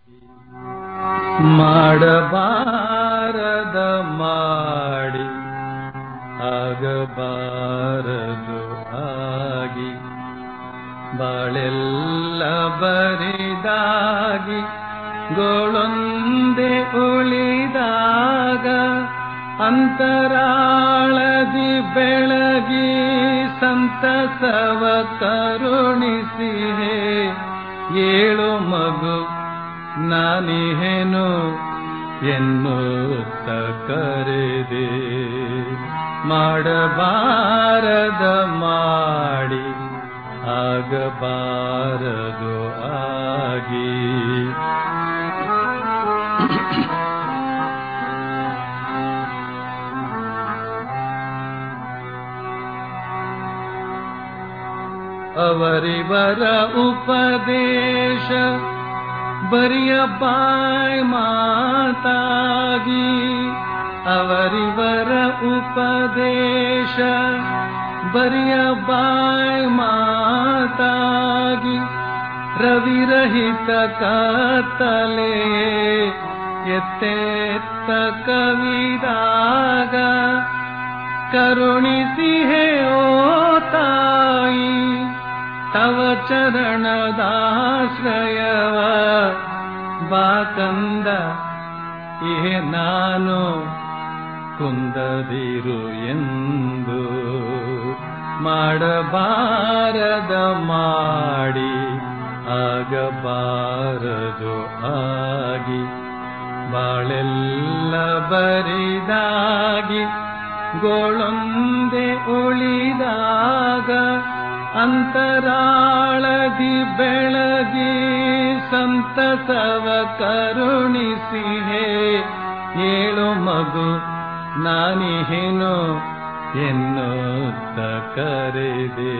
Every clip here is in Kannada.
ಮಾಡಬಾರದ ಮಾಡಿ ಆಗಬಾರದು ಆಗಿ ಬಾಳೆಲ್ಲ ಬರಿದಾಗಿ ಗೋಳೊಂದೆ ಉಳಿದಾಗ ಅಂತರಾಳದಿ ಬೆಳಗಿ ಸಂತಸವ ಕರುಣಿಸಿಹೆ ಏಳು ಮಗು ನಾನಿಹೆನು ಎನ್ನುತ್ತ ಕರೆದೆ ಮಾಡಬಾರದ ಮಾಡಿ ಆಗಬಾರದು ಆಗಿ ಅವರಿವರ ಉಪದೇಶ ಬರಿಯ ಬಾಯ್ ಮಾತಾಗಿ ಅವರಿವರ ಉಪದೇಶ ಬರಿಯ ಬಾಯ್ ಮಾತಾಗಿ ರವಿರಹಿತ ಕತ್ತಲೆ ಎತ್ತೆತ್ತ ಕವಿದಾಗ ಕರುಣಿಸಿ ಹೇ ಓ ತಾಯಿ ತವ ಚರಣದಾಶ್ರಯವ ಬಾಕಂದ ಇಹೆ ನಾನು ಕುಂದದಿರು ಎಂದು ಮಾಡಬಾರದ ಮಾಡಿ ಆಗಬಾರದು ಆಗಿ ಬಾಳೆಲ್ಲ ಬರಿದಾಗಿ ಗೋಳೊಂದೆ ಉಳಿದಾಗ ಅಂತರಾಳದಿ ಬೆಳಗಿ ಸಂತಸವ ಕರುಣಿಸಿಹೆ ಏಳು ಮಗು ನಾನಿಹೇನು ಎನ್ನುತ್ತ ಕರೆದೆ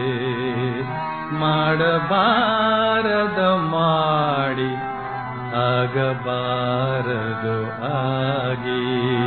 ಮಾಡಬಾರದ ಮಾಡಿ ಆಗಬಾರದು ಆಗಿ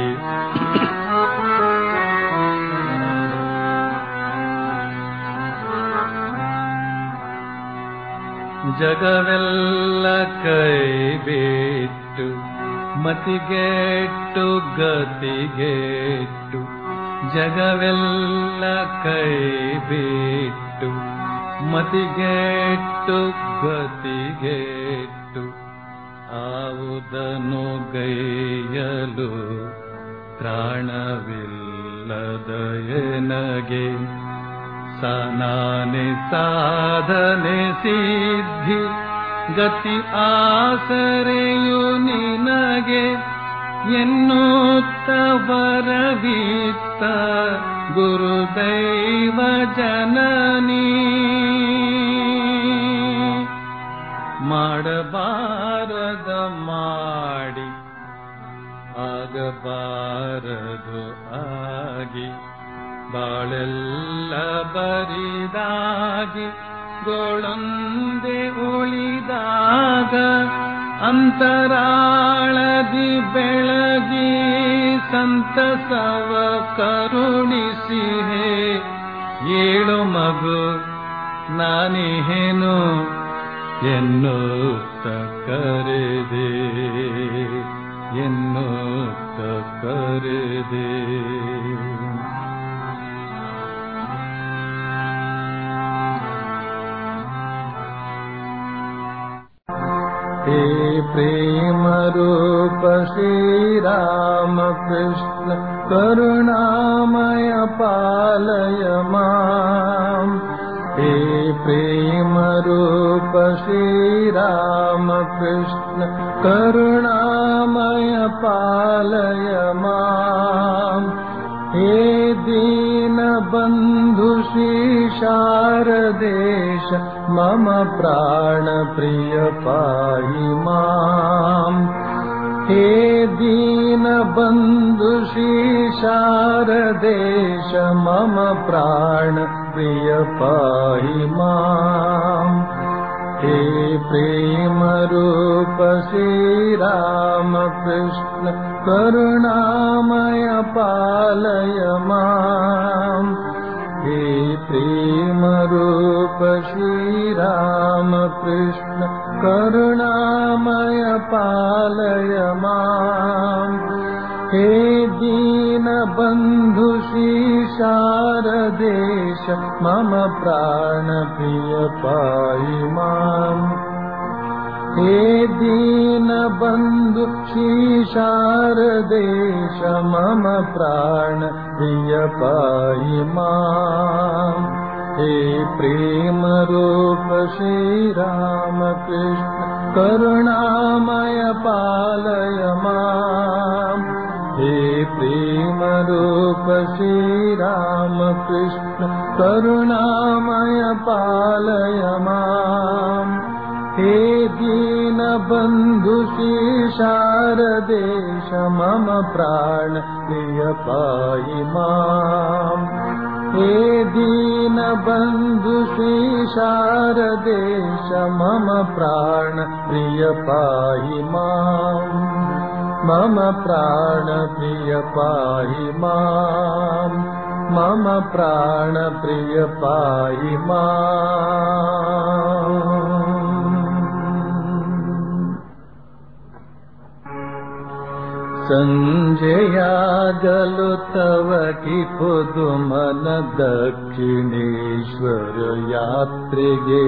ಜಗವೆಲ್ಲ ಕೈ ಬಿಟ್ಟು ಮತಿಗೆಟ್ಟು ಗತಿಗೆಟ್ಟು ಜಗವೆಲ್ಲ ಕೈ ಬಿಟ್ಟು ಮತಿಗೆಟ್ಟು ಗತಿಗೆಟ್ಟು ಆವುದನು ಗೈಯಲು ಪ್ರಾಣವಿಲ್ಲದ ಎನಗೆ ಸನಾನೆ ಸಾಧನೆ ಸಿದ್ಧಿ ಗತಿ ಆಸರೆಯು ನಿನಗೆ ಎನ್ನುತ್ತ ಬರವಿತ್ತ ಗುರುದೈವ ಜನನೀ ಮಾಡಬಾರದ ಮಾಡಿ ಆಗಬಾರದು ಆಗಿ ಬಾಳೆಲ್ಲ ಬರಿದಾಗಿ ಗೋಳೊಂದೆ ಉಳಿದಾಗ ಅಂತರಾಳದಿ ಬೆಳಗಿ ಸಂತಸವ ಕರುಣಿಸಿಹೆ ಏಳು ಮಗು ನಾನಿಹೇನು ಎನ್ನುತ್ತ ಕರೆದೆ ಎನ್ನುತ್ತ ಕರೆದೆ हे प्रेम रूप श्रीराम कृष्ण करुणामय पालय माम् हे प्रेम रूप श्रीराम कृष्ण करुणामय पालय माम् हे दीनबन्धु शारदेश मम प्राणप्रिय पाहि माम् हे दीनबन्धु शारदेश मम प्राणप्रिय पाहि माम् हे प्रेमरूप श्रीरामकृष्ण करुणामय पालय माम् हे प्रेमरूप श्रीरामकृष्ण करुणामय पालय माम् हे दीनबन्धु शारदेश मम प्राणप्रिय पाहि माम् हे दीनबन्धु शारदेश मम प्राणप्रिय पाहि माम् हे प्रेमरूप श्रीरामकृष्ण करुणामय पालय माम् हे प्रेमरूप श्रीरामकृष्ण करुणामय पालय माम् हे दीनबन्धु शारदेश मम प्राण प्रिय पाहि माम् हे दीनबन्धु शारदेश मम प्राण प्रिय पाहि माम् मम प्राणप्रिय पाहि माम् मम प्राणप्रिय पाहि माम् सञ्जयागलु तव कि पुदुमन दक्षिणेश्वर यात्रिगे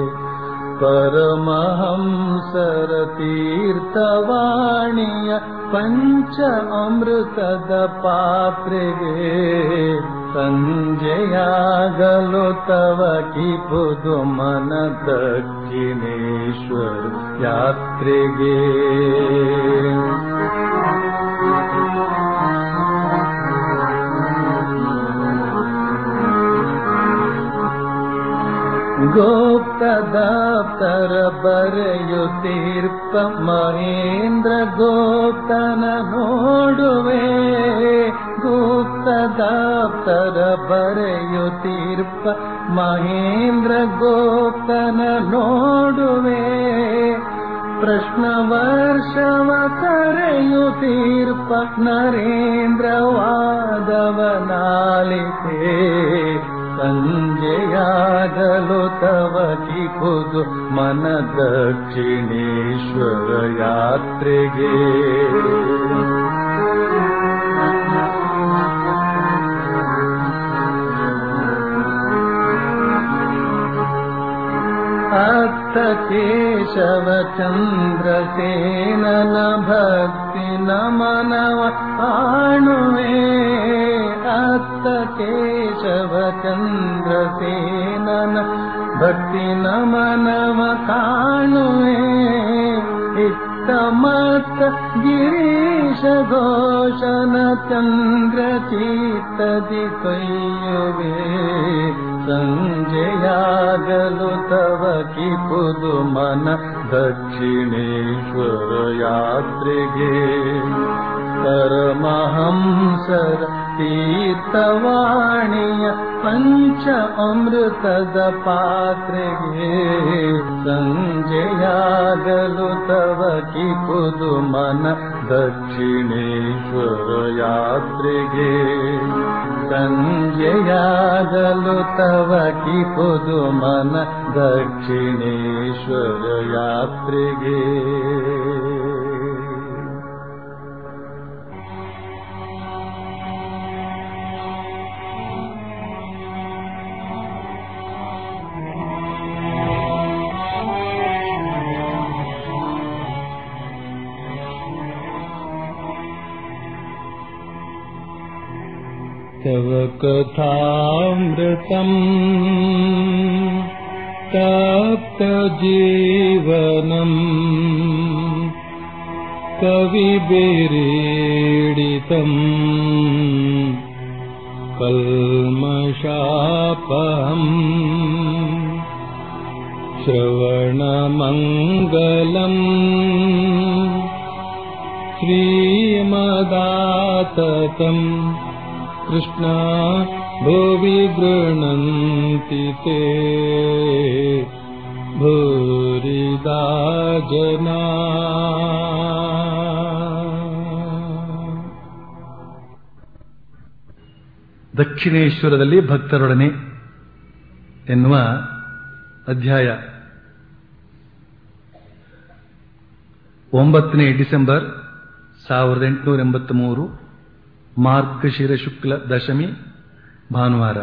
परमहंसर तीर्थवाणीय पञ्च अमृतद पात्रिगे सञ्जयागलो तव कि पुदुमन दक्षिणेश्वर यात्रिगे गोप्तदाप्तर बರೆಯುತ್ತೀರ್ಪ ಮಹೇಂದ್ರ ಗೋಪ್ತನ ನೋಡುವೆ ಗುಪ್ತದಾಪ್ತರ ಬರೆಯುತ್ತೀರ್ಪ ಮಹೇಂದ್ರ ಗೋಪ್ತನ ನೋಡುವೆ ಪ್ರಶ್ನ ವರ್ಷವ ಕರೆಯುತ್ತೀರ್ಪ ನರೇಂದ್ರ ವಾದವನಾಲಿತೆ ಸಂಜೆಯಾಗಲು ತವ ಕಿಪುದು ಮನ ದಕ್ಷಿಣೇಶ್ವರ ಯಾತ್ರೆಗೆ ಅತ್ತ ಕೇಶವ ಚಂದ್ರಸೇನನ ಭಕ್ತಿ ನಮನವ ಕಾಣುವೆ ಅತ್ತ ಕೇಶವ ಚಂದ್ರಸೇನನ ಭಕ್ತಿ ನಮನವ ಕಾಣುವೆ ಇತ್ತ ಮತ್ತ ಗಿರೀಶ ಘೋಷನ ಚಂದ್ರ ಚೀತದಿ ಕೈಯುವೆ ಸಂಜೆಯಾಗಲು ತವ ಕಿಪುದು ಮನ ದಕ್ಷಿಣೇಶ್ವರ ಯಾತ್ರೆಗೆ ಪರಮಹಂಸರ ತೀರ್ಥವಾಣಿಯ ಪಂಚ ಅಮೃತದ ಪಾತ್ರೆಗೆ ಸಂಜೆಯಾಗಲು ತವ ಕಿಪುದು ಮನ ದಕ್ಷಿಣೇಶ್ವರ ಯಾತ್ರೆಗೆ ಸಂಜೆಯಾಗಲು ತವ ಕಿಪುದು ಮನ ದಕ್ಷಿಣೇಶ್ವರ ಯಾತ್ರೆಗೆ तव कथामृतम् तप्तजीवनम् कविभिरीडितम् कल्मषापहम् श्रवणमङ्गलम् श्रीमदाततम् कृष्णा भुवि गृह्णन्ति ते भूरिदा जना ದಕ್ಷಿಣೇಶ್ವರದಲ್ಲಿ ಭಕ್ತರೊಡನೆ ಎನ್ನುವ ಅಧ್ಯಾಯ ಒಂಬತ್ತನೇ ಡಿಸೆಂಬರ್ ಸಾವಿರದ ಎಂಟುನೂರ ಎಂಬತ್ಮೂರು ಮಾರ್ಗಶಿರ ಶುಕ್ಲ ದಶಮಿ ಭಾನುವಾರ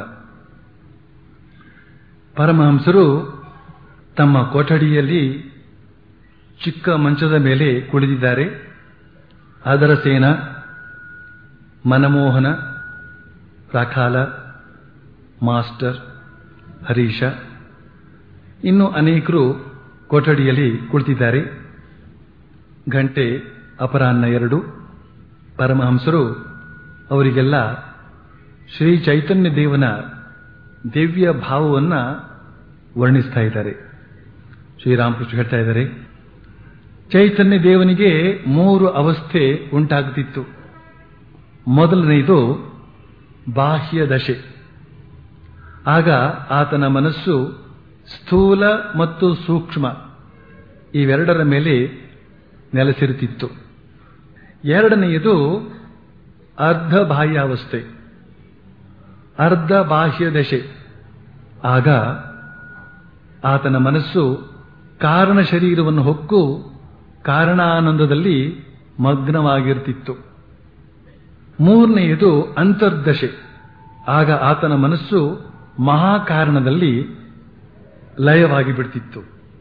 ಪರಮಹಂಸರು ತಮ್ಮ ಕೊಠಡಿಯಲ್ಲಿ ಚಿಕ್ಕ ಮಂಚದ ಮೇಲೆ ಕುಳಿತಿದ್ದಾರೆ ಅದರ ಸೇನ ಮನಮೋಹನ ರಾಖಾಲ ಮಾಸ್ಟರ್ ಹರೀಶ ಇನ್ನು ಅನೇಕರು ಕೊಠಡಿಯಲ್ಲಿ ಕುಳಿತಿದ್ದಾರೆ ಗಂಟೆ ಅಪರಾಹ್ನ ಎರಡು ಪರಮಹಂಸರು ಅವರಿಗೆಲ್ಲ ಶ್ರೀ ಚೈತನ್ಯ ದೇವನ ದಿವ್ಯ ಭಾವವನ್ನು ವರ್ಣಿಸ್ತಾ ಇದ್ದಾರೆ ಶ್ರೀರಾಮಕೃಷ್ಣ ಹೇಳ್ತಾ ಇದ್ದಾರೆ ಚೈತನ್ಯ ದೇವನಿಗೆ ಮೂರು ಅವಸ್ಥೆ ಉಂಟಾಗುತ್ತಿತ್ತು ಮೊದಲನೆಯದು ಬಾಹ್ಯ ದಶೆ ಆಗ ಆತನ ಮನಸ್ಸು ಸ್ಥೂಲ ಮತ್ತು ಸೂಕ್ಷ್ಮ ಇವೆರಡರ ಮೇಲೆ ನೆಲೆಸಿರುತ್ತಿತ್ತು ಎರಡನೆಯದು ಅರ್ಧ ಬಾಹ್ಯಾವಸ್ಥೆ ಅರ್ಧ ಬಾಹ್ಯ ದಶೆ ಆಗ ಆತನ ಮನಸ್ಸು ಕಾರಣ ಶರೀರವನ್ನು ಹೊಕ್ಕು ಕಾರಣಾನಂದದಲ್ಲಿ ಮಗ್ನವಾಗಿರ್ತಿತ್ತು ಮೂರನೆಯದು ಅಂತರ್ದಶೆ ಆಗ ಆತನ ಮನಸ್ಸು ಮಹಾಕಾರಣದಲ್ಲಿ ಲಯವಾಗಿ ಬಿಡ್ತಿತ್ತು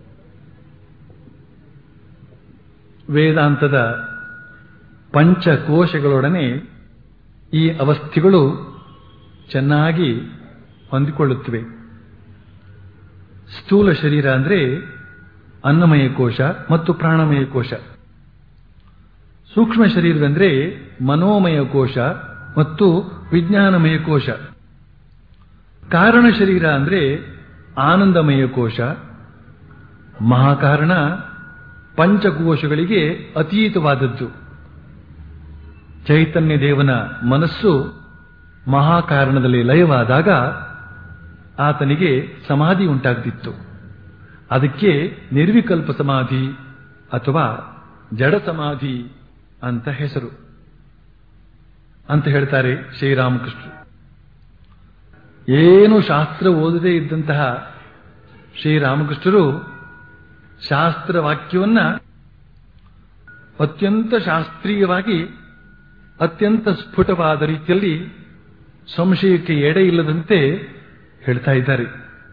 ವೇದಾಂತದ ಪಂಚಕೋಶಗಳೊಡನೆ ಈ ಅವಸ್ಥೆಗಳು ಚೆನ್ನಾಗಿ ಹೊಂದಿಕೊಳ್ಳುತ್ತವೆ ಸ್ಥೂಲ ಶರೀರ ಅಂದರೆ ಅನ್ನಮಯ ಕೋಶ ಮತ್ತು ಪ್ರಾಣಮಯ ಕೋಶ ಸೂಕ್ಷ್ಮ ಶರೀರವೆಂದರೆ ಮನೋಮಯ ಕೋಶ ಮತ್ತು ವಿಜ್ಞಾನಮಯ ಕೋಶ ಕಾರಣ ಶರೀರ ಅಂದರೆ ಆನಂದಮಯ ಕೋಶ ಮಹಾಕಾರಣ ಪಂಚಕೋಶಗಳಿಗೆ ಅತೀತವಾದದ್ದು ಚೈತನ್ಯ ದೇವನ ಮನಸ್ಸು ಮಹಾಕಾರಣದಲ್ಲಿ ಲಯವಾದಾಗ ಆತನಿಗೆ ಸಮಾಧಿ ಉಂಟಾಗ್ತಿತ್ತು ಅದಕ್ಕೆ ನಿರ್ವಿಕಲ್ಪ ಸಮಾಧಿ ಅಥವಾ ಜಡ ಸಮಾಧಿ ಅಂತ ಹೆಸರು ಅಂತ ಹೇಳ್ತಾರೆ ಶ್ರೀರಾಮಕೃಷ್ಣ ಏನು ಶಾಸ್ತ್ರ ಓದದೇ ಇದ್ದಂತಹ ಶ್ರೀರಾಮಕೃಷ್ಣರು ಶಾಸ್ತ್ರ ವಾಕ್ಯವನ್ನ ಅತ್ಯಂತ ಶಾಸ್ತ್ರೀಯವಾಗಿ ಅತ್ಯಂತ ಸ್ಫುಟವಾದ ರೀತಿಯಲ್ಲಿ ಸಂಶಯಕ್ಕೆ ಎಡೆ ಇಲ್ಲದಂತೆ ಹೇಳ್ತಾ ಇದ್ದಾರೆ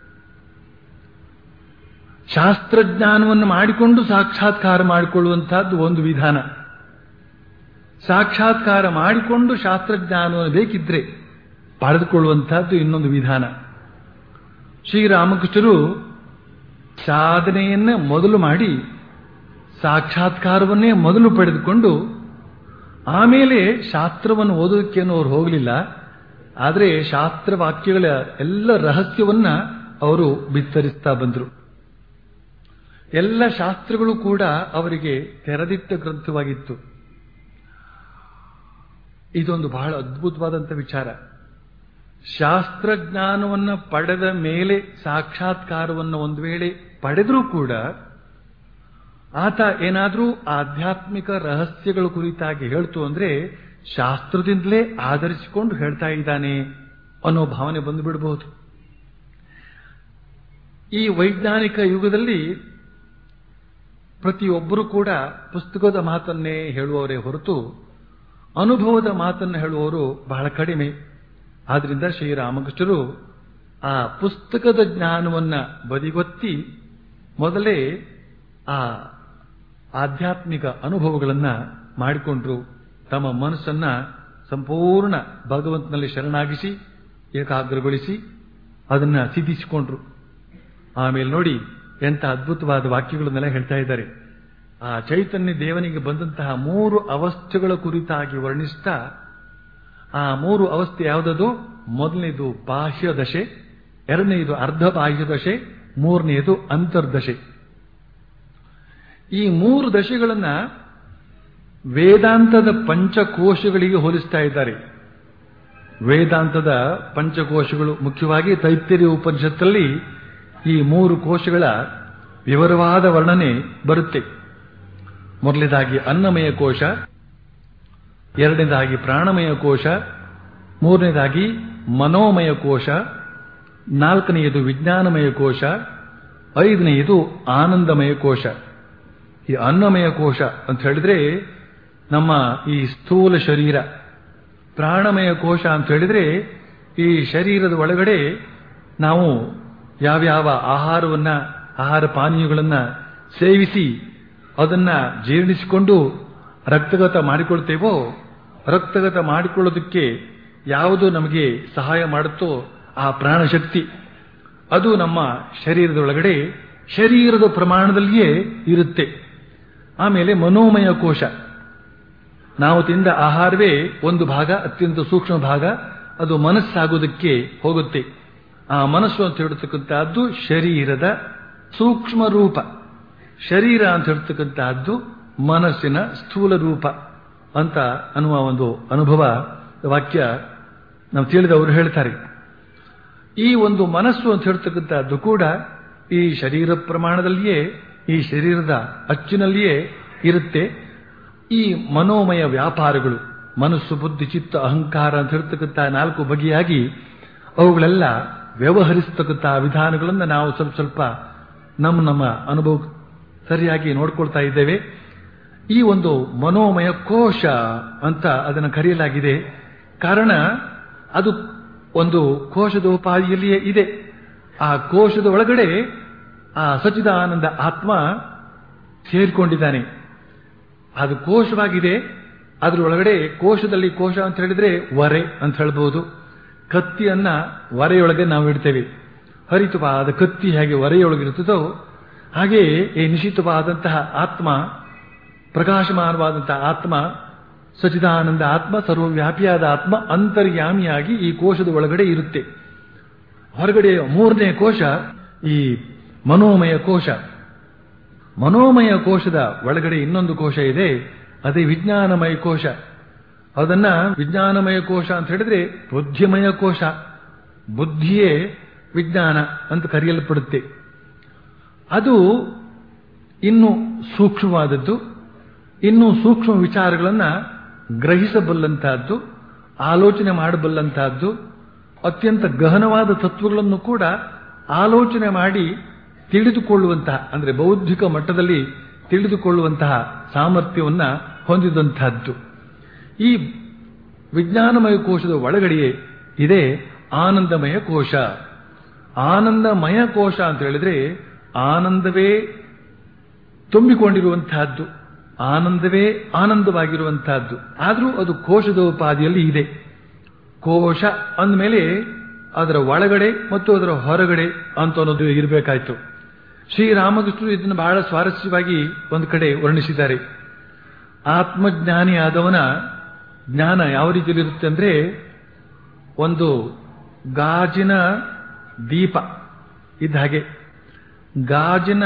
ಶಾಸ್ತ್ರಜ್ಞಾನವನ್ನು ಮಾಡಿಕೊಂಡು ಸಾಕ್ಷಾತ್ಕಾರ ಮಾಡಿಕೊಳ್ಳುವಂತಹದ್ದು ಒಂದು ವಿಧಾನ ಸಾಕ್ಷಾತ್ಕಾರ ಮಾಡಿಕೊಂಡು ಶಾಸ್ತ್ರಜ್ಞಾನವನ್ನು ಬೇಕಿದ್ರೆ ಪಡೆದುಕೊಳ್ಳುವಂತಹದ್ದು ಇನ್ನೊಂದು ವಿಧಾನ ಶ್ರೀರಾಮಕೃಷ್ಣರು ಸಾಧನೆಯನ್ನ ಮೊದಲು ಮಾಡಿ ಸಾಕ್ಷಾತ್ಕಾರವನ್ನೇ ಮೊದಲು ಪಡೆದುಕೊಂಡು ಆಮೇಲೆ ಶಾಸ್ತ್ರವನ್ನು ಓದೋದಕ್ಕೇನು ಅವ್ರು ಹೋಗಲಿಲ್ಲ ಆದರೆ ಶಾಸ್ತ್ರ ವಾಕ್ಯಗಳ ಎಲ್ಲ ರಹಸ್ಯವನ್ನ ಅವರು ಬಿತ್ತರಿಸ್ತಾ ಬಂದರು ಎಲ್ಲ ಶಾಸ್ತ್ರಗಳು ಕೂಡ ಅವರಿಗೆ ತೆರೆದಿಟ್ಟ ಗ್ರಂಥವಾಗಿತ್ತು ಇದೊಂದು ಬಹಳ ಅದ್ಭುತವಾದಂಥ ವಿಚಾರ ಶಾಸ್ತ್ರಜ್ಞಾನವನ್ನು ಪಡೆದ ಮೇಲೆ ಸಾಕ್ಷಾತ್ಕಾರವನ್ನು ಒಂದು ವೇಳೆ ಪಡೆದರೂ ಕೂಡ ಆತ ಏನಾದರೂ ಆಧ್ಯಾತ್ಮಿಕ ರಹಸ್ಯಗಳ ಕುರಿತಾಗಿ ಹೇಳ್ತು ಅಂದ್ರೆ ಶಾಸ್ತ್ರದಿಂದಲೇ ಆಧರಿಸಿಕೊಂಡು ಹೇಳ್ತಾ ಇದ್ದಾನೆ ಅನ್ನೋ ಭಾವನೆ ಬಂದು ಬಿಡಬಹುದು ಈ ವೈಜ್ಞಾನಿಕ ಯುಗದಲ್ಲಿ ಪ್ರತಿಯೊಬ್ಬರೂ ಕೂಡ ಪುಸ್ತಕದ ಮಾತನ್ನೇ ಹೇಳುವವರೇ ಹೊರತು ಅನುಭವದ ಮಾತನ್ನು ಹೇಳುವವರು ಬಹಳ ಕಡಿಮೆ ಆದ್ರಿಂದ ಶ್ರೀರಾಮಕೃಷ್ಣರು ಆ ಪುಸ್ತಕದ ಜ್ಞಾನವನ್ನ ಬದಿಗೊತ್ತಿ ಮೊದಲೇ ಆ ಆಧ್ಯಾತ್ಮಿಕ ಅನುಭವಗಳನ್ನ ಮಾಡಿಕೊಂಡ್ರು ತಮ್ಮ ಮನಸ್ಸನ್ನ ಸಂಪೂರ್ಣ ಭಗವಂತನಲ್ಲಿ ಶರಣಾಗಿಸಿ ಏಕಾಗ್ರಗೊಳಿಸಿ ಅದನ್ನ ಸಿದ್ಧಿಸಿಕೊಂಡ್ರು ಆಮೇಲೆ ನೋಡಿ ಎಂಥ ಅದ್ಭುತವಾದ ವಾಕ್ಯಗಳನ್ನೆಲ್ಲ ಹೇಳ್ತಾ ಇದ್ದಾರೆ ಆ ಚೈತನ್ಯ ದೇವನಿಗೆ ಬಂದಂತಹ ಮೂರು ಅವಸ್ಥೆಗಳ ಕುರಿತಾಗಿ ವರ್ಣಿಸ್ತಾ ಆ ಮೂರು ಅವಸ್ಥೆ ಯಾವುದದು ಮೊದಲನೇದು ಬಾಹ್ಯ ದಶೆ ಎರಡನೆಯದು ಅರ್ಧ ಬಾಹ್ಯ ದಶೆ ಮೂರನೆಯದು ಅಂತರ್ದಶೆ ಈ ಮೂರು ದಶೆಗಳನ್ನ ವೇದಾಂತದ ಪಂಚಕೋಶಗಳಿಗೆ ಹೋಲಿಸ್ತಾ ಇದ್ದಾರೆ ವೇದಾಂತದ ಪಂಚಕೋಶಗಳು ಮುಖ್ಯವಾಗಿ ತೈತ್ತೆರಿ ಉಪನಿಷತ್ತಲ್ಲಿ ಈ ಮೂರು ಕೋಶಗಳ ವಿವರವಾದ ವರ್ಣನೆ ಬರುತ್ತೆ ಮೊದಲನೇದಾಗಿ ಅನ್ನಮಯ ಕೋಶ ಎರಡನೇದಾಗಿ ಪ್ರಾಣಮಯ ಕೋಶ ಮೂರನೇದಾಗಿ ಮನೋಮಯ ಕೋಶ ನಾಲ್ಕನೆಯದು ವಿಜ್ಞಾನಮಯ ಕೋಶ ಐದನೆಯದು ಆನಂದಮಯ ಕೋಶ ಈ ಅನ್ನಮಯ ಕೋಶ ಅಂತ ಹೇಳಿದ್ರೆ ನಮ್ಮ ಈ ಸ್ಥೂಲ ಶರೀರ ಪ್ರಾಣಮಯ ಕೋಶ ಅಂತ ಹೇಳಿದ್ರೆ ಈ ಶರೀರದ ಒಳಗಡೆ ನಾವು ಯಾವ್ಯಾವ ಆಹಾರವನ್ನ ಆಹಾರ ಪಾನೀಯಗಳನ್ನ ಸೇವಿಸಿ ಅದನ್ನ ಜೀರ್ಣಿಸಿಕೊಂಡು ರಕ್ತಗತ ಮಾಡಿಕೊಳ್ತೇವೋ ರಕ್ತಗತ ಮಾಡಿಕೊಳ್ಳೋದಕ್ಕೆ ಯಾವುದು ನಮಗೆ ಸಹಾಯ ಮಾಡುತ್ತೋ ಆ ಪ್ರಾಣಶಕ್ತಿ ಅದು ನಮ್ಮ ಶರೀರದ ಒಳಗಡೆ ಶರೀರದ ಪ್ರಮಾಣದಲ್ಲಿಯೇ ಇರುತ್ತೆ ಆಮೇಲೆ ಮನೋಮಯ ಕೋಶ ನಾವು ತಿಂದ ಆಹಾರವೇ ಒಂದು ಭಾಗ ಅತ್ಯಂತ ಸೂಕ್ಷ್ಮ ಭಾಗ ಅದು ಮನಸ್ಸಾಗೋದಕ್ಕೆ ಹೋಗುತ್ತೆ ಆ ಮನಸ್ಸು ಅಂತ ಹೇಳ್ತಕ್ಕಂತಹದ್ದು ಶರೀರದ ಸೂಕ್ಷ್ಮ ರೂಪ ಶರೀರ ಅಂತ ಹೇಳ್ತಕ್ಕಂತಹದ್ದು ಮನಸ್ಸಿನ ಸ್ಥೂಲ ರೂಪ ಅಂತ ಅನ್ನುವ ಒಂದು ಅನುಭವ ವಾಕ್ಯ ನಾವು ತಿಳಿದವರು ಹೇಳ್ತಾರೆ ಈ ಒಂದು ಮನಸ್ಸು ಅಂತ ಹೇಳ್ತಕ್ಕಂಥದ್ದು ಕೂಡ ಈ ಶರೀರ ಪ್ರಮಾಣದಲ್ಲಿಯೇ ಈ ಶರೀರದ ಅಚ್ಚಿನಲ್ಲಿಯೇ ಇರುತ್ತೆ ಈ ಮನೋಮಯ ವ್ಯಾಪಾರಗಳು ಮನಸ್ಸು ಬುದ್ಧಿ ಚಿತ್ತ ಅಹಂಕಾರ ಅಂತ ಹೇಳ್ತಕ್ಕಂಥ ನಾಲ್ಕು ಬಗೆಯಾಗಿ ಅವುಗಳೆಲ್ಲ ವ್ಯವಹರಿಸ್ತಕ್ಕಂಥ ವಿಧಾನಗಳನ್ನು ನಾವು ಸ್ವಲ್ಪ ಸ್ವಲ್ಪ ನಮ್ಮ ನಮ್ಮ ಅನುಭವ ಸರಿಯಾಗಿ ನೋಡ್ಕೊಳ್ತಾ ಇದ್ದೇವೆ ಈ ಒಂದು ಮನೋಮಯ ಕೋಶ ಅಂತ ಅದನ್ನು ಕರೆಯಲಾಗಿದೆ ಕಾರಣ ಅದು ಒಂದು ಕೋಶದ ಉಪಾಧಿಯಲ್ಲಿಯೇ ಇದೆ ಆ ಕೋಶದ ಒಳಗಡೆ ಆ ಸಚಿದಾನಂದ ಆತ್ಮ ಸೇರಿಕೊಂಡಿದ್ದಾನೆ ಅದು ಕೋಶವಾಗಿದೆ ಅದ್ರ ಒಳಗಡೆ ಕೋಶದಲ್ಲಿ ಕೋಶ ಅಂತ ಹೇಳಿದ್ರೆ ವರೆ ಅಂತ ಹೇಳ್ಬೋದು ಕತ್ತಿಯನ್ನ ವರೆಯೊಳಗೆ ನಾವು ಇಡ್ತೇವೆ ಹರಿತವಾದ ಕತ್ತಿ ಹೇಗೆ ವರೆಯೊಳಗಿರುತ್ತದೋ ಹಾಗೆಯೇ ಈ ನಿಶ್ಚಿತವಾದಂತಹ ಆತ್ಮ ಪ್ರಕಾಶಮಾನವಾದಂತಹ ಆತ್ಮ ಸಚಿದಾನಂದ ಆತ್ಮ ಸರ್ವವ್ಯಾಪಿಯಾದ ಆತ್ಮ ಅಂತರ್ಯಾಮಿಯಾಗಿ ಈ ಕೋಶದ ಒಳಗಡೆ ಇರುತ್ತೆ ಹೊರಗಡೆ ಮೂರನೇ ಕೋಶ ಈ ಮನೋಮಯ ಕೋಶ ಮನೋಮಯ ಕೋಶದ ಒಳಗಡೆ ಇನ್ನೊಂದು ಕೋಶ ಇದೆ ಅದೇ ವಿಜ್ಞಾನಮಯ ಕೋಶ ಅದನ್ನ ವಿಜ್ಞಾನಮಯ ಕೋಶ ಅಂತ ಹೇಳಿದ್ರೆ ಬುದ್ಧಿಮಯ ಕೋಶ ಬುದ್ಧಿಯೇ ವಿಜ್ಞಾನ ಅಂತ ಕರೆಯಲ್ಪಡುತ್ತೆ ಅದು ಇನ್ನು ಸೂಕ್ಷ್ಮವಾದದ್ದು ಇನ್ನು ಸೂಕ್ಷ್ಮ ವಿಚಾರಗಳನ್ನ ಗ್ರಹಿಸಬಲ್ಲಂತಹದ್ದು ಆಲೋಚನೆ ಮಾಡಬಲ್ಲಂತಹದ್ದು ಅತ್ಯಂತ ಗಹನವಾದ ತತ್ವಗಳನ್ನು ಕೂಡ ಆಲೋಚನೆ ಮಾಡಿ ತಿಳಿದುಕೊಳ್ಳುವಂತಹ ಅಂದ್ರೆ ಬೌದ್ಧಿಕ ಮಟ್ಟದಲ್ಲಿ ತಿಳಿದುಕೊಳ್ಳುವಂತಹ ಸಾಮರ್ಥ್ಯವನ್ನ ಹೊಂದಿದಂತಹದ್ದು ಈ ವಿಜ್ಞಾನಮಯ ಕೋಶದ ಒಳಗಡೆಯೇ ಇದೆ ಆನಂದಮಯ ಕೋಶ ಆನಂದಮಯ ಕೋಶ ಅಂತ ಹೇಳಿದ್ರೆ ಆನಂದವೇ ತುಂಬಿಕೊಂಡಿರುವಂತಹದ್ದು ಆನಂದವೇ ಆನಂದವಾಗಿರುವಂತಹದ್ದು ಆದರೂ ಅದು ಕೋಶದ ಉಪಾದಿಯಲ್ಲಿ ಇದೆ ಕೋಶ ಅಂದಮೇಲೆ ಅದರ ಒಳಗಡೆ ಮತ್ತು ಅದರ ಹೊರಗಡೆ ಅಂತ ಅನ್ನೋದು ಇರಬೇಕಾಯ್ತು ಶ್ರೀರಾಮಕೃಷ್ಣರು ಇದನ್ನು ಬಹಳ ಸ್ವಾರಸ್ಯವಾಗಿ ಒಂದು ಕಡೆ ವರ್ಣಿಸಿದ್ದಾರೆ ಆತ್ಮಜ್ಞಾನಿ ಆದವನ ಜ್ಞಾನ ಯಾವ ರೀತಿಯಲ್ಲಿ ಇರುತ್ತೆ ಅಂದ್ರೆ ಒಂದು ಗಾಜಿನ ದೀಪ ಇದ್ದ ಹಾಗೆ ಗಾಜಿನ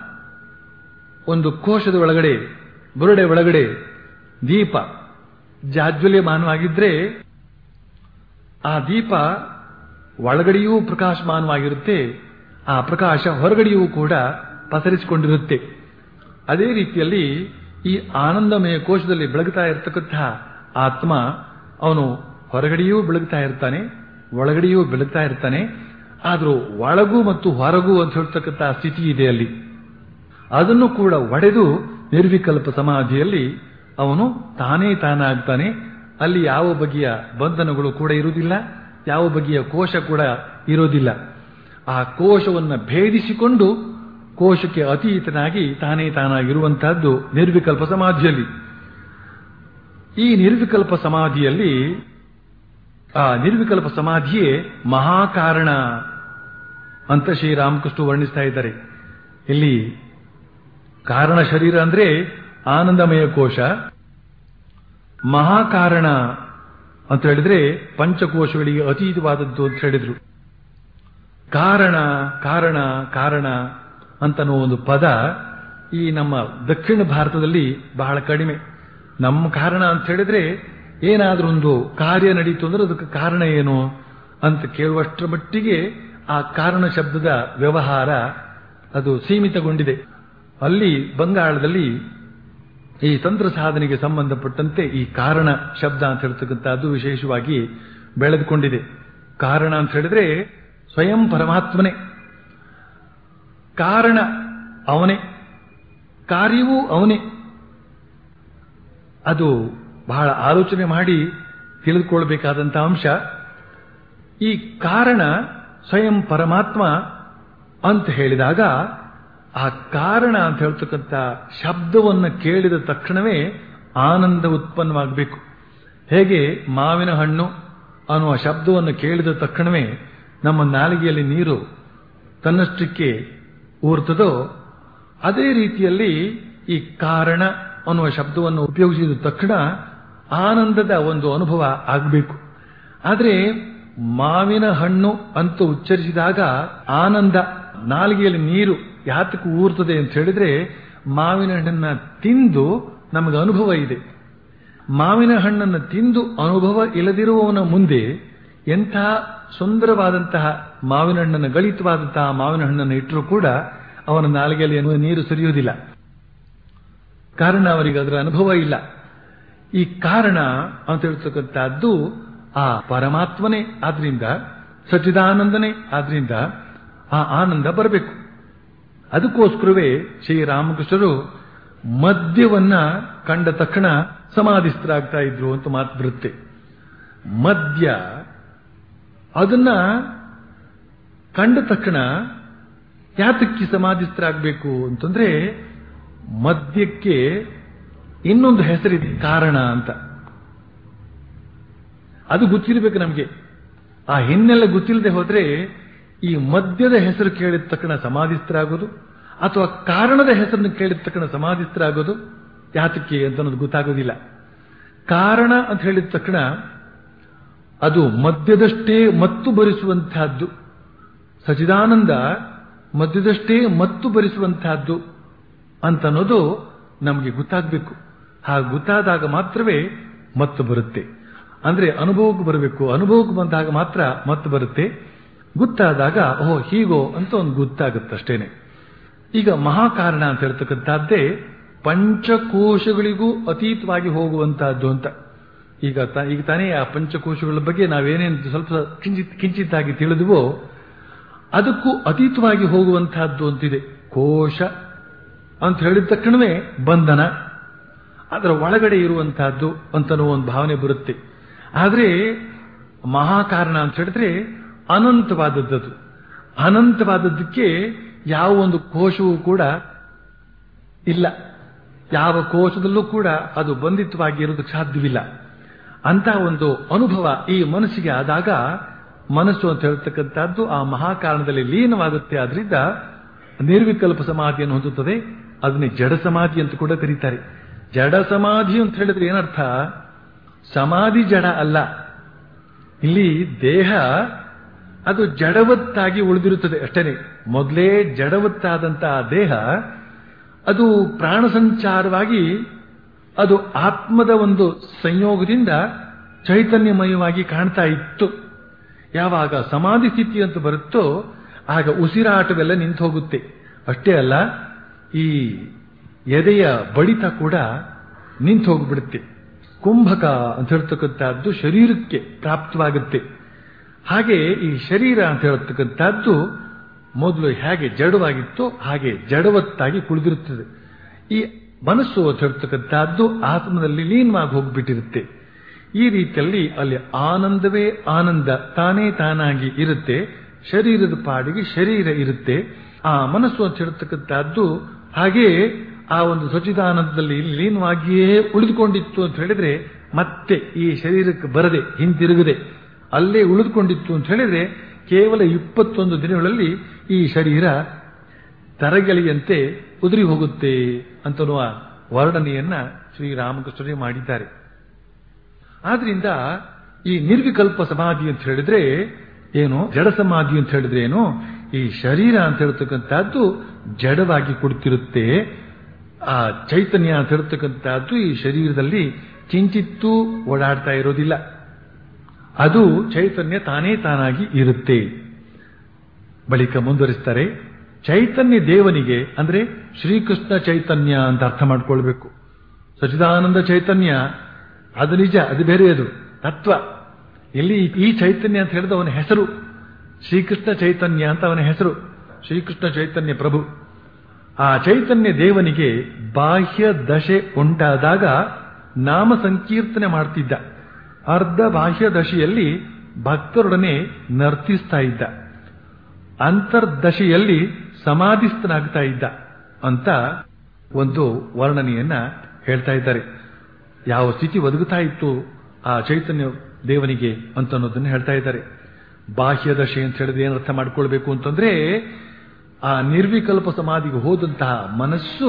ಒಂದು ಕೋಶದ ಒಳಗಡೆ ಬುರುಡೆ ಒಳಗಡೆ ದೀಪ ಜಾಜ್ವಲ್ಯಮಾನವಾಗಿದ್ರೆ ಆ ದೀಪ ಒಳಗಡೆಯೂ ಪ್ರಕಾಶಮಾನವಾಗಿರುತ್ತೆ ಆ ಪ್ರಕಾಶ ಹೊರಗಡೆಯೂ ಕೂಡ ಪಸರಿಸಿಕೊಂಡಿರುತ್ತೆ ಅದೇ ರೀತಿಯಲ್ಲಿ ಈ ಆನಂದಮಯ ಕೋಶದಲ್ಲಿ ಬೆಳಗ್ತಾ ಇರತಕ್ಕಂತಹ ಆತ್ಮ ಅವನು ಹೊರಗಡೆಯೂ ಬೆಳಗ್ತಾ ಇರ್ತಾನೆ ಒಳಗಡೆಯೂ ಬೆಳಗ್ತಾ ಇರ್ತಾನೆ ಆದರೂ ಒಳಗೂ ಮತ್ತು ಹೊರಗೂ ಅಂತ ಹೇಳ್ತಕ್ಕಂತಹ ಸ್ಥಿತಿ ಇದೆ ಅಲ್ಲಿ ಅದನ್ನು ಕೂಡ ಒಡೆದು ನಿರ್ವಿಕಲ್ಪ ಸಮಾಧಿಯಲ್ಲಿ ಅವನು ತಾನೇ ತಾನಾಗ್ತಾನೆ ಅಲ್ಲಿ ಯಾವ ಬಗೆಯ ಬಂಧನಗಳು ಕೂಡ ಇರುವುದಿಲ್ಲ ಯಾವ ಬಗೆಯ ಕೋಶ ಕೂಡ ಇರೋದಿಲ್ಲ ಆ ಕೋಶವನ್ನು ಭೇದಿಸಿಕೊಂಡು ಕೋಶಕ್ಕೆ ಅತೀತನಾಗಿ ತಾನೇ ತಾನಾಗಿರುವಂತಹದ್ದು ನಿರ್ವಿಕಲ್ಪ ಸಮಾಧಿಯಲ್ಲಿ ಈ ನಿರ್ವಿಕಲ್ಪ ಸಮಾಧಿಯಲ್ಲಿ ಆ ನಿರ್ವಿಕಲ್ಪ ಸಮಾಧಿಯೇ ಮಹಾಕಾರಣ ಅಂತ ಶ್ರೀರಾಮಕೃಷ್ಣ ವರ್ಣಿಸ್ತಾ ಇದ್ದಾರೆ ಇಲ್ಲಿ ಕಾರಣ ಶರೀರ ಅಂದ್ರೆ ಆನಂದಮಯ ಕೋಶ ಮಹಾಕಾರಣ ಅಂತ ಹೇಳಿದ್ರೆ ಪಂಚಕೋಶಗಳಿಗೆ ಅತೀತವಾದದ್ದು ಅಂತ ಹೇಳಿದ್ರು ಕಾರಣ ಕಾರಣ ಕಾರಣ ಅಂತನೋ ಒಂದು ಪದ ಈ ನಮ್ಮ ದಕ್ಷಿಣ ಭಾರತದಲ್ಲಿ ಬಹಳ ಕಡಿಮೆ ನಮ್ಮ ಕಾರಣ ಅಂತ ಹೇಳಿದ್ರೆ ಏನಾದ್ರೂ ಒಂದು ಕಾರ್ಯ ನಡೀತು ಅಂದ್ರೆ ಅದಕ್ಕೆ ಕಾರಣ ಏನು ಅಂತ ಕೇಳುವಷ್ಟರ ಮಟ್ಟಿಗೆ ಆ ಕಾರಣ ಶಬ್ದದ ವ್ಯವಹಾರ ಅದು ಸೀಮಿತಗೊಂಡಿದೆ ಅಲ್ಲಿ ಬಂಗಾಳದಲ್ಲಿ ಈ ತಂತ್ರ ಸಾಧನೆಗೆ ಸಂಬಂಧಪಟ್ಟಂತೆ ಈ ಕಾರಣ ಶಬ್ದ ಅಂತ ಹೇಳ್ತಕ್ಕಂಥದ್ದು ವಿಶೇಷವಾಗಿ ಬೆಳೆದುಕೊಂಡಿದೆ ಕಾರಣ ಅಂತ ಹೇಳಿದ್ರೆ ಸ್ವಯಂ ಪರಮಾತ್ಮನೇ ಕಾರಣ ಅವನೇ ಕಾರ್ಯವೂ ಅವನೇ ಅದು ಬಹಳ ಆಲೋಚನೆ ಮಾಡಿ ತಿಳಿದುಕೊಳ್ಬೇಕಾದಂಥ ಅಂಶ ಈ ಕಾರಣ ಸ್ವಯಂ ಪರಮಾತ್ಮ ಅಂತ ಹೇಳಿದಾಗ ಆ ಕಾರಣ ಅಂತ ಹೇಳ್ತಕ್ಕಂಥ ಶಬ್ದವನ್ನು ಕೇಳಿದ ತಕ್ಷಣವೇ ಆನಂದ ಉತ್ಪನ್ನವಾಗಬೇಕು ಹೇಗೆ ಮಾವಿನ ಹಣ್ಣು ಅನ್ನುವ ಶಬ್ದವನ್ನು ಕೇಳಿದ ತಕ್ಷಣವೇ ನಮ್ಮ ನಾಲಿಗೆಯಲ್ಲಿ ನೀರು ತನ್ನಷ್ಟಕ್ಕೆ ಊರ್ತದೋ ಅದೇ ರೀತಿಯಲ್ಲಿ ಈ ಕಾರಣ ಅನ್ನುವ ಶಬ್ದವನ್ನು ಉಪಯೋಗಿಸಿದ ತಕ್ಷಣ ಆನಂದದ ಒಂದು ಅನುಭವ ಆಗಬೇಕು ಆದರೆ ಮಾವಿನ ಹಣ್ಣು ಅಂತ ಉಚ್ಚರಿಸಿದಾಗ ಆನಂದ ನಾಲಿಗೆಯಲ್ಲಿ ನೀರು ಯಾತಕ್ಕೆ ಊರ್ತದೆ ಅಂತ ಹೇಳಿದ್ರೆ ಮಾವಿನ ಹಣ್ಣನ್ನ ತಿಂದು ನಮಗೆ ಅನುಭವ ಇದೆ ಮಾವಿನ ಹಣ್ಣನ್ನು ತಿಂದು ಅನುಭವ ಇಲ್ಲದಿರುವವನ ಮುಂದೆ ಎಂಥ ಸುಂದರವಾದಂತಹ ಮಾವಿನ ಹಣ್ಣನ್ನು ಗಳಿತವಾದಂತಹ ಮಾವಿನ ಹಣ್ಣನ್ನು ಇಟ್ಟರೂ ಕೂಡ ಅವನ ನಾಲಿಗೆಯಲ್ಲಿ ಏನು ನೀರು ಸುರಿಯುವುದಿಲ್ಲ ಕಾರಣ ಅವರಿಗೆ ಅದರ ಅನುಭವ ಇಲ್ಲ ಈ ಕಾರಣ ಅಂತ ಹೇಳ್ತಕ್ಕಂಥದ್ದು ಆ ಪರಮಾತ್ಮನೇ ಆದ್ರಿಂದ ಸಚ್ಚಿದಾನಂದನೇ ಆದ್ರಿಂದ ಆ ಆನಂದ ಬರಬೇಕು ಅದಕ್ಕೋಸ್ಕರವೇ ಶ್ರೀರಾಮಕೃಷ್ಣರು ಮದ್ಯವನ್ನ ಕಂಡ ತಕ್ಷಣ ಸಮಾಧಿಸ್ಥರಾಗ್ತಾ ಇದ್ರು ಅಂತ ಮಾತು ಬರುತ್ತೆ ಮದ್ಯ ಅದನ್ನ ಕಂಡ ತಕ್ಷಣ ಯಾತಕ್ಕೆ ಸಮಾಧಿಸ್ಥರಾಗಬೇಕು ಅಂತಂದ್ರೆ ಮದ್ಯಕ್ಕೆ ಇನ್ನೊಂದು ಹೆಸರಿದೆ ಕಾರಣ ಅಂತ ಅದು ಗೊತ್ತಿರಬೇಕು ನಮಗೆ ಆ ಹಿನ್ನೆಲೆ ಗೊತ್ತಿಲ್ಲದೆ ಹೋದ್ರೆ ಈ ಮದ್ಯದ ಹೆಸರು ಕೇಳಿದ ತಕ್ಷಣ ಸಮಾಧಿಸ್ಥರಾಗೋದು ಅಥವಾ ಕಾರಣದ ಹೆಸರನ್ನು ಕೇಳಿದ ತಕ್ಷಣ ಸಮಾಧಿಸ್ಥರಾಗೋದು ಯಾತಕ್ಕೆ ಅಂತ ಅನ್ನೋದು ಗೊತ್ತಾಗೋದಿಲ್ಲ ಕಾರಣ ಅಂತ ಹೇಳಿದ ತಕ್ಷಣ ಅದು ಮದ್ಯದಷ್ಟೇ ಮತ್ತು ಭರಿಸುವಂತಹದ್ದು ಸಚಿದಾನಂದ ಮದ್ಯದಷ್ಟೇ ಮತ್ತು ಭರಿಸುವಂತಹದ್ದು ಅಂತ ಅನ್ನೋದು ನಮಗೆ ಗೊತ್ತಾಗಬೇಕು ಹಾಗೆ ಗೊತ್ತಾದಾಗ ಮಾತ್ರವೇ ಮತ್ತು ಬರುತ್ತೆ ಅಂದ್ರೆ ಅನುಭವಕ್ಕೆ ಬರಬೇಕು ಅನುಭವಕ್ಕೆ ಬಂದಾಗ ಮಾತ್ರ ಮತ್ತು ಬರುತ್ತೆ ಗೊತ್ತಾದಾಗ ಓಹೋ ಹೀಗೋ ಅಂತ ಒಂದು ಗೊತ್ತಾಗುತ್ತಷ್ಟೇನೆ ಈಗ ಮಹಾಕಾರಣ ಅಂತ ಹೇಳ್ತಕ್ಕಂಥದ್ದೇ ಪಂಚಕೋಶಗಳಿಗೂ ಅತೀತವಾಗಿ ಹೋಗುವಂತಹದ್ದು ಅಂತ ಈಗ ತಾ- ಈಗ ತಾನೇ ಆ ಪಂಚಕೋಶಗಳ ಬಗ್ಗೆ ನಾವೇನೇನು ಸ್ವಲ್ಪ ಕಿಂಚಿತ್ ಕಿಂಚಿತ್ತಾಗಿ ತಿಳಿದುವೋ ಅದಕ್ಕೂ ಅತೀತವಾಗಿ ಹೋಗುವಂತಹದ್ದು ಅಂತಿದೆ ಕೋಶ ಅಂತ ಹೇಳಿದ ತಕ್ಷಣವೇ ಬಂಧನ ಅದರ ಒಳಗಡೆ ಇರುವಂತಹದ್ದು ಅಂತನೋ ಒಂದು ಭಾವನೆ ಬರುತ್ತೆ ಆದರೆ ಮಹಾಕಾರಣ ಅಂತ ಹೇಳಿದ್ರೆ ಅನಂತವಾದದ್ದು ಅನಂತವಾದದ್ದಕ್ಕೆ ಯಾವ ಒಂದು ಕೋಶವೂ ಕೂಡ ಇಲ್ಲ ಯಾವ ಕೋಶದಲ್ಲೂ ಕೂಡ ಅದು ಬಂಧಿತವಾಗಿ ಇರೋದಕ್ಕೆ ಸಾಧ್ಯವಿಲ್ಲ ಅಂತ ಒಂದು ಅನುಭವ ಈ ಮನಸ್ಸಿಗೆ ಆದಾಗ ಮನಸ್ಸು ಅಂತ ಹೇಳ್ತಕ್ಕಂಥದ್ದು ಆ ಮಹಾಕಾರಣದಲ್ಲಿ ಲೀನವಾಗುತ್ತೆ ಆದ್ರಿಂದ ನಿರ್ವಿಕಲ್ಪ ಸಮಾಧಿಯನ್ನು ಹೊಂದುತ್ತದೆ ಅದನ್ನೇ ಜಡ ಸಮಾಧಿ ಅಂತ ಕೂಡ ಕರೀತಾರೆ ಜಡ ಸಮಾಧಿ ಅಂತ ಹೇಳಿದ್ರೆ ಏನರ್ಥ ಸಮಾಧಿ ಜಡ ಅಲ್ಲ ಇಲ್ಲಿ ದೇಹ ಅದು ಜಡವತ್ತಾಗಿ ಉಳಿದಿರುತ್ತದೆ ಅಷ್ಟೇನೆ ಮೊದಲೇ ಜಡವತ್ತಾದಂತಹ ದೇಹ ಅದು ಪ್ರಾಣ ಸಂಚಾರವಾಗಿ ಅದು ಆತ್ಮದ ಒಂದು ಸಂಯೋಗದಿಂದ ಚೈತನ್ಯಮಯವಾಗಿ ಕಾಣ್ತಾ ಇತ್ತು ಯಾವಾಗ ಸಮಾಧಿ ಸ್ಥಿತಿ ಅಂತ ಬರುತ್ತೋ ಆಗ ಉಸಿರಾಟವೆಲ್ಲ ನಿಂತು ಹೋಗುತ್ತೆ ಅಷ್ಟೇ ಅಲ್ಲ ಈ ಎದೆಯ ಬಡಿತ ಕೂಡ ನಿಂತು ಹೋಗ್ಬಿಡುತ್ತೆ ಕುಂಭಕ ಅಂತ ಹೇಳ್ತಕ್ಕಂಥದ್ದು ಶರೀರಕ್ಕೆ ಪ್ರಾಪ್ತವಾಗುತ್ತೆ ಹಾಗೆ ಈ ಶರೀರ ಅಂತ ಹೇಳ್ತಕ್ಕಂಥದ್ದು ಮೊದಲು ಹೇಗೆ ಜಡವಾಗಿತ್ತೋ ಹಾಗೆ ಜಡವತ್ತಾಗಿ ಕುಳಿದಿರುತ್ತದೆ ಈ ಮನಸ್ಸು ಅಂತ ಹೇಳ್ತಕ್ಕಂಥದ್ದು ಆತ್ಮದಲ್ಲಿ ಲೀನವಾಗಿ ಹೋಗ್ಬಿಟ್ಟಿರುತ್ತೆ ಈ ರೀತಿಯಲ್ಲಿ ಅಲ್ಲಿ ಆನಂದವೇ ಆನಂದ ತಾನೇ ತಾನಾಗಿ ಇರುತ್ತೆ ಶರೀರದ ಪಾಡಿಗೆ ಶರೀರ ಇರುತ್ತೆ ಆ ಮನಸ್ಸು ಅಂತ ಹೇಳ್ತಕ್ಕಂಥದ್ದು ಹಾಗೆ ಆ ಒಂದು ಸಚಿದಾನಂದದಲ್ಲಿ ಲೀನವಾಗಿಯೇ ಉಳಿದುಕೊಂಡಿತ್ತು ಅಂತ ಹೇಳಿದ್ರೆ ಮತ್ತೆ ಈ ಶರೀರಕ್ಕೆ ಬರದೆ ಹಿಂತಿರುಗದೆ ಅಲ್ಲೇ ಉಳಿದುಕೊಂಡಿತ್ತು ಅಂತ ಹೇಳಿದ್ರೆ ಕೇವಲ ಇಪ್ಪತ್ತೊಂದು ದಿನಗಳಲ್ಲಿ ಈ ಶರೀರ ತರಗೆಲೆಯಂತೆ ಉದುರಿ ಹೋಗುತ್ತೆ ಅಂತನ್ನುವ ವರ್ಣನೆಯನ್ನ ಶ್ರೀರಾಮಕೃಷ್ಣರೇ ಮಾಡಿದ್ದಾರೆ ಆದ್ರಿಂದ ಈ ನಿರ್ವಿಕಲ್ಪ ಸಮಾಧಿ ಅಂತ ಹೇಳಿದ್ರೆ ಏನು ಜಡ ಸಮಾಧಿ ಅಂತ ಹೇಳಿದ್ರೆ ಏನು ಈ ಶರೀರ ಅಂತ ಹೇಳ್ತಕ್ಕಂಥದ್ದು ಜಡವಾಗಿ ಕೊಡ್ತಿರುತ್ತೆ ಆ ಚೈತನ್ಯ ಅಂತ ಹೇಳ್ತಕ್ಕಂಥದ್ದು ಈ ಶರೀರದಲ್ಲಿ ಕಿಂಚಿತ್ತೂ ಓಡಾಡ್ತಾ ಇರೋದಿಲ್ಲ ಅದು ಚೈತನ್ಯ ತಾನೇ ತಾನಾಗಿ ಇರುತ್ತೆ ಬಳಿಕ ಮುಂದುವರಿಸ್ತಾರೆ ಚೈತನ್ಯ ದೇವನಿಗೆ ಅಂದ್ರೆ ಶ್ರೀಕೃಷ್ಣ ಚೈತನ್ಯ ಅಂತ ಅರ್ಥ ಮಾಡ್ಕೊಳ್ಬೇಕು ಸಚಿದಾನಂದ ಚೈತನ್ಯ ಅದು ನಿಜ ಅದು ಬೇರೆ ಅದು ತತ್ವ ಇಲ್ಲಿ ಈ ಚೈತನ್ಯ ಅಂತ ಹೇಳಿದ ಅವನ ಹೆಸರು ಶ್ರೀಕೃಷ್ಣ ಚೈತನ್ಯ ಅಂತ ಅವನ ಹೆಸರು ಶ್ರೀಕೃಷ್ಣ ಚೈತನ್ಯ ಪ್ರಭು ಆ ಚೈತನ್ಯ ದೇವನಿಗೆ ಬಾಹ್ಯ ದಶೆ ಉಂಟಾದಾಗ ನಾಮ ಸಂಕೀರ್ತನೆ ಮಾಡ್ತಿದ್ದ ಅರ್ಧ ಬಾಹ್ಯ ದಶೆಯಲ್ಲಿ ಭಕ್ತರೊಡನೆ ನರ್ತಿಸ್ತಾ ಇದ್ದ ಅಂತರ್ದಶೆಯಲ್ಲಿ ಸಮಾಧಿಸ್ಥನಾಗ್ತಾ ಇದ್ದ ಅಂತ ಒಂದು ವರ್ಣನೆಯನ್ನ ಹೇಳ್ತಾ ಇದ್ದಾರೆ ಯಾವ ಸ್ಥಿತಿ ಒದಗುತ್ತಾ ಇತ್ತು ಆ ಚೈತನ್ಯ ದೇವನಿಗೆ ಅಂತ ಅನ್ನೋದನ್ನ ಹೇಳ್ತಾ ಇದ್ದಾರೆ ಬಾಹ್ಯ ದಶೆ ಅಂತ ಹೇಳಿದ್ರೆ ಏನು ಅರ್ಥ ಮಾಡ್ಕೊಳ್ಬೇಕು ಅಂತಂದ್ರೆ ಆ ನಿರ್ವಿಕಲ್ಪ ಸಮಾಧಿಗೆ ಹೋದಂತಹ ಮನಸ್ಸು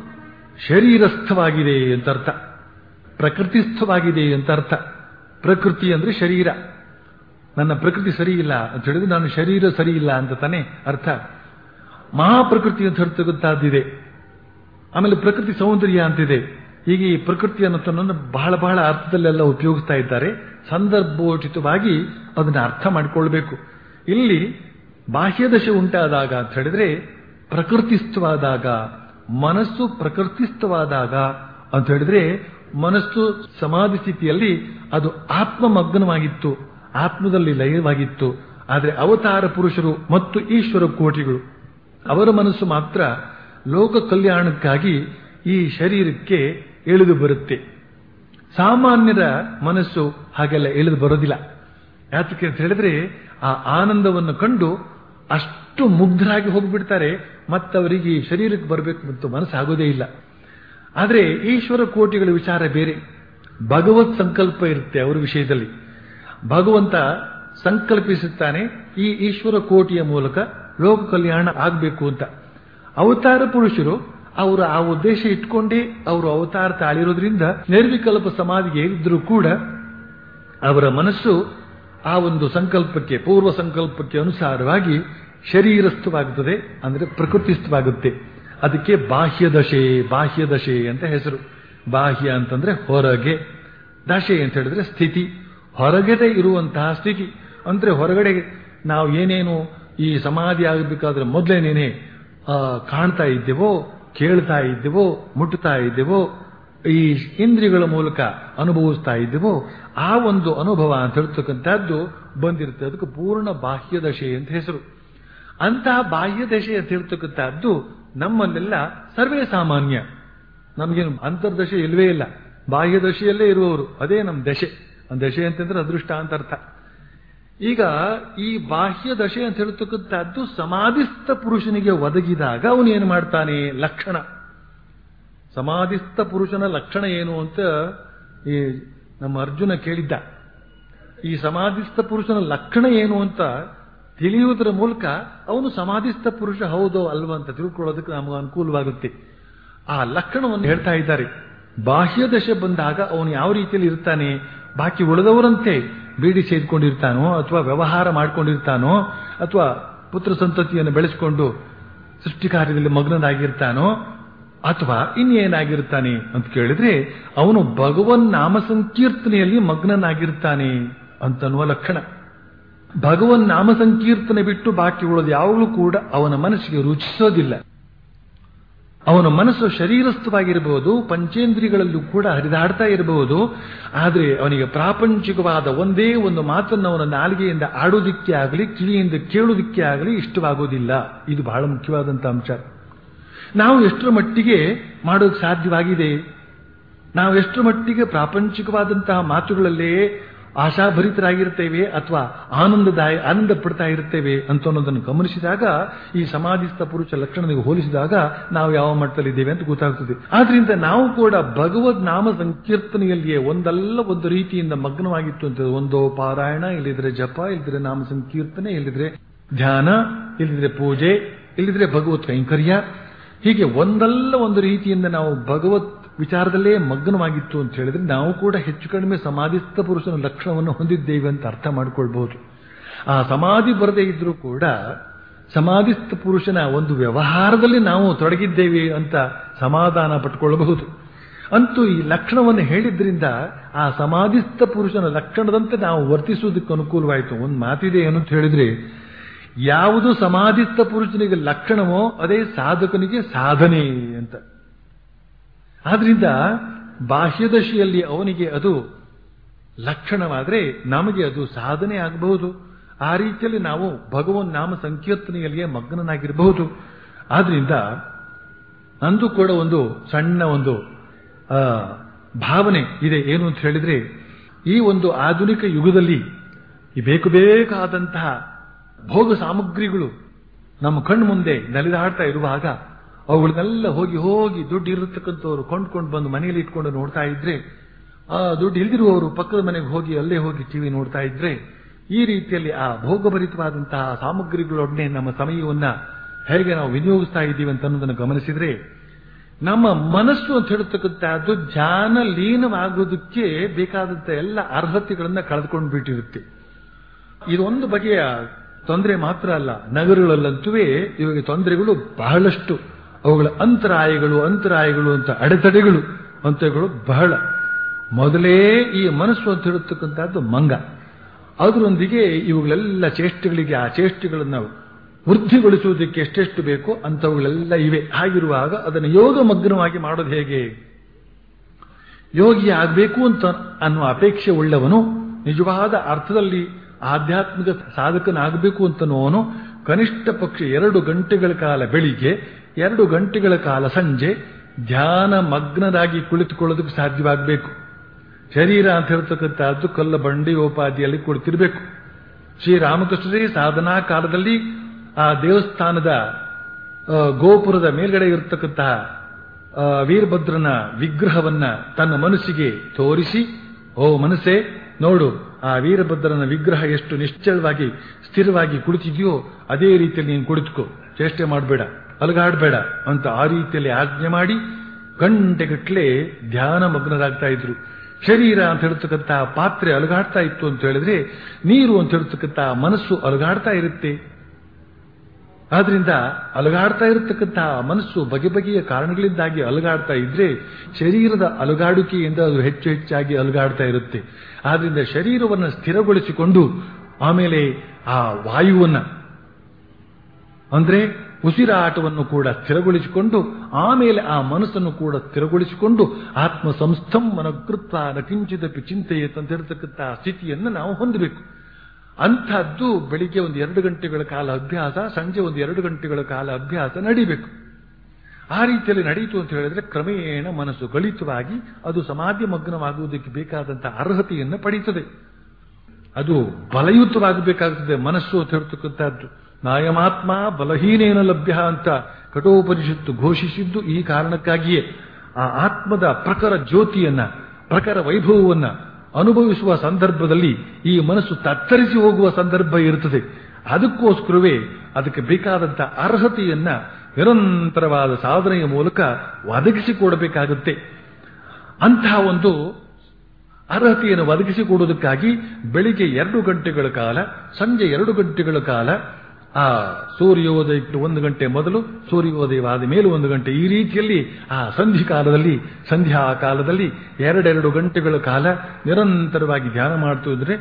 ಶರೀರಸ್ಥವಾಗಿದೆ ಅಂತ ಅರ್ಥ ಪ್ರಕೃತಿಸ್ಥವಾಗಿದೆ ಅಂತ ಅರ್ಥ ಪ್ರಕೃತಿ ಅಂದ್ರೆ ಶರೀರ ನನ್ನ ಪ್ರಕೃತಿ ಸರಿ ಇಲ್ಲ ಅಂತ ಹೇಳಿದ್ರೆ ನಾನು ಶರೀರ ಸರಿ ಇಲ್ಲ ಅಂತ ತಾನೇ ಅರ್ಥ ಮಹಾಪ್ರಕೃತಿ ಅಂತ ಹೇಳ್ತಕ್ಕಂಥದ್ದಿದೆ ಆಮೇಲೆ ಪ್ರಕೃತಿ ಸೌಂದರ್ಯ ಅಂತಿದೆ ಹೀಗೆ ಈ ಪ್ರಕೃತಿ ಅನ್ನೋದನ್ನು ಬಹಳ ಬಹಳ ಅರ್ಥದಲ್ಲೆಲ್ಲ ಉಪಯೋಗಿಸ್ತಾ ಇದ್ದಾರೆ ಸಂದರ್ಭೋಚಿತವಾಗಿ ಅದನ್ನ ಅರ್ಥ ಮಾಡಿಕೊಳ್ಬೇಕು ಇಲ್ಲಿ ಬಾಹ್ಯದಶೆ ಉಂಟಾದಾಗ ಅಂತ ಹೇಳಿದ್ರೆ ಪ್ರಕೃತಿಸ್ಥವಾದಾಗ ಮನಸ್ಸು ಪ್ರಕೃತಿಸ್ಥವಾದಾಗ ಅಂತ ಹೇಳಿದ್ರೆ ಮನಸ್ಸು ಸಮಾಧಿ ಸ್ಥಿತಿಯಲ್ಲಿ ಅದು ಆತ್ಮಮಗ್ನವಾಗಿತ್ತು ಆತ್ಮದಲ್ಲಿ ಲಯವಾಗಿತ್ತು ಆದರೆ ಅವತಾರ ಪುರುಷರು ಮತ್ತು ಈಶ್ವರ ಕೋಟಿಗಳು ಅವರ ಮನಸ್ಸು ಮಾತ್ರ ಲೋಕ ಕಲ್ಯಾಣಕ್ಕಾಗಿ ಈ ಶರೀರಕ್ಕೆ ಇಳಿದು ಬರುತ್ತೆ ಸಾಮಾನ್ಯರ ಮನಸ್ಸು ಹಾಗೆಲ್ಲ ಇಳಿದು ಬರೋದಿಲ್ಲ ಯಾತಕ್ಕೆ ಅಂತ ಹೇಳಿದ್ರೆ ಆ ಆನಂದವನ್ನು ಕಂಡು ಅಷ್ಟು ಮುಗ್ಧರಾಗಿ ಹೋಗ್ಬಿಡ್ತಾರೆ ಮತ್ತವರಿಗೆ ಈ ಶರೀರಕ್ಕೆ ಬರಬೇಕು ಮತ್ತು ಮನಸ್ಸಾಗೋದೇ ಇಲ್ಲ ಆದರೆ ಈಶ್ವರ ಕೋಟಿಗಳ ವಿಚಾರ ಬೇರೆ ಭಗವತ್ ಸಂಕಲ್ಪ ಇರುತ್ತೆ ಅವರ ವಿಷಯದಲ್ಲಿ ಭಗವಂತ ಸಂಕಲ್ಪಿಸುತ್ತಾನೆ ಈ ಈಶ್ವರ ಕೋಟಿಯ ಮೂಲಕ ಲೋಕ ಕಲ್ಯಾಣ ಆಗಬೇಕು ಅಂತ ಅವತಾರ ಪುರುಷರು ಅವರು ಆ ಉದ್ದೇಶ ಇಟ್ಕೊಂಡೇ ಅವರು ಅವತಾರ ತಾಳಿರೋದ್ರಿಂದ ನಿರ್ವಿಕಲ್ಪ ಸಮಾಧಿಗೆ ಇದ್ರೂ ಕೂಡ ಅವರ ಮನಸ್ಸು ಆ ಒಂದು ಸಂಕಲ್ಪಕ್ಕೆ ಪೂರ್ವ ಸಂಕಲ್ಪಕ್ಕೆ ಅನುಸಾರವಾಗಿ ಶರೀರಸ್ಥವಾಗುತ್ತದೆ ಅಂದರೆ ಪ್ರಕೃತಿಸ್ಥವಾಗುತ್ತೆ ಅದಕ್ಕೆ ಬಾಹ್ಯ ದಶೆ ಬಾಹ್ಯ ದಶೆ ಅಂತ ಹೆಸರು ಬಾಹ್ಯ ಅಂತಂದ್ರೆ ಹೊರಗೆ ದಶೆ ಅಂತ ಹೇಳಿದ್ರೆ ಸ್ಥಿತಿ ಹೊರಗಡೆ ಇರುವಂತಹ ಸ್ಥಿತಿ ಅಂದ್ರೆ ಹೊರಗಡೆ ನಾವು ಏನೇನು ಈ ಸಮಾಧಿ ಆಗಬೇಕಾದ್ರೆ ಮೊದಲೇನೇನೆ ಕಾಣ್ತಾ ಇದ್ದೇವೋ ಕೇಳ್ತಾ ಇದ್ದೇವೋ ಮುಟ್ತಾ ಇದ್ದೇವೋ ಈ ಇಂದ್ರಿಯಗಳ ಮೂಲಕ ಅನುಭವಿಸ್ತಾ ಇದ್ದೇವೋ ಆ ಒಂದು ಅನುಭವ ಅಂತ ಹೇಳ್ತಕ್ಕಂಥದ್ದು ಬಂದಿರುತ್ತೆ ಅದಕ್ಕೆ ಪೂರ್ಣ ಬಾಹ್ಯ ದಶೆ ಅಂತ ಹೆಸರು ಅಂತಹ ಬಾಹ್ಯ ದಶೆ ಅಂತ ಹೇಳ್ತಕ್ಕಂಥದ್ದು ನಮ್ಮಲ್ಲೆಲ್ಲ ಸರ್ವೇ ಸಾಮಾನ್ಯ ನಮಗೇನು ಅಂತರ್ದಶೆ ಇಲ್ವೇ ಇಲ್ಲ ಬಾಹ್ಯ ದಶೆಯಲ್ಲೇ ಇರುವವರು ಅದೇ ನಮ್ಮ ದಶೆ ದಶೆ ಅಂತಂದ್ರೆ ಅದೃಷ್ಟ ಅಂತ ಅರ್ಥ ಈಗ ಈ ಬಾಹ್ಯ ದಶೆ ಅಂತ ಹೇಳ್ತಕ್ಕಂಥದ್ದು ಸಮಾಧಿಸ್ಥ ಪುರುಷನಿಗೆ ಒದಗಿದಾಗ ಅವನು ಏನು ಮಾಡ್ತಾನೆ ಲಕ್ಷಣ ಸಮಾಧಿಸ್ಥ ಪುರುಷನ ಲಕ್ಷಣ ಏನು ಅಂತ ಈ ನಮ್ಮ ಅರ್ಜುನ ಕೇಳಿದ್ದ ಈ ಸಮಾಧಿಸ್ಥ ಪುರುಷನ ಲಕ್ಷಣ ಏನು ಅಂತ ತಿಳಿಯುವುದರ ಮೂಲಕ ಅವನು ಸಮಾಧಿಸ್ಥ ಪುರುಷ ಹೌದೋ ಅಲ್ವೋ ಅಂತ ತಿಳ್ಕೊಳ್ಳೋದಕ್ಕೆ ನಮಗೆ ಅನುಕೂಲವಾಗುತ್ತೆ ಆ ಲಕ್ಷಣವನ್ನು ಹೇಳ್ತಾ ಇದ್ದಾರೆ ಬಾಹ್ಯ ದಶೆ ಬಂದಾಗ ಅವನು ಯಾವ ರೀತಿಯಲ್ಲಿ ಇರ್ತಾನೆ ಬಾಕಿ ಉಳಿದವರಂತೆ ಬೀಡಿ ಸೇದ್ಕೊಂಡಿರ್ತಾನೋ ಅಥವಾ ವ್ಯವಹಾರ ಮಾಡ್ಕೊಂಡಿರ್ತಾನೋ ಅಥವಾ ಪುತ್ರ ಸಂತತಿಯನ್ನು ಬೆಳೆಸಿಕೊಂಡು ಸೃಷ್ಟಿ ಕಾರ್ಯದಲ್ಲಿ ಮಗ್ನನಾಗಿರ್ತಾನೋ ಅಥವಾ ಇನ್ನೇನಾಗಿರ್ತಾನೆ ಅಂತ ಕೇಳಿದ್ರೆ ಅವನು ಭಗವನ್ ನಾಮ ಸಂಕೀರ್ತನೆಯಲ್ಲಿ ಮಗ್ನನಾಗಿರ್ತಾನೆ ಅಂತನ್ನುವ ಲಕ್ಷಣ ಭಗವನ್ ನಾಮ ಸಂಕೀರ್ತನೆ ಬಿಟ್ಟು ಬಾಕಿ ಉಳಿದ ಯಾವಾಗಲೂ ಕೂಡ ಅವನ ಮನಸ್ಸಿಗೆ ರುಚಿಸೋದಿಲ್ಲ ಅವನ ಮನಸ್ಸು ಶರೀರಸ್ಥವಾಗಿರಬಹುದು ಪಂಚೇಂದ್ರಿಯಗಳಲ್ಲೂ ಕೂಡ ಹರಿದಾಡ್ತಾ ಇರಬಹುದು ಆದರೆ ಅವನಿಗೆ ಪ್ರಾಪಂಚಿಕವಾದ ಒಂದೇ ಒಂದು ಮಾತನ್ನು ಅವನ ನಾಲಿಗೆಯಿಂದ ಆಡೋದಿಕ್ಕೆ ಆಗಲಿ ಕಿವಿಯಿಂದ ಕೇಳೋದಿಕ್ಕೆ ಆಗಲಿ ಇಷ್ಟವಾಗೋದಿಲ್ಲ ಇದು ಬಹಳ ಮುಖ್ಯವಾದಂಥ ಅಂಶ ನಾವು ಎಷ್ಟರ ಮಟ್ಟಿಗೆ ಮಾಡೋಕೆ ಸಾಧ್ಯವಾಗಿದೆ ನಾವು ಎಷ್ಟರ ಮಟ್ಟಿಗೆ ಪ್ರಾಪಂಚಿಕವಾದಂತಹ ಮಾತುಗಳಲ್ಲೇ ಆಶಾಭರಿತರಾಗಿರ್ತೇವೆ ಅಥವಾ ಆನಂದದಾಯ ಆನಂದ ಪಡ್ತಾ ಇರ್ತೇವೆ ಅಂತ ಅನ್ನೋದನ್ನು ಗಮನಿಸಿದಾಗ ಈ ಸಮಾಧಿಸ್ಥ ಪುರುಷ ಲಕ್ಷಣನಿಗೆ ಹೋಲಿಸಿದಾಗ ನಾವು ಯಾವ ಮಟ್ಟದಲ್ಲಿದ್ದೇವೆ ಅಂತ ಗೊತ್ತಾಗ್ತದೆ ಆದ್ರಿಂದ ನಾವು ಕೂಡ ಭಗವದ್ ನಾಮ ಸಂಕೀರ್ತನೆಯಲ್ಲಿಯೇ ಒಂದಲ್ಲ ಒಂದು ರೀತಿಯಿಂದ ಮಗ್ನವಾಗಿತ್ತು ಅಂತ ಒಂದೋ ಪಾರಾಯಣ ಇಲ್ಲಿದ್ರೆ ಜಪ ಇಲ್ಲಿದ್ರೆ ನಾಮ ಸಂಕೀರ್ತನೆ ಇಲ್ಲಿದ್ರೆ ಧ್ಯಾನ ಇಲ್ಲಿದ್ರೆ ಪೂಜೆ ಇಲ್ಲಿದ್ರೆ ಭಗವತ್ ಕೈಂಕರ್ಯ ಹೀಗೆ ಒಂದಲ್ಲ ಒಂದು ರೀತಿಯಿಂದ ನಾವು ಭಗವತ್ ವಿಚಾರದಲ್ಲೇ ಮಗ್ನವಾಗಿತ್ತು ಅಂತ ಹೇಳಿದ್ರೆ ನಾವು ಕೂಡ ಹೆಚ್ಚು ಕಡಿಮೆ ಸಮಾಧಿಸ್ಥ ಪುರುಷನ ಲಕ್ಷಣವನ್ನು ಹೊಂದಿದ್ದೇವೆ ಅಂತ ಅರ್ಥ ಮಾಡಿಕೊಳ್ಬಹುದು ಆ ಸಮಾಧಿ ಬರದೇ ಇದ್ರೂ ಕೂಡ ಸಮಾಧಿಸ್ಥ ಪುರುಷನ ಒಂದು ವ್ಯವಹಾರದಲ್ಲಿ ನಾವು ತೊಡಗಿದ್ದೇವೆ ಅಂತ ಸಮಾಧಾನ ಪಟ್ಕೊಳ್ಳಬಹುದು ಅಂತೂ ಈ ಲಕ್ಷಣವನ್ನು ಹೇಳಿದ್ರಿಂದ ಆ ಸಮಾಧಿಸ್ಥ ಪುರುಷನ ಲಕ್ಷಣದಂತೆ ನಾವು ವರ್ತಿಸುವುದಕ್ಕೆ ಅನುಕೂಲವಾಯಿತು ಒಂದು ಮಾತಿದೆ ಏನು ಅಂತ ಹೇಳಿದ್ರೆ ಯಾವುದು ಸಮಾಧಿಸ್ಥ ಪುರುಷನಿಗೆ ಲಕ್ಷಣವೋ ಅದೇ ಸಾಧಕನಿಗೆ ಸಾಧನೆ ಅಂತ ಆದ್ರಿಂದ ಬಾಹ್ಯದಶೆಯಲ್ಲಿ ಅವನಿಗೆ ಅದು ಲಕ್ಷಣವಾದರೆ ನಮಗೆ ಅದು ಸಾಧನೆ ಆಗಬಹುದು ಆ ರೀತಿಯಲ್ಲಿ ನಾವು ಭಗವನ್ ನಾಮ ಸಂಕೀರ್ತನೆಯಲ್ಲಿಯೇ ಮಗ್ನನಾಗಿರಬಹುದು ಆದ್ರಿಂದ ನಂದು ಕೂಡ ಒಂದು ಸಣ್ಣ ಒಂದು ಆ, ಭಾವನೆ ಇದೆ ಏನು ಅಂತ ಹೇಳಿದ್ರೆ ಈ ಒಂದು ಆಧುನಿಕ ಯುಗದಲ್ಲಿ ಈ ಬೇಕು ಬೇಕಾದಂತಹ ಭೋಗ ಸಾಮಗ್ರಿಗಳು ನಮ್ಮ ಕಣ್ಣು ಮುಂದೆ ನಲಿದಾಡ್ತಾ ಇರುವಾಗ ಅವುಗಳನ್ನೆಲ್ಲ ಹೋಗಿ ಹೋಗಿ ದುಡ್ಡು ಇರತಕ್ಕಂಥವ್ರು ಕೊಂಡ್ಕೊಂಡು ಬಂದು ಮನೆಯಲ್ಲಿ ಇಟ್ಕೊಂಡು ನೋಡ್ತಾ ಇದ್ರೆ ಆ ದುಡ್ಡು ಇಲ್ದಿರುವವರು ಪಕ್ಕದ ಮನೆಗೆ ಹೋಗಿ ಅಲ್ಲೇ ಹೋಗಿ ಟಿವಿ ನೋಡ್ತಾ ಇದ್ರೆ ಈ ರೀತಿಯಲ್ಲಿ ಆ ಭೋಗಭರಿತವಾದಂತಹ ಸಾಮಗ್ರಿಗಳೊಡನೆ ನಮ್ಮ ಸಮಯವನ್ನ ಹೇಗೆ ನಾವು ವಿನಿಯೋಗಿಸ್ತಾ ಇದ್ದೀವಿ ಅಂತ ಅನ್ನೋದನ್ನು ಗಮನಿಸಿದ್ರೆ ನಮ್ಮ ಮನಸ್ಸು ಅಂತ ಹೇಳ್ತಕ್ಕಂಥದ್ದು ಧ್ಯಾನ ಲೀನವಾಗೋದಕ್ಕೆ ಬೇಕಾದಂತ ಎಲ್ಲ ಅರ್ಹತೆಗಳನ್ನ ಕಳೆದುಕೊಂಡು ಬಿಟ್ಟಿರುತ್ತೆ ಇದೊಂದು ಬಗೆಯ ತೊಂದರೆ ಮಾತ್ರ ಅಲ್ಲ ನಗರಗಳಲ್ಲಂತೂ ಇವಾಗ ತೊಂದರೆಗಳು ಬಹಳಷ್ಟು ಅವುಗಳ ಅಂತರಾಯಗಳು ಅಂತರಾಯಗಳು ಅಂತ ಅಡೆತಡೆಗಳು ಅಂತಗಳು ಬಹಳ ಮೊದಲೇ ಈ ಮನಸ್ಸು ಅಂತ ಹೇಳತಕ್ಕಂಥದ್ದು ಮಂಗ ಅದರೊಂದಿಗೆ ಇವುಗಳೆಲ್ಲ ಚೇಷ್ಟೆಗಳಿಗೆ ಆ ಚೇಷ್ಟೆಗಳನ್ನು ವೃದ್ಧಿಗೊಳಿಸುವುದಕ್ಕೆ ಎಷ್ಟೆಷ್ಟು ಬೇಕೋ ಅಂಥವುಗಳೆಲ್ಲ ಇವೆ ಹಾಗಿರುವಾಗ ಅದನ್ನು ಯೋಗ ಮಗ್ನವಾಗಿ ಮಾಡೋದು ಹೇಗೆ ಯೋಗಿ ಆಗಬೇಕು ಅಂತ ಅನ್ನುವ ಅಪೇಕ್ಷೆ ಉಳ್ಳವನು ನಿಜವಾದ ಅರ್ಥದಲ್ಲಿ ಆಧ್ಯಾತ್ಮಿಕ ಸಾಧಕನಾಗಬೇಕು ಅಂತನೋನು ಕನಿಷ್ಠ ಪಕ್ಷ ಎರಡು ಗಂಟೆಗಳ ಕಾಲ ಬೆಳಿಗ್ಗೆ ಎರಡು ಗಂಟೆಗಳ ಕಾಲ ಸಂಜೆ ಧ್ಯಾನ ಮಗ್ನರಾಗಿ ಕುಳಿತುಕೊಳ್ಳೋದಕ್ಕೆ ಸಾಧ್ಯವಾಗಬೇಕು ಶರೀರ ಅಂತ ಹೇಳ್ತಕ್ಕಂಥದ್ದು ಕಲ್ಲ ಬಂಡಿ ಉಪಾಧಿಯಲ್ಲಿ ಕುಳಿತಿರಬೇಕು ಶ್ರೀರಾಮಕೃಷ್ಣರೇ ಸಾಧನಾ ಕಾಲದಲ್ಲಿ ಆ ದೇವಸ್ಥಾನದ ಆ, ಗೋಪುರದ ಮೇಲ್ಗಡೆ ಇರತಕ್ಕಂತಹ ಆ, ವೀರಭದ್ರನ ವಿಗ್ರಹವನ್ನ ತನ್ನ ಮನಸ್ಸಿಗೆ ತೋರಿಸಿ ಓ ಮನಸ್ಸೇ ನೋಡು ಆ ವೀರಭದ್ರನ ವಿಗ್ರಹ ಎಷ್ಟು ನಿಶ್ಚಳವಾಗಿ ಸ್ಥಿರವಾಗಿ ಕುಳಿತಿದೆಯೋ ಅದೇ ರೀತಿಯಲ್ಲಿ ನೀನು ಕುಳಿತುಕೋ ಚೇಷ್ಟೆ ಮಾಡಬೇಡ ಅಲಗಾಡಬೇಡ ಅಂತ ಆ ರೀತಿಯಲ್ಲಿ ಆಜ್ಞೆ ಮಾಡಿ ಗಂಟೆಗಟ್ಟಲೆ ಧ್ಯಾನ ಮಗ್ನರಾಗ್ತಾ ಇದ್ರು ಶರೀರ ಅಂತ ಹೇಳ್ತಕ್ಕಂಥ ಪಾತ್ರೆ ಅಲುಗಾಡ್ತಾ ಇತ್ತು ಅಂತ ಹೇಳಿದ್ರೆ ನೀರು ಅಂತ ಹೇಳ್ತಕ್ಕಂಥ ಮನಸ್ಸು ಅಲುಗಾಡ್ತಾ ಇರುತ್ತೆ ಆದ್ರಿಂದ ಅಲುಗಾಡ್ತಾ ಇರತಕ್ಕಂತಹ ಮನಸ್ಸು ಬಗೆ ಬಗೆಯ ಕಾರಣಗಳಿಂದಾಗಿ ಅಲುಗಾಡ್ತಾ ಇದ್ರೆ ಶರೀರದ ಅಲುಗಾಡುವಿಕೆಯಿಂದ ಅದು ಹೆಚ್ಚು ಹೆಚ್ಚಾಗಿ ಅಲುಗಾಡ್ತಾ ಇರುತ್ತೆ ಆದ್ರಿಂದ ಶರೀರವನ್ನು ಸ್ಥಿರಗೊಳಿಸಿಕೊಂಡು ಆಮೇಲೆ ಆ ವಾಯುವನ್ನ ಅಂದ್ರೆ ಉಸಿರಾಟವನ್ನು ಕೂಡ ಸ್ಥಿರಗೊಳಿಸಿಕೊಂಡು ಆಮೇಲೆ ಆ ಮನಸ್ಸನ್ನು ಕೂಡ ಸ್ಥಿರಗೊಳಿಸಿಕೊಂಡು ಆತ್ಮ ಸಂಸ್ಥಂ ಮನಕೃತ್ವ ನಕಿಂಚಿದಪಿ ಚಿಂತೆಯತ್ ಅಂತ ಹೇಳ್ತಕ್ಕಂಥ ಸ್ಥಿತಿಯನ್ನು ನಾವು ಹೊಂದಬೇಕು ಅಂಥದ್ದು ಬೆಳಿಗ್ಗೆ ಒಂದು ಎರಡು ಗಂಟೆಗಳ ಕಾಲ ಅಭ್ಯಾಸ ಸಂಜೆ ಒಂದು ಎರಡು ಗಂಟೆಗಳ ಕಾಲ ಅಭ್ಯಾಸ ನಡಿಬೇಕು ಆ ರೀತಿಯಲ್ಲಿ ನಡೆಯಿತು ಅಂತ ಹೇಳಿದ್ರೆ ಕ್ರಮೇಣ ಮನಸ್ಸು ಗಲಿತವಾಗಿ ಅದು ಸಮಾಧಿ ಮಗ್ನವಾಗುವುದಕ್ಕೆ ಬೇಕಾದಂತಹ ಅರ್ಹತೆಯನ್ನು ಪಡೀತದೆ ಅದು ಬಲಯುತವಾಗಬೇಕಾಗುತ್ತದೆ ಮನಸ್ಸು ಅಂತ ಹೇಳ್ತಕ್ಕಂಥದ್ದು ನಾಯಮಾತ್ಮ ಬಲಹೀನೇನ ಲಭ್ಯ ಅಂತ ಕಠೋಪನಿಷತ್ತು ಘೋಷಿಸಿದ್ದು ಈ ಕಾರಣಕ್ಕಾಗಿಯೇ ಆ ಆತ್ಮದ ಪ್ರಖರ ಜ್ಯೋತಿಯನ್ನ ಪ್ರಖರ ವೈಭವವನ್ನ ಅನುಭವಿಸುವ ಸಂದರ್ಭದಲ್ಲಿ ಈ ಮನಸ್ಸು ತತ್ತರಿಸಿ ಹೋಗುವ ಸಂದರ್ಭ ಇರುತ್ತದೆ ಅದಕ್ಕೋಸ್ಕರವೇ ಅದಕ್ಕೆ ಬೇಕಾದಂಥ ಅರ್ಹತೆಯನ್ನ ನಿರಂತರವಾದ ಸಾಧನೆಯ ಮೂಲಕ ಒದಗಿಸಿಕೊಡಬೇಕಾಗುತ್ತೆ ಅಂತಹ ಒಂದು ಅರ್ಹತೆಯನ್ನು ಒದಗಿಸಿಕೊಡುವುದಕ್ಕಾಗಿ ಬೆಳಿಗ್ಗೆ ಎರಡು ಗಂಟೆಗಳ ಕಾಲ ಸಂಜೆ ಎರಡು ಗಂಟೆಗಳ ಕಾಲ ಆ ಸೂರ್ಯೋದಯಕ್ಕೆ ಒಂದು ಗಂಟೆ ಮೊದಲು ಸೂರ್ಯೋದಯವಾದ ಮೇಲೆ ಒಂದು ಗಂಟೆ ಈ ರೀತಿಯಲ್ಲಿ ಆ ಸಂಧಿ ಕಾಲದಲ್ಲಿ ಸಂಧ್ಯಾ ಕಾಲದಲ್ಲಿ ಎರಡೆರಡು ಗಂಟೆಗಳ ಕಾಲ ನಿರಂತರವಾಗಿ ಧ್ಯಾನ ಮಾಡ್ತಾ ಇದ್ರೆ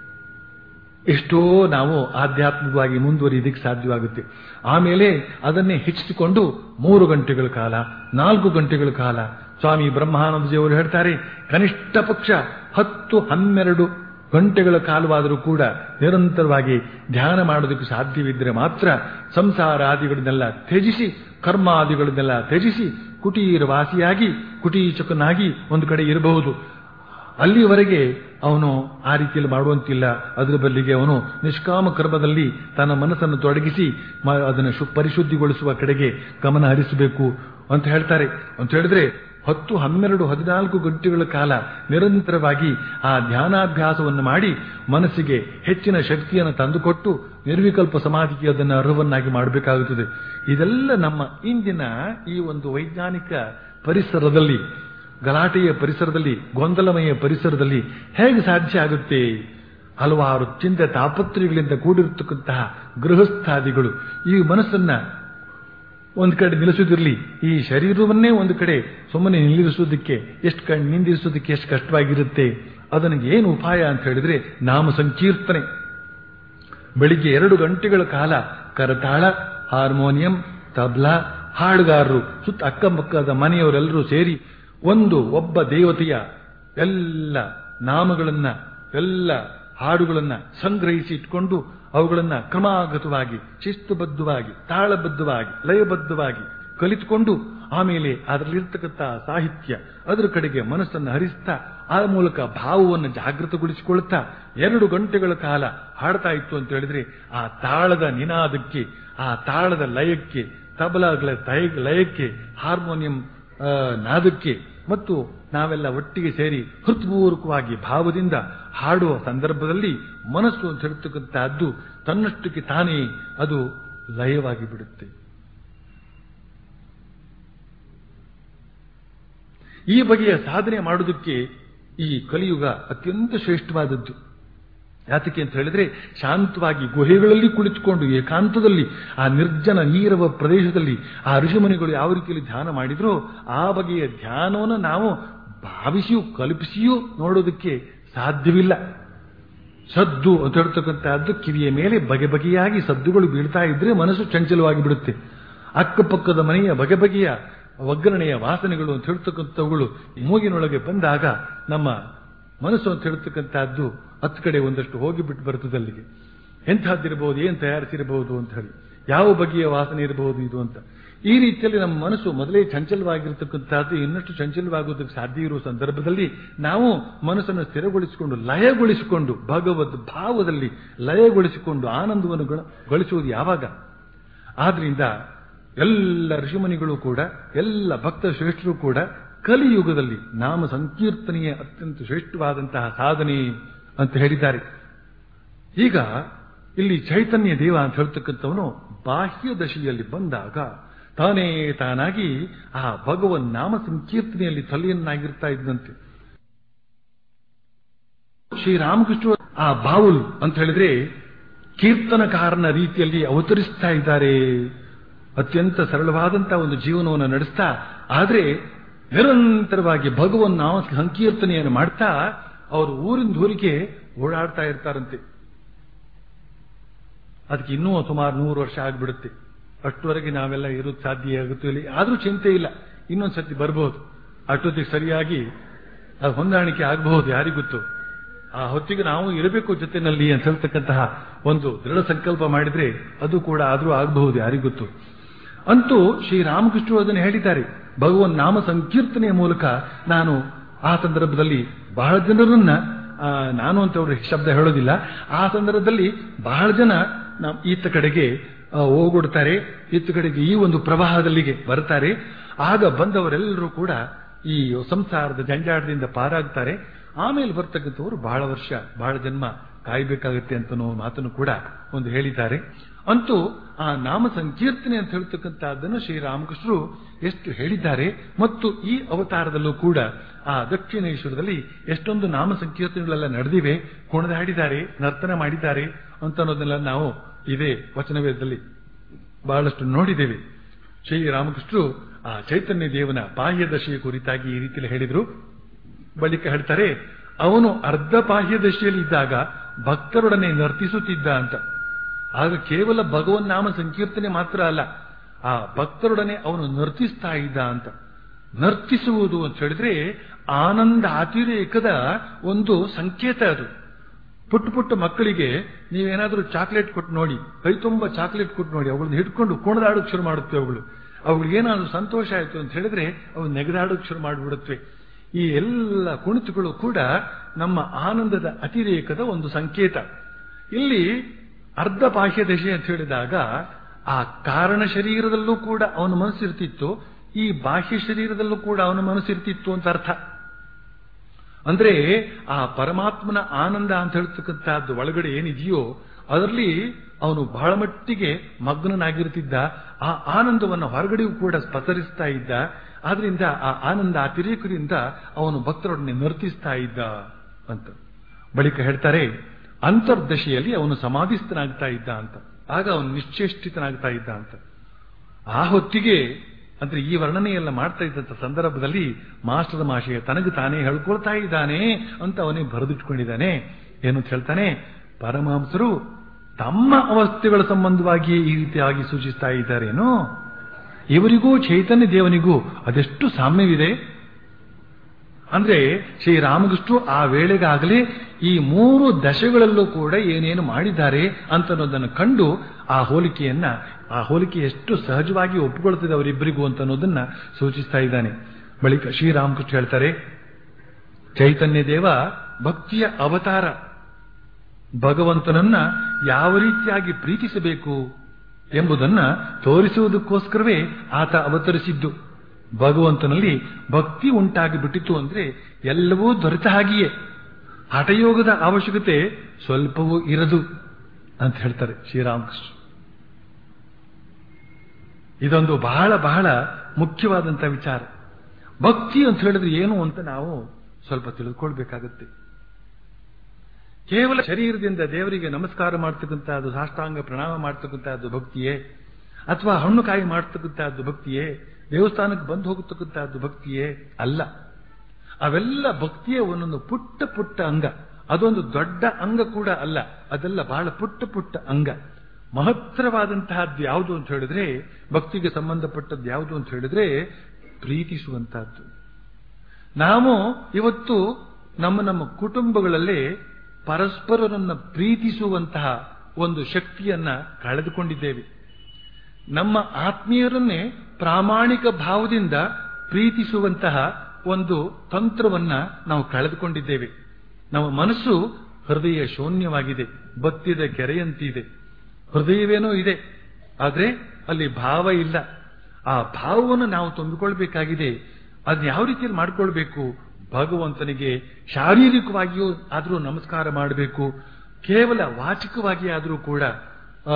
ಎಷ್ಟೋ ನಾವು ಆಧ್ಯಾತ್ಮಿಕವಾಗಿ ಮುಂದುವರಿಯೋದಕ್ಕೆ ಸಾಧ್ಯವಾಗುತ್ತೆ ಆಮೇಲೆ ಅದನ್ನೇ ಹೆಚ್ಚಿಸಿಕೊಂಡು ಮೂರು ಗಂಟೆಗಳ ಕಾಲ ನಾಲ್ಕು ಗಂಟೆಗಳ ಕಾಲ ಸ್ವಾಮಿ ಬ್ರಹ್ಮಾನಂದಜಿಯವರು ಹೇಳ್ತಾರೆ ಕನಿಷ್ಠ ಪಕ್ಷ ಹತ್ತು ಹನ್ನೆರಡು ಗಂಟೆಗಳ ಕಾಲವಾದರೂ ಕೂಡ ನಿರಂತರವಾಗಿ ಧ್ಯಾನ ಮಾಡೋದಕ್ಕೆ ಸಾಧ್ಯವಿದ್ದರೆ ಮಾತ್ರ ಸಂಸಾರಾದಿಗಳನ್ನೆಲ್ಲ ತ್ಯಜಿಸಿ ಕರ್ಮಾದಿಗಳನ್ನೆಲ್ಲ ತ್ಯಜಿಸಿ ಕುಟೀರವಾಸಿಯಾಗಿ ಕುಟೀಚಕನಾಗಿ ಒಂದು ಕಡೆ ಇರಬಹುದು ಅಲ್ಲಿಯವರೆಗೆ ಅವನು ಆ ರೀತಿಯಲ್ಲಿ ಮಾಡುವಂತಿಲ್ಲ ಅದರ ಬದಲಿಗೆ ಅವನು ನಿಷ್ಕಾಮ ಕರ್ಮದಲ್ಲಿ ತನ್ನ ಮನಸ್ಸನ್ನು ತೊಡಗಿಸಿ ಮ- ಅದನ್ನು ಶು- ಪರಿಶುದ್ಧಿಗೊಳಿಸುವ ಕಡೆಗೆ ಗಮನ ಹರಿಸಬೇಕು ಅಂತ ಹೇಳ್ತಾರೆ ಅಂತ ಹೇಳಿದ್ರೆ ಹತ್ತು ಹನ್ನೆರಡು ಹದಿನಾಲ್ಕು ಗಂಟೆಗಳ ಕಾಲ ನಿರಂತರವಾಗಿ ಆ ಧ್ಯಾನಾಭ್ಯಾಸವನ್ನು ಮಾಡಿ ಮನಸ್ಸಿಗೆ ಹೆಚ್ಚಿನ ಶಕ್ತಿಯನ್ನು ತಂದುಕೊಟ್ಟು ನಿರ್ವಿಕಲ್ಪ ಸಮಾಧಿಗೆ ಅದನ್ನು ಅರ್ಹವನ್ನಾಗಿ ಮಾಡಬೇಕಾಗುತ್ತದೆ ಇದೆಲ್ಲ ನಮ್ಮ ಇಂದಿನ ಈ ಒಂದು ವೈಜ್ಞಾನಿಕ ಪರಿಸರದಲ್ಲಿ ಗಲಾಟೆಯ ಪರಿಸರದಲ್ಲಿ ಗೊಂದಲಮಯ ಪರಿಸರದಲ್ಲಿ ಹೇಗೆ ಸಾಧ್ಯ ಆಗುತ್ತೆ ಹಲವಾರು ಚಿಂತೆ ತಾಪತ್ರಯಗಳಿಂದ ಕೂಡಿರತಕ್ಕಂತಹ ಗೃಹಸ್ಥಾದಿಗಳು ಈ ಮನಸ್ಸನ್ನ ಒಂದು ಕಡೆ ನಿಲ್ಲಿಸುವುದಿರಲಿ ಈ ಶರೀರವನ್ನೇ ಒಂದು ಕಡೆ ಸುಮ್ಮನೆ ನಿಲ್ಲಿಸುವುದಕ್ಕೆ ಎಷ್ಟು ಕ ನಿಂದಿರಿಸುವುದಕ್ಕೆ ಎಷ್ಟು ಕಷ್ಟವಾಗಿರುತ್ತೆ ಅದನಿಗೆ ಏನು ಉಪಾಯ ಅಂತ ಹೇಳಿದ್ರೆ ನಾಮ ಸಂಕೀರ್ತನೆ ಬೆಳಿಗ್ಗೆ ಎರಡು ಗಂಟೆಗಳ ಕಾಲ ಕರತಾಳ ಹಾರ್ಮೋನಿಯಂ ತಬ್ಲಾ ಹಾಡುಗಾರರು ಸುತ್ತ ಅಕ್ಕಪಕ್ಕದ ಮನೆಯವರೆಲ್ಲರೂ ಸೇರಿ ಒಂದು ಒಬ್ಬ ದೇವತೆಯ ಎಲ್ಲ ನಾಮಗಳನ್ನ ಎಲ್ಲ ಹಾಡುಗಳನ್ನ ಸಂಗ್ರಹಿಸಿ ಇಟ್ಕೊಂಡು ಅವುಗಳನ್ನ ಕ್ರಮಾಗತವಾಗಿ ಶಿಸ್ತುಬದ್ಧವಾಗಿ ತಾಳಬದ್ಧವಾಗಿ ಲಯಬದ್ಧವಾಗಿ ಕಲಿತುಕೊಂಡು ಆಮೇಲೆ ಅದರಲ್ಲಿರ್ತಕ್ಕಂಥ ಸಾಹಿತ್ಯ ಅದರ ಕಡೆಗೆ ಮನಸ್ಸನ್ನು ಹರಿಸ್ತಾ ಆ ಮೂಲಕ ಭಾವವನ್ನು ಜಾಗೃತಗೊಳಿಸಿಕೊಳ್ತಾ ಎರಡು ಗಂಟೆಗಳ ಕಾಲ ಹಾಡ್ತಾ ಇತ್ತು ಅಂತ ಹೇಳಿದ್ರೆ ಆ ತಾಳದ ನಿನಾದಕ್ಕೆ ಆ ತಾಳದ ಲಯಕ್ಕೆ ತಬಲಗಳ ತಯ- ಲಯಕ್ಕೆ ಹಾರ್ಮೋನಿಯಂ ಆ, ನಾದಕ್ಕೆ ಮತ್ತು ನಾವೆಲ್ಲ ಒಟ್ಟಿಗೆ ಸೇರಿ ಹೃತ್ಪೂರ್ವಕವಾಗಿ ಭಾವದಿಂದ ಹಾಡುವ ಸಂದರ್ಭದಲ್ಲಿ ಮನಸ್ಸು ಅಂತ ಹೇಳ್ತಕ್ಕಂಥದ್ದು ತನ್ನಷ್ಟಕ್ಕೆ ತಾನೇ ಅದು ಲಯವಾಗಿ ಬಿಡುತ್ತೆ ಈ ಬಗೆಯ ಸಾಧನೆ ಮಾಡುವುದಕ್ಕೆ ಈ ಕಲಿಯುಗ ಅತ್ಯಂತ ಶ್ರೇಷ್ಠವಾದದ್ದು ಯಾತಕ್ಕೆ ಅಂತ ಹೇಳಿದ್ರೆ ಶಾಂತವಾಗಿ ಗುಹೆಗಳಲ್ಲಿ ಕುಳಿತುಕೊಂಡು ಏಕಾಂತದಲ್ಲಿ ಆ ನಿರ್ಜನ ನೀರವ ಪ್ರದೇಶದಲ್ಲಿ ಆ ಋಷಿಮುನಿಗಳು ಯಾವ ರೀತಿಯಲ್ಲಿ ಧ್ಯಾನ ಮಾಡಿದ್ರೋ ಆ ಬಗೆಯ ಧ್ಯಾನವನ್ನು ನಾವು ಭಾವಿಸಿಯೂ ಕಲ್ಪಿಸಿಯೂ ನೋಡೋದಕ್ಕೆ ಸಾಧ್ಯವಿಲ್ಲ ಸದ್ದು ಅಂತ ಹೇಳ್ತಕ್ಕಂಥದ್ದು ಕಿವಿಯ ಮೇಲೆ ಬಗೆ ಬಗೆಯಾಗಿ ಸದ್ದುಗಳು ಬೀಳ್ತಾ ಇದ್ರೆ ಮನಸ್ಸು ಚಂಚಲವಾಗಿ ಬಿಡುತ್ತೆ ಅಕ್ಕಪಕ್ಕದ ಮನೆಯ ಬಗೆ ಬಗೆಯ ಒಗ್ಗರಣೆಯ ವಾಸನೆಗಳು ಅಂತ ಹೇಳ್ತಕ್ಕಂಥವುಗಳು ಮೂಗಿನೊಳಗೆ ಬಂದಾಗ ನಮ್ಮ ಮನಸ್ಸು ಅಂತ ಹೇಳ್ತಕ್ಕಂಥದ್ದು ಹತ್ತು ಕಡೆ ಒಂದಷ್ಟು ಹೋಗಿಬಿಟ್ಟು ಬರ್ತದೆ ಅಲ್ಲಿಗೆ ಎಂಥದ್ದಿರಬಹುದು ಏನ್ ತಯಾರಿಸಿರಬಹುದು ಅಂತ ಹೇಳಿ ಯಾವ ಬಗೆಯ ವಾಸನೆ ಇರಬಹುದು ಇದು ಅಂತ ಈ ರೀತಿಯಲ್ಲಿ ನಮ್ಮ ಮನಸ್ಸು ಮೊದಲೇ ಚಂಚಲವಾಗಿರ್ತಕ್ಕಂಥದ್ದು ಇನ್ನಷ್ಟು ಚಂಚಲವಾಗುವುದಕ್ಕೆ ಸಾಧ್ಯ ಇರುವ ಸಂದರ್ಭದಲ್ಲಿ ನಾವು ಮನಸ್ಸನ್ನು ಸ್ಥಿರಗೊಳಿಸಿಕೊಂಡು ಲಯಗೊಳಿಸಿಕೊಂಡು ಭಗವದ್ ಭಾವದಲ್ಲಿ ಲಯಗೊಳಿಸಿಕೊಂಡು ಆನಂದವನ್ನು ಗಳ- ಗಳಿಸುವುದು ಯಾವಾಗ ಆದ್ರಿಂದ ಎಲ್ಲ ಋಷಿಮುನಿಗಳು ಕೂಡ ಎಲ್ಲ ಭಕ್ತ ಶ್ರೇಷ್ಠರು ಕೂಡ ಕಲಿಯುಗದಲ್ಲಿ ನಾಮ ಸಂಕೀರ್ತನೆಯೇ ಅತ್ಯಂತ ಶ್ರೇಷ್ಠವಾದಂತಹ ಸಾಧನೆ ಅಂತ ಹೇಳಿದ್ದಾರೆ ಈಗ ಇಲ್ಲಿ ಚೈತನ್ಯ ದೇವ ಅಂತ ಹೇಳ್ತಕ್ಕಂಥವನು ಬಾಹ್ಯ ದಶೆಯಲ್ಲಿ ಬಂದಾಗ ತಾನೇ ತಾನಾಗಿ ಆ ಭಗವನ್ ನಾಮ ಸಂಕೀರ್ತನೆಯಲ್ಲಿ ತಲೆಯನ್ನಾಗಿರ್ತಾ ಇದ್ದಂತೆ ಶ್ರೀರಾಮಕೃಷ್ಣ ಆ ಬಾವುಲ್ ಅಂತ ಹೇಳಿದ್ರೆ ಕೀರ್ತನಕಾರನ ರೀತಿಯಲ್ಲಿ ಅವತರಿಸ್ತಾ ಇದ್ದಾರೆ ಅತ್ಯಂತ ಸರಳವಾದಂತಹ ಒಂದು ಜೀವನವನ್ನು ನಡೆಸ್ತಾ ಆದ್ರೆ ನಿರಂತರವಾಗಿ ಭಗವನ್ ನಾಮ ಸಂಕೀರ್ತನೆಯನ್ನು ಮಾಡ್ತಾ ಅವರು ಊರಿಂದ ಊರಿಗೆ ಓಡಾಡ್ತಾ ಇರ್ತಾರಂತೆ ಅದಕ್ಕೆ ಇನ್ನೂ ಸುಮಾರು ನೂರು ವರ್ಷ ಆಗ್ಬಿಡುತ್ತೆ ಅಷ್ಟುವರೆಗೆ ನಾವೆಲ್ಲ ಇರೋದು ಸಾಧ್ಯ ಆಗುತ್ತೋ ಇಲ್ಲ ಆದ್ರೂ ಚಿಂತೆ ಇಲ್ಲ ಇನ್ನೊಂದು ಸತಿ ಬರಬಹುದು ಅಷ್ಟೊತ್ತಿಗೆ ಸರಿಯಾಗಿ ಅದು ಹೊಂದಾಣಿಕೆ ಆಗಬಹುದು ಯಾರಿಗೊತ್ತು ಆ ಹೊತ್ತಿಗೆ ನಾವು ಇರಬೇಕು ಜೊತೆನಲ್ಲಿ ಅಂತ ಹೇಳ್ತಕ್ಕಂತಹ ಒಂದು ದೃಢ ಸಂಕಲ್ಪ ಮಾಡಿದ್ರೆ ಅದು ಕೂಡ ಆದ್ರೂ ಆಗಬಹುದು ಯಾರಿಗೊತ್ತು ಅಂತೂ ಶ್ರೀರಾಮಕೃಷ್ಣರು ಅದನ್ನು ಹೇಳಿದ್ದಾರೆ ಭಗವನ್ ನಾಮ ಸಂಕೀರ್ತನೆಯ ಮೂಲಕ ನಾನು ಆ ಸಂದರ್ಭದಲ್ಲಿ ಬಹಳ ಜನರನ್ನ ಆ, ನಾನು ಅಂತ ಅವರು ಶಬ್ದ ಹೇಳೋದಿಲ್ಲ ಆ ಸಂದರ್ಭದಲ್ಲಿ ಬಹಳ ಜನ ನಮ್ ಈತ ಕಡೆಗೆ ಆ, ಓಗೊಡ್ತಾರೆ ಈತ ಕಡೆಗೆ ಈ ಒಂದು ಪ್ರವಾಹದಲ್ಲಿಗೆ ಬರ್ತಾರೆ ಆಗ ಬಂದವರೆಲ್ಲರೂ ಕೂಡ ಈ ಸಂಸಾರದ ಜಂಜಾಟದಿಂದ ಪಾರಾಗ್ತಾರೆ ಆಮೇಲೆ ಬರ್ತಕ್ಕಂಥವ್ರು ಬಹಳ ವರ್ಷ ಬಹಳ ಜನ್ಮ ಕಾಯಬೇಕಾಗುತ್ತೆ ಅಂತ ಮಾತನ್ನು ಕೂಡ ಒಂದು ಹೇಳಿದ್ದಾರೆ ಅಂತೂ ಆ ನಾಮ ಸಂಕೀರ್ತನೆ ಅಂತ ಹೇಳ್ತಕ್ಕಂಥದ್ದನ್ನು ಶ್ರೀರಾಮಕೃಷ್ಣರು ಎಷ್ಟು ಹೇಳಿದ್ದಾರೆ ಮತ್ತು ಈ ಅವತಾರದಲ್ಲೂ ಕೂಡ ಆ ದಕ್ಷಿಣೇಶ್ವರದಲ್ಲಿ ಎಷ್ಟೊಂದು ನಾಮ ಸಂಕೀರ್ತನೆಗಳೆಲ್ಲ ನಡೆದಿವೆ ಕುಣಿದಾಡಿದ್ದಾರೆ ನರ್ತನ ಮಾಡಿದ್ದಾರೆ ಅಂತ ಅನ್ನೋದನ್ನೆಲ್ಲ ನಾವು ಇದೇ ವಚನವೇದದಲ್ಲಿ ಬಹಳಷ್ಟು ನೋಡಿದ್ದೇವೆ ಶ್ರೀರಾಮಕೃಷ್ಣರು ಆ ಚೈತನ್ಯ ದೇವನ ಬಾಹ್ಯ ದಶೆಯ ಕುರಿತಾಗಿ ಈ ರೀತಿಯಲ್ಲಿ ಹೇಳಿದ್ರು ಬಳಿಕ ಹೇಳ್ತಾರೆ ಅವನು ಅರ್ಧ ಬಾಹ್ಯ ದಶೆಯಲ್ಲಿ ಇದ್ದಾಗ ಭಕ್ತರೊಡನೆ ನರ್ತಿಸುತ್ತಿದ್ದ ಅಂತ ಆಗ ಕೇವಲ ಭಗವನ್ ನಾಮ ಸಂಕೀರ್ತನೆ ಮಾತ್ರ ಅಲ್ಲ ಆ ಭಕ್ತರೊಡನೆ ಅವನು ನರ್ತಿಸ್ತಾ ಇದ್ದ ಅಂತ ನರ್ತಿಸುವುದು ಅಂತ ಹೇಳಿದ್ರೆ ಆನಂದ ಅತಿರೇಕದ ಒಂದು ಸಂಕೇತ ಅದು ಪುಟ್ಟ ಪುಟ್ಟ ಮಕ್ಕಳಿಗೆ ನೀವೇನಾದ್ರೂ ಚಾಕ್ಲೇಟ್ ಕೊಟ್ಟು ನೋಡಿ ಕೈ ತುಂಬ ಚಾಕ್ಲೇಟ್ ಕೊಟ್ಟು ನೋಡಿ ಅವುಗಳನ್ನ ಹಿಡ್ಕೊಂಡು ಕುಣಿದಾಡೋಕೆ ಶುರು ಮಾಡುತ್ತವೆ ಅವುಗಳು ಅವುಗಳಿಗೆ ಏನಾದ್ರು ಸಂತೋಷ ಆಯಿತು ಅಂತ ಹೇಳಿದ್ರೆ ಅವು ನೆಗೆದಾಡೋಕೆ ಶುರು ಮಾಡಿಬಿಡುತ್ತವೆ ಈ ಎಲ್ಲ ಕುಣಿತಗಳು ಕೂಡ ನಮ್ಮ ಆನಂದದ ಅತಿರೇಕದ ಒಂದು ಸಂಕೇತ ಇಲ್ಲಿ ಅರ್ಧ ಬಾಹ್ಯ ದಶೆ ಅಂತ ಹೇಳಿದಾಗ ಆ ಕಾರಣ ಶರೀರದಲ್ಲೂ ಕೂಡ ಅವನ ಮನಸ್ಸಿರ್ತಿತ್ತು ಈ ಬಾಹ್ಯ ಶರೀರದಲ್ಲೂ ಕೂಡ ಅವನ ಮನಸ್ಸಿರ್ತಿತ್ತು ಅಂತ ಅರ್ಥ ಅಂದ್ರೆ ಆ ಪರಮಾತ್ಮನ ಆನಂದ ಅಂತ ಹೇಳ್ತಕ್ಕಂಥದ್ದು ಒಳಗಡೆ ಏನಿದೆಯೋ ಅದರಲ್ಲಿ ಅವನು ಬಹಳ ಮಟ್ಟಿಗೆ ಮಗ್ನನಾಗಿರ್ತಿದ್ದ ಆ ಆನಂದವನ್ನು ಹೊರಗಡೆಯೂ ಕೂಡ ಪಸರಿಸ್ತಾ ಇದ್ದ ಆದ್ರಿಂದ ಆ ಆನಂದ ಅತಿರೇಕದಿಂದ ಅವನು ಭಕ್ತರೊಡನೆ ನರ್ತಿಸ್ತಾ ಇದ್ದ ಅಂತ ಬಳಿಕ ಹೇಳ್ತಾರೆ ಅಂತರ್ದಶೆಯಲ್ಲಿ ಅವನು ಸಮಾಧಿಸ್ಥನಾಗ್ತಾ ಇದ್ದ ಅಂತ ಆಗ ಅವನು ನಿಶ್ಚೇಷ್ಟಿತನಾಗ್ತಾ ಇದ್ದ ಅಂತ ಆ ಹೊತ್ತಿಗೆ ಅಂದ್ರೆ ಈ ವರ್ಣನೆಯೆಲ್ಲ ಮಾಡ್ತಾ ಇದ್ದಂತ ಸಂದರ್ಭದಲ್ಲಿ ಮಾಸ್ಟರ್ ಮಾಷೆಯ ತನಗೆ ತಾನೇ ಹೇಳ್ಕೊಳ್ತಾ ಇದ್ದಾನೆ ಅಂತ ಅವನೇ ಬರೆದಿಟ್ಕೊಂಡಿದ್ದಾನೆ ಏನು ಅಂತ ಹೇಳ್ತಾನೆ ಪರಮಹಂಸರು ತಮ್ಮ ಅವಸ್ಥೆಗಳ ಸಂಬಂಧವಾಗಿ ಈ ರೀತಿಯಾಗಿ ಸೂಚಿಸ್ತಾ ಇದ್ದಾರೇನೋ ಇವರಿಗೂ ಚೈತನ್ಯ ದೇವನಿಗೂ ಅದೆಷ್ಟು ಸಾಮ್ಯವಿದೆ ಅಂದ್ರೆ ಶ್ರೀರಾಮಕೃಷ್ಣರು ಆ ವೇಳೆಗಾಗಲೇ ಈ ಮೂರು ದಶೆಗಳಲ್ಲೂ ಕೂಡ ಏನೇನು ಮಾಡಿದ್ದಾರೆ ಅಂತನ್ನೋದನ್ನು ಕಂಡು ಆ ಹೋಲಿಕೆಯನ್ನ ಆ ಹೋಲಿಕೆ ಎಷ್ಟು ಸಹಜವಾಗಿ ಒಪ್ಪಿಕೊಳ್ತದೆ ಅವರಿಬ್ಬರಿಗೂ ಅಂತ ಅನ್ನೋದನ್ನ ಸೂಚಿಸ್ತಾ ಇದ್ದಾನೆ ಬಳಿಕ ಶ್ರೀರಾಮಕೃಷ್ಣ ಹೇಳ್ತಾರೆ ಚೈತನ್ಯ ದೇವ ಭಕ್ತಿಯ ಅವತಾರ ಭಗವಂತನನ್ನ ಯಾವ ರೀತಿಯಾಗಿ ಪ್ರೀತಿಸಬೇಕು ಎಂಬುದನ್ನ ತೋರಿಸುವುದಕ್ಕೋಸ್ಕರವೇ ಆತ ಅವತರಿಸಿದ್ದು ಭಗವಂತನಲ್ಲಿ ಭಕ್ತಿ ಉಂಟಾಗಿ ಬಿಟ್ಟಿತು ಅಂದ್ರೆ ಎಲ್ಲವೂ ದೊರೆತ ಹಾಗೆಯೇ ಹಠಯೋಗದ ಅವಶ್ಯಕತೆ ಸ್ವಲ್ಪವೂ ಇರದು ಅಂತ ಹೇಳ್ತಾರೆ ಶ್ರೀರಾಮಕೃಷ್ಣ ಇದೊಂದು ಬಹಳ ಬಹಳ ಮುಖ್ಯವಾದಂತಹ ವಿಚಾರ ಭಕ್ತಿ ಅಂತ ಹೇಳಿದ್ರೆ ಏನು ಅಂತ ನಾವು ಸ್ವಲ್ಪ ತಿಳಿದುಕೊಳ್ಬೇಕಾಗತ್ತೆ ಕೇವಲ ಶರೀರದಿಂದ ದೇವರಿಗೆ ನಮಸ್ಕಾರ ಮಾಡ್ತಕ್ಕಂಥದ್ದು ಸಾಷ್ಟಾಂಗ ಪ್ರಣಾಮ ಮಾಡ್ತಕ್ಕಂಥದ್ದು ಭಕ್ತಿಯೇ ಅಥವಾ ಹಣ್ಣು ಕಾಯಿ ಮಾಡ್ತಕ್ಕಂಥದ್ದು ಭಕ್ತಿಯೇ ದೇವಸ್ಥಾನಕ್ಕೆ ಬಂದು ಹೋಗತಕ್ಕಂಥದ್ದು ಭಕ್ತಿಯೇ ಅಲ್ಲ ಅವೆಲ್ಲ ಭಕ್ತಿಯ ಒಂದೊಂದು ಪುಟ್ಟ ಪುಟ್ಟ ಅಂಗ ಅದೊಂದು ದೊಡ್ಡ ಅಂಗ ಕೂಡ ಅಲ್ಲ ಅದೆಲ್ಲ ಬಹಳ ಪುಟ್ಟ ಪುಟ್ಟ ಅಂಗ ಮಹತ್ತರವಾದಂತಹದ್ದು ಯಾವುದು ಅಂತ ಹೇಳಿದ್ರೆ ಭಕ್ತಿಗೆ ಸಂಬಂಧಪಟ್ಟದ್ದು ಯಾವುದು ಅಂತ ಹೇಳಿದ್ರೆ ಪ್ರೀತಿಸುವಂತಹದ್ದು ನಾವು ಇವತ್ತು ನಮ್ಮ ನಮ್ಮ ಕುಟುಂಬಗಳಲ್ಲೇ ಪರಸ್ಪರರನ್ನ ಪ್ರೀತಿಸುವಂತಹ ಒಂದು ಶಕ್ತಿಯನ್ನ ಕಳೆದುಕೊಂಡಿದ್ದೇವೆ ನಮ್ಮ ಆತ್ಮೀಯರನ್ನೇ ಪ್ರಾಮಾಣಿಕ ಭಾವದಿಂದ ಪ್ರೀತಿಸುವಂತಹ ಒಂದು ತಂತ್ರವನ್ನ ನಾವು ಕಳೆದುಕೊಂಡಿದ್ದೇವೆ ನಮ್ಮ ಮನಸ್ಸು ಹೃದಯ ಶೂನ್ಯವಾಗಿದೆ ಬತ್ತಿದ ಕೆರೆಯಂತಿದೆ ಹೃದಯವೇನೋ ಇದೆ ಆದ್ರೆ ಅಲ್ಲಿ ಭಾವ ಇಲ್ಲ ಆ ಭಾವವನ್ನು ನಾವು ತುಂಬಿಕೊಳ್ಬೇಕಾಗಿದೆ ಅದನ್ನ ಯಾವ ರೀತಿಯಲ್ಲಿ ಮಾಡ್ಕೊಳ್ಬೇಕು ಭಗವಂತನಿಗೆ ಶಾರೀರಿಕವಾಗಿಯೂ ಆದರೂ ನಮಸ್ಕಾರ ಮಾಡಬೇಕು ಕೇವಲ ವಾಚಿಕವಾಗಿ ಆದರೂ ಕೂಡ ಆ,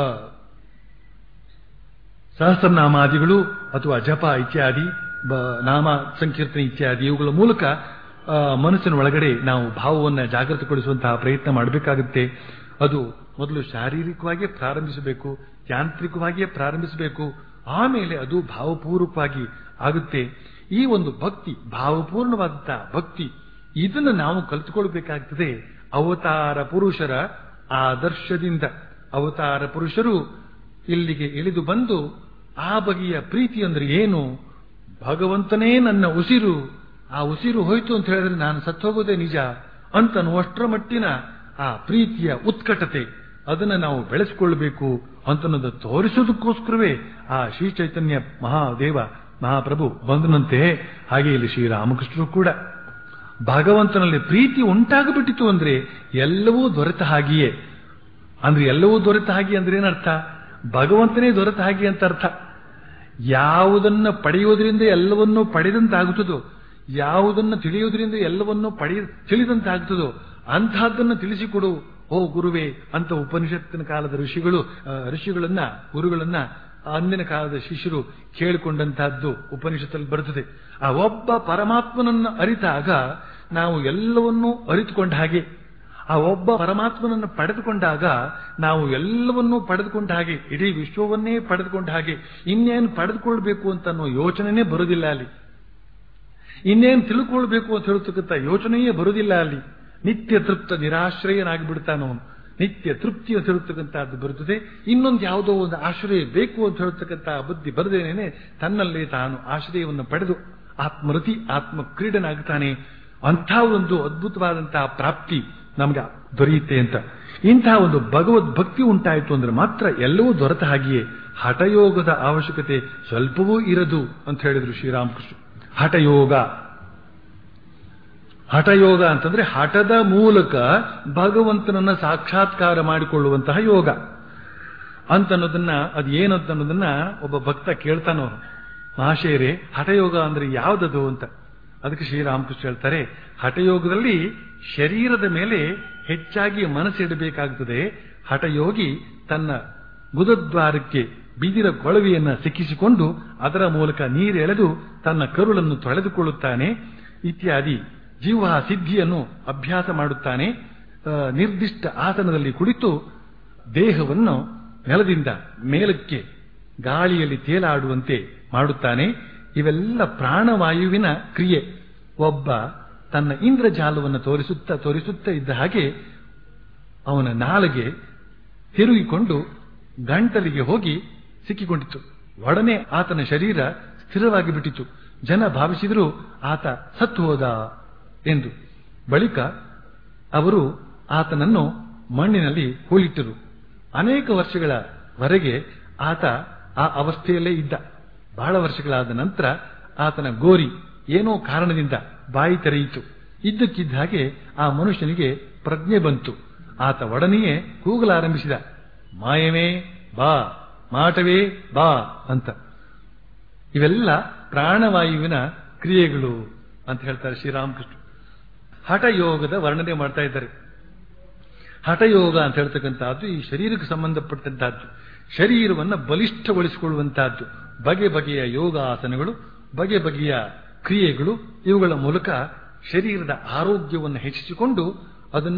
ಸಹಸ್ರನಾಮಾದಿಗಳು ಅಥವಾ ಜಪ ಇತ್ಯಾದಿ ಬ- ನಾಮ ಸಂಕೀರ್ತನೆ ಇತ್ಯಾದಿ ಇವುಗಳ ಮೂಲಕ ಆ, ಮನಸ್ಸಿನ ಒಳಗಡೆ ನಾವು ಭಾವವನ್ನು ಜಾಗೃತಗೊಳಿಸುವಂತಹ ಪ್ರಯತ್ನ ಮಾಡಬೇಕಾಗುತ್ತೆ ಅದು ಮೊದಲು ಶಾರೀರಿಕವಾಗಿಯೇ ಪ್ರಾರಂಭಿಸಬೇಕು ಯಾಂತ್ರಿಕವಾಗಿಯೇ ಪ್ರಾರಂಭಿಸಬೇಕು ಆಮೇಲೆ ಅದು ಭಾವಪೂರ್ವಕವಾಗಿ ಆಗುತ್ತೆ ಈ ಒಂದು ಭಕ್ತಿ ಭಾವಪೂರ್ಣವಾದಂತಹ ಭಕ್ತಿ ಇದನ್ನು ನಾವು ಕಲಿತುಕೊಳ್ಬೇಕಾಗ್ತದೆ ಅವತಾರ ಪುರುಷರ ಆದರ್ಶದಿಂದ ಅವತಾರ ಪುರುಷರು ಇಲ್ಲಿಗೆ ಇಳಿದು ಬಂದು ಆ ಬಗೆಯ ಪ್ರೀತಿ ಅಂದ್ರೆ ಏನು ಭಗವಂತನೇ ನನ್ನ ಉಸಿರು ಆ ಉಸಿರು ಹೋಯ್ತು ಅಂತ ಹೇಳಿದ್ರೆ ನಾನು ಸತ್ತೋಗೋದೇ ನಿಜ ಅಂತನ್ನುವಷ್ಟರ ಮಟ್ಟಿನ ಆ ಪ್ರೀತಿಯ ಉತ್ಕಟತೆ ಅದನ್ನು ನಾವು ಬೆಳೆಸಿಕೊಳ್ಬೇಕು ಅಂತನ್ನೋದು ತೋರಿಸೋದಕ್ಕೋಸ್ಕರವೇ ಆ ಶ್ರೀ ಚೈತನ್ಯ ಮಹಾದೇವ ಮಹಾಪ್ರಭು ಬಂದನಂತೆ ಹಾಗೆ ಇಲ್ಲಿ ಶ್ರೀರಾಮಕೃಷ್ಣರು ಕೂಡ ಭಗವಂತನಲ್ಲಿ ಪ್ರೀತಿ ಉಂಟಾಗಿಬಿಟ್ಟಿತು ಅಂದ್ರೆ ಎಲ್ಲವೂ ದೊರೆತ ಹಾಗೆಯೇ ಅಂದ್ರೆ ಎಲ್ಲವೂ ದೊರೆತ ಹಾಗೆ ಅಂದ್ರೆ ಏನರ್ಥ ಭಗವಂತನೇ ದೊರೆತ ಹಾಗೆ ಅಂತ ಅರ್ಥ ಯಾವುದನ್ನ ಪಡೆಯುವುದರಿಂದ ಎಲ್ಲವನ್ನೂ ಪಡೆದಂತಾಗುತ್ತದೋ ಯಾವುದನ್ನ ತಿಳಿಯುವುದರಿಂದ ಎಲ್ಲವನ್ನೂ ಪಡೆಯ ತಿಳಿದಂತಾಗುತ್ತದೋ ಅಂತಹದ್ದನ್ನು ತಿಳಿಸಿಕೊಡು ಓ ಗುರುವೇ ಅಂತ ಉಪನಿಷತ್ತಿನ ಕಾಲದ ಋಷಿಗಳು ಆ, ಋಷಿಗಳನ್ನ ಗುರುಗಳನ್ನ ಅಂದಿನ ಕಾಲದ ಶಿಷ್ಯರು ಕೇಳಿಕೊಂಡಂತಹದ್ದು ಉಪನಿಷತ್ತಲ್ಲಿ ಬರುತ್ತದೆ ಆ ಒಬ್ಬ ಪರಮಾತ್ಮನನ್ನು ಅರಿತಾಗ ನಾವು ಎಲ್ಲವನ್ನೂ ಅರಿತುಕೊಂಡ ಹಾಗೆ ಆ ಒಬ್ಬ ಪರಮಾತ್ಮನನ್ನು ಪಡೆದುಕೊಂಡಾಗ ನಾವು ಎಲ್ಲವನ್ನೂ ಪಡೆದುಕೊಂಡ ಹಾಗೆ ಇಡೀ ವಿಶ್ವವನ್ನೇ ಪಡೆದುಕೊಂಡ ಹಾಗೆ ಇನ್ನೇನು ಪಡೆದುಕೊಳ್ಬೇಕು ಅಂತ ಅನ್ನೋ ಯೋಚನೆನೇ ಬರುವುದಿಲ್ಲ ಅಲ್ಲಿ ಇನ್ನೇನು ತಿಳ್ಕೊಳ್ಬೇಕು ಅಂತ ಹೇಳ್ತಕ್ಕಂಥ ಯೋಚನೆಯೇ ಬರುವುದಿಲ್ಲ ಅಲ್ಲಿ ನಿತ್ಯ ತೃಪ್ತ ನಿರಾಶ್ರಯನಾಗಿ ಬಿಡ್ತಾನವನು ನಿತ್ಯ ತೃಪ್ತಿ ಅಂತ ಹೇಳ್ತಕ್ಕಂಥದ್ದು ಬರುತ್ತದೆ ಇನ್ನೊಂದು ಯಾವುದೋ ಒಂದು ಆಶ್ರಯ ಬೇಕು ಅಂತ ಹೇಳ್ತಕ್ಕಂಥ ಬುದ್ಧಿ ಬರದೇನೆ ತನ್ನಲ್ಲಿ ತಾನು ಆಶ್ರಯವನ್ನು ಪಡೆದು ಆತ್ಮರತಿ ಆತ್ಮ ಕ್ರೀಡನಾಗ್ತಾನೆ ಅಂಥ ಒಂದು ಅದ್ಭುತವಾದಂತಹ ಪ್ರಾಪ್ತಿ ನಮಗೆ ದೊರೆಯುತ್ತೆ ಅಂತ ಇಂತಹ ಒಂದು ಭಗವದ್ ಭಕ್ತಿ ಉಂಟಾಯಿತು ಅಂದ್ರೆ ಮಾತ್ರ ಎಲ್ಲವೂ ದೊರೆತ ಹಾಗೆಯೇ ಹಠಯೋಗದ ಅವಶ್ಯಕತೆ ಸ್ವಲ್ಪವೂ ಇರದು ಅಂತ ಹೇಳಿದ್ರು ಶ್ರೀರಾಮಕೃಷ್ಣ ಹಠಯೋಗ ಹಠಯೋಗ ಅಂತಂದ್ರೆ ಹಠದ ಮೂಲಕ ಭಗವಂತನನ್ನ ಸಾಕ್ಷಾತ್ಕಾರ ಮಾಡಿಕೊಳ್ಳುವಂತಹ ಯೋಗ ಅಂತನ್ನೋದನ್ನ ಅದು ಏನಂತ ಅನ್ನೋದನ್ನ ಒಬ್ಬ ಭಕ್ತ ಕೇಳ್ತಾನವನು ಮಹಾಶಯರೇ ಹಠಯೋಗ ಅಂದ್ರೆ ಯಾವ್ದದು ಅಂತ ಅದಕ್ಕೆ ಶ್ರೀರಾಮಕೃಷ್ಣ ಹೇಳ್ತಾರೆ ಹಠಯೋಗದಲ್ಲಿ ಶರೀರದ ಮೇಲೆ ಹೆಚ್ಚಾಗಿ ಮನಸ್ಸಿಡಬೇಕಾಗುತ್ತದೆ ಹಠಯೋಗಿ ತನ್ನ ಗುದದ್ವಾರಕ್ಕೆ ಬಿದಿರ ಕೊಳವೆಯನ್ನ ಸಿಕ್ಕಿಸಿಕೊಂಡು ಅದರ ಮೂಲಕ ನೀರೆಳೆದು ತನ್ನ ಕರುಳನ್ನು ತೊಳೆದುಕೊಳ್ಳುತ್ತಾನೆ ಇತ್ಯಾದಿ ಜೀವ ಸಿದ್ಧಿಯನ್ನು ಅಭ್ಯಾಸ ಮಾಡುತ್ತಾನೆ ಆ, ನಿರ್ದಿಷ್ಟ ಆಸನದಲ್ಲಿ ಕುಳಿತು ದೇಹವನ್ನು ನೆಲದಿಂದ ಮೇಲಕ್ಕೆ ಗಾಳಿಯಲ್ಲಿ ತೇಲಾಡುವಂತೆ ಮಾಡುತ್ತಾನೆ ಇವೆಲ್ಲ ಪ್ರಾಣವಾಯುವಿನ ಕ್ರಿಯೆ ಒಬ್ಬ ತನ್ನ ಇಂದ್ರಜಾಲವನ್ನು ತೋರಿಸುತ್ತಾ ತೋರಿಸುತ್ತಾ ಇದ್ದ ಹಾಗೆ ಅವನ ನಾಲಿಗೆ ತಿರುಗಿಕೊಂಡು ಗಂಟಲಿಗೆ ಹೋಗಿ ಸಿಕ್ಕಿಕೊಂಡಿತು ಒಡನೆ ಆತನ ಶರೀರ ಸ್ಥಿರವಾಗಿ ಬಿಟ್ಟಿತು ಜನ ಭಾವಿಸಿದ್ರು ಆತ ಸತ್ತು ಹೋದ ಎಂದು ಬಳಿಕ ಅವರು ಆತನನ್ನು ಮಣ್ಣಿನಲ್ಲಿ ಹೂಳಿಟ್ಟರು ಅನೇಕ ವರ್ಷಗಳವರೆಗೆ ಆತ ಆ ಅವಸ್ಥೆಯಲ್ಲೇ ಇದ್ದ ಬಹಳ ವರ್ಷಗಳಾದ ನಂತರ ಆತನ ಗೋರಿ ಏನೋ ಕಾರಣದಿಂದ ಬಾಯಿ ತೆರೆಯಿತು ಇದ್ದಕ್ಕಿದ್ದ ಹಾಗೆ ಆ ಮನುಷ್ಯನಿಗೆ ಪ್ರಜ್ಞೆ ಬಂತು ಆತ ಒಡನೆಯೇ ಕೂಗಲಾರಂಭಿಸಿದ ಮಾಯವೇ ಬಾ ಮಾಟವೇ ಬಾ ಅಂತ ಇವೆಲ್ಲ ಪ್ರಾಣವಾಯುವಿನ ಕ್ರಿಯೆಗಳು ಅಂತ ಹೇಳ್ತಾರೆ ಶ್ರೀರಾಮಕೃಷ್ಣ ಹಠಯೋಗದ ವರ್ಣನೆ ಮಾಡ್ತಾ ಇದ್ದಾರೆ ಹಠಯೋಗ ಅಂತ ಹೇಳ್ತಕ್ಕಂಥದ್ದು ಈ ಶರೀರಕ್ಕೆ ಸಂಬಂಧಪಟ್ಟಂತಹದ್ದು ಶರೀರವನ್ನು ಬಲಿಷ್ಠಗೊಳಿಸಿಕೊಳ್ಳುವಂತಹದ್ದು ಬಗೆ ಬಗೆಯ ಯೋಗಾಸನಗಳು ಬಗೆ ಬಗೆಯ ಕ್ರಿಯೆಗಳು ಇವುಗಳ ಮೂಲಕ ಶರೀರದ ಆರೋಗ್ಯವನ್ನು ಹೆಚ್ಚಿಸಿಕೊಂಡು ಅದನ್ನ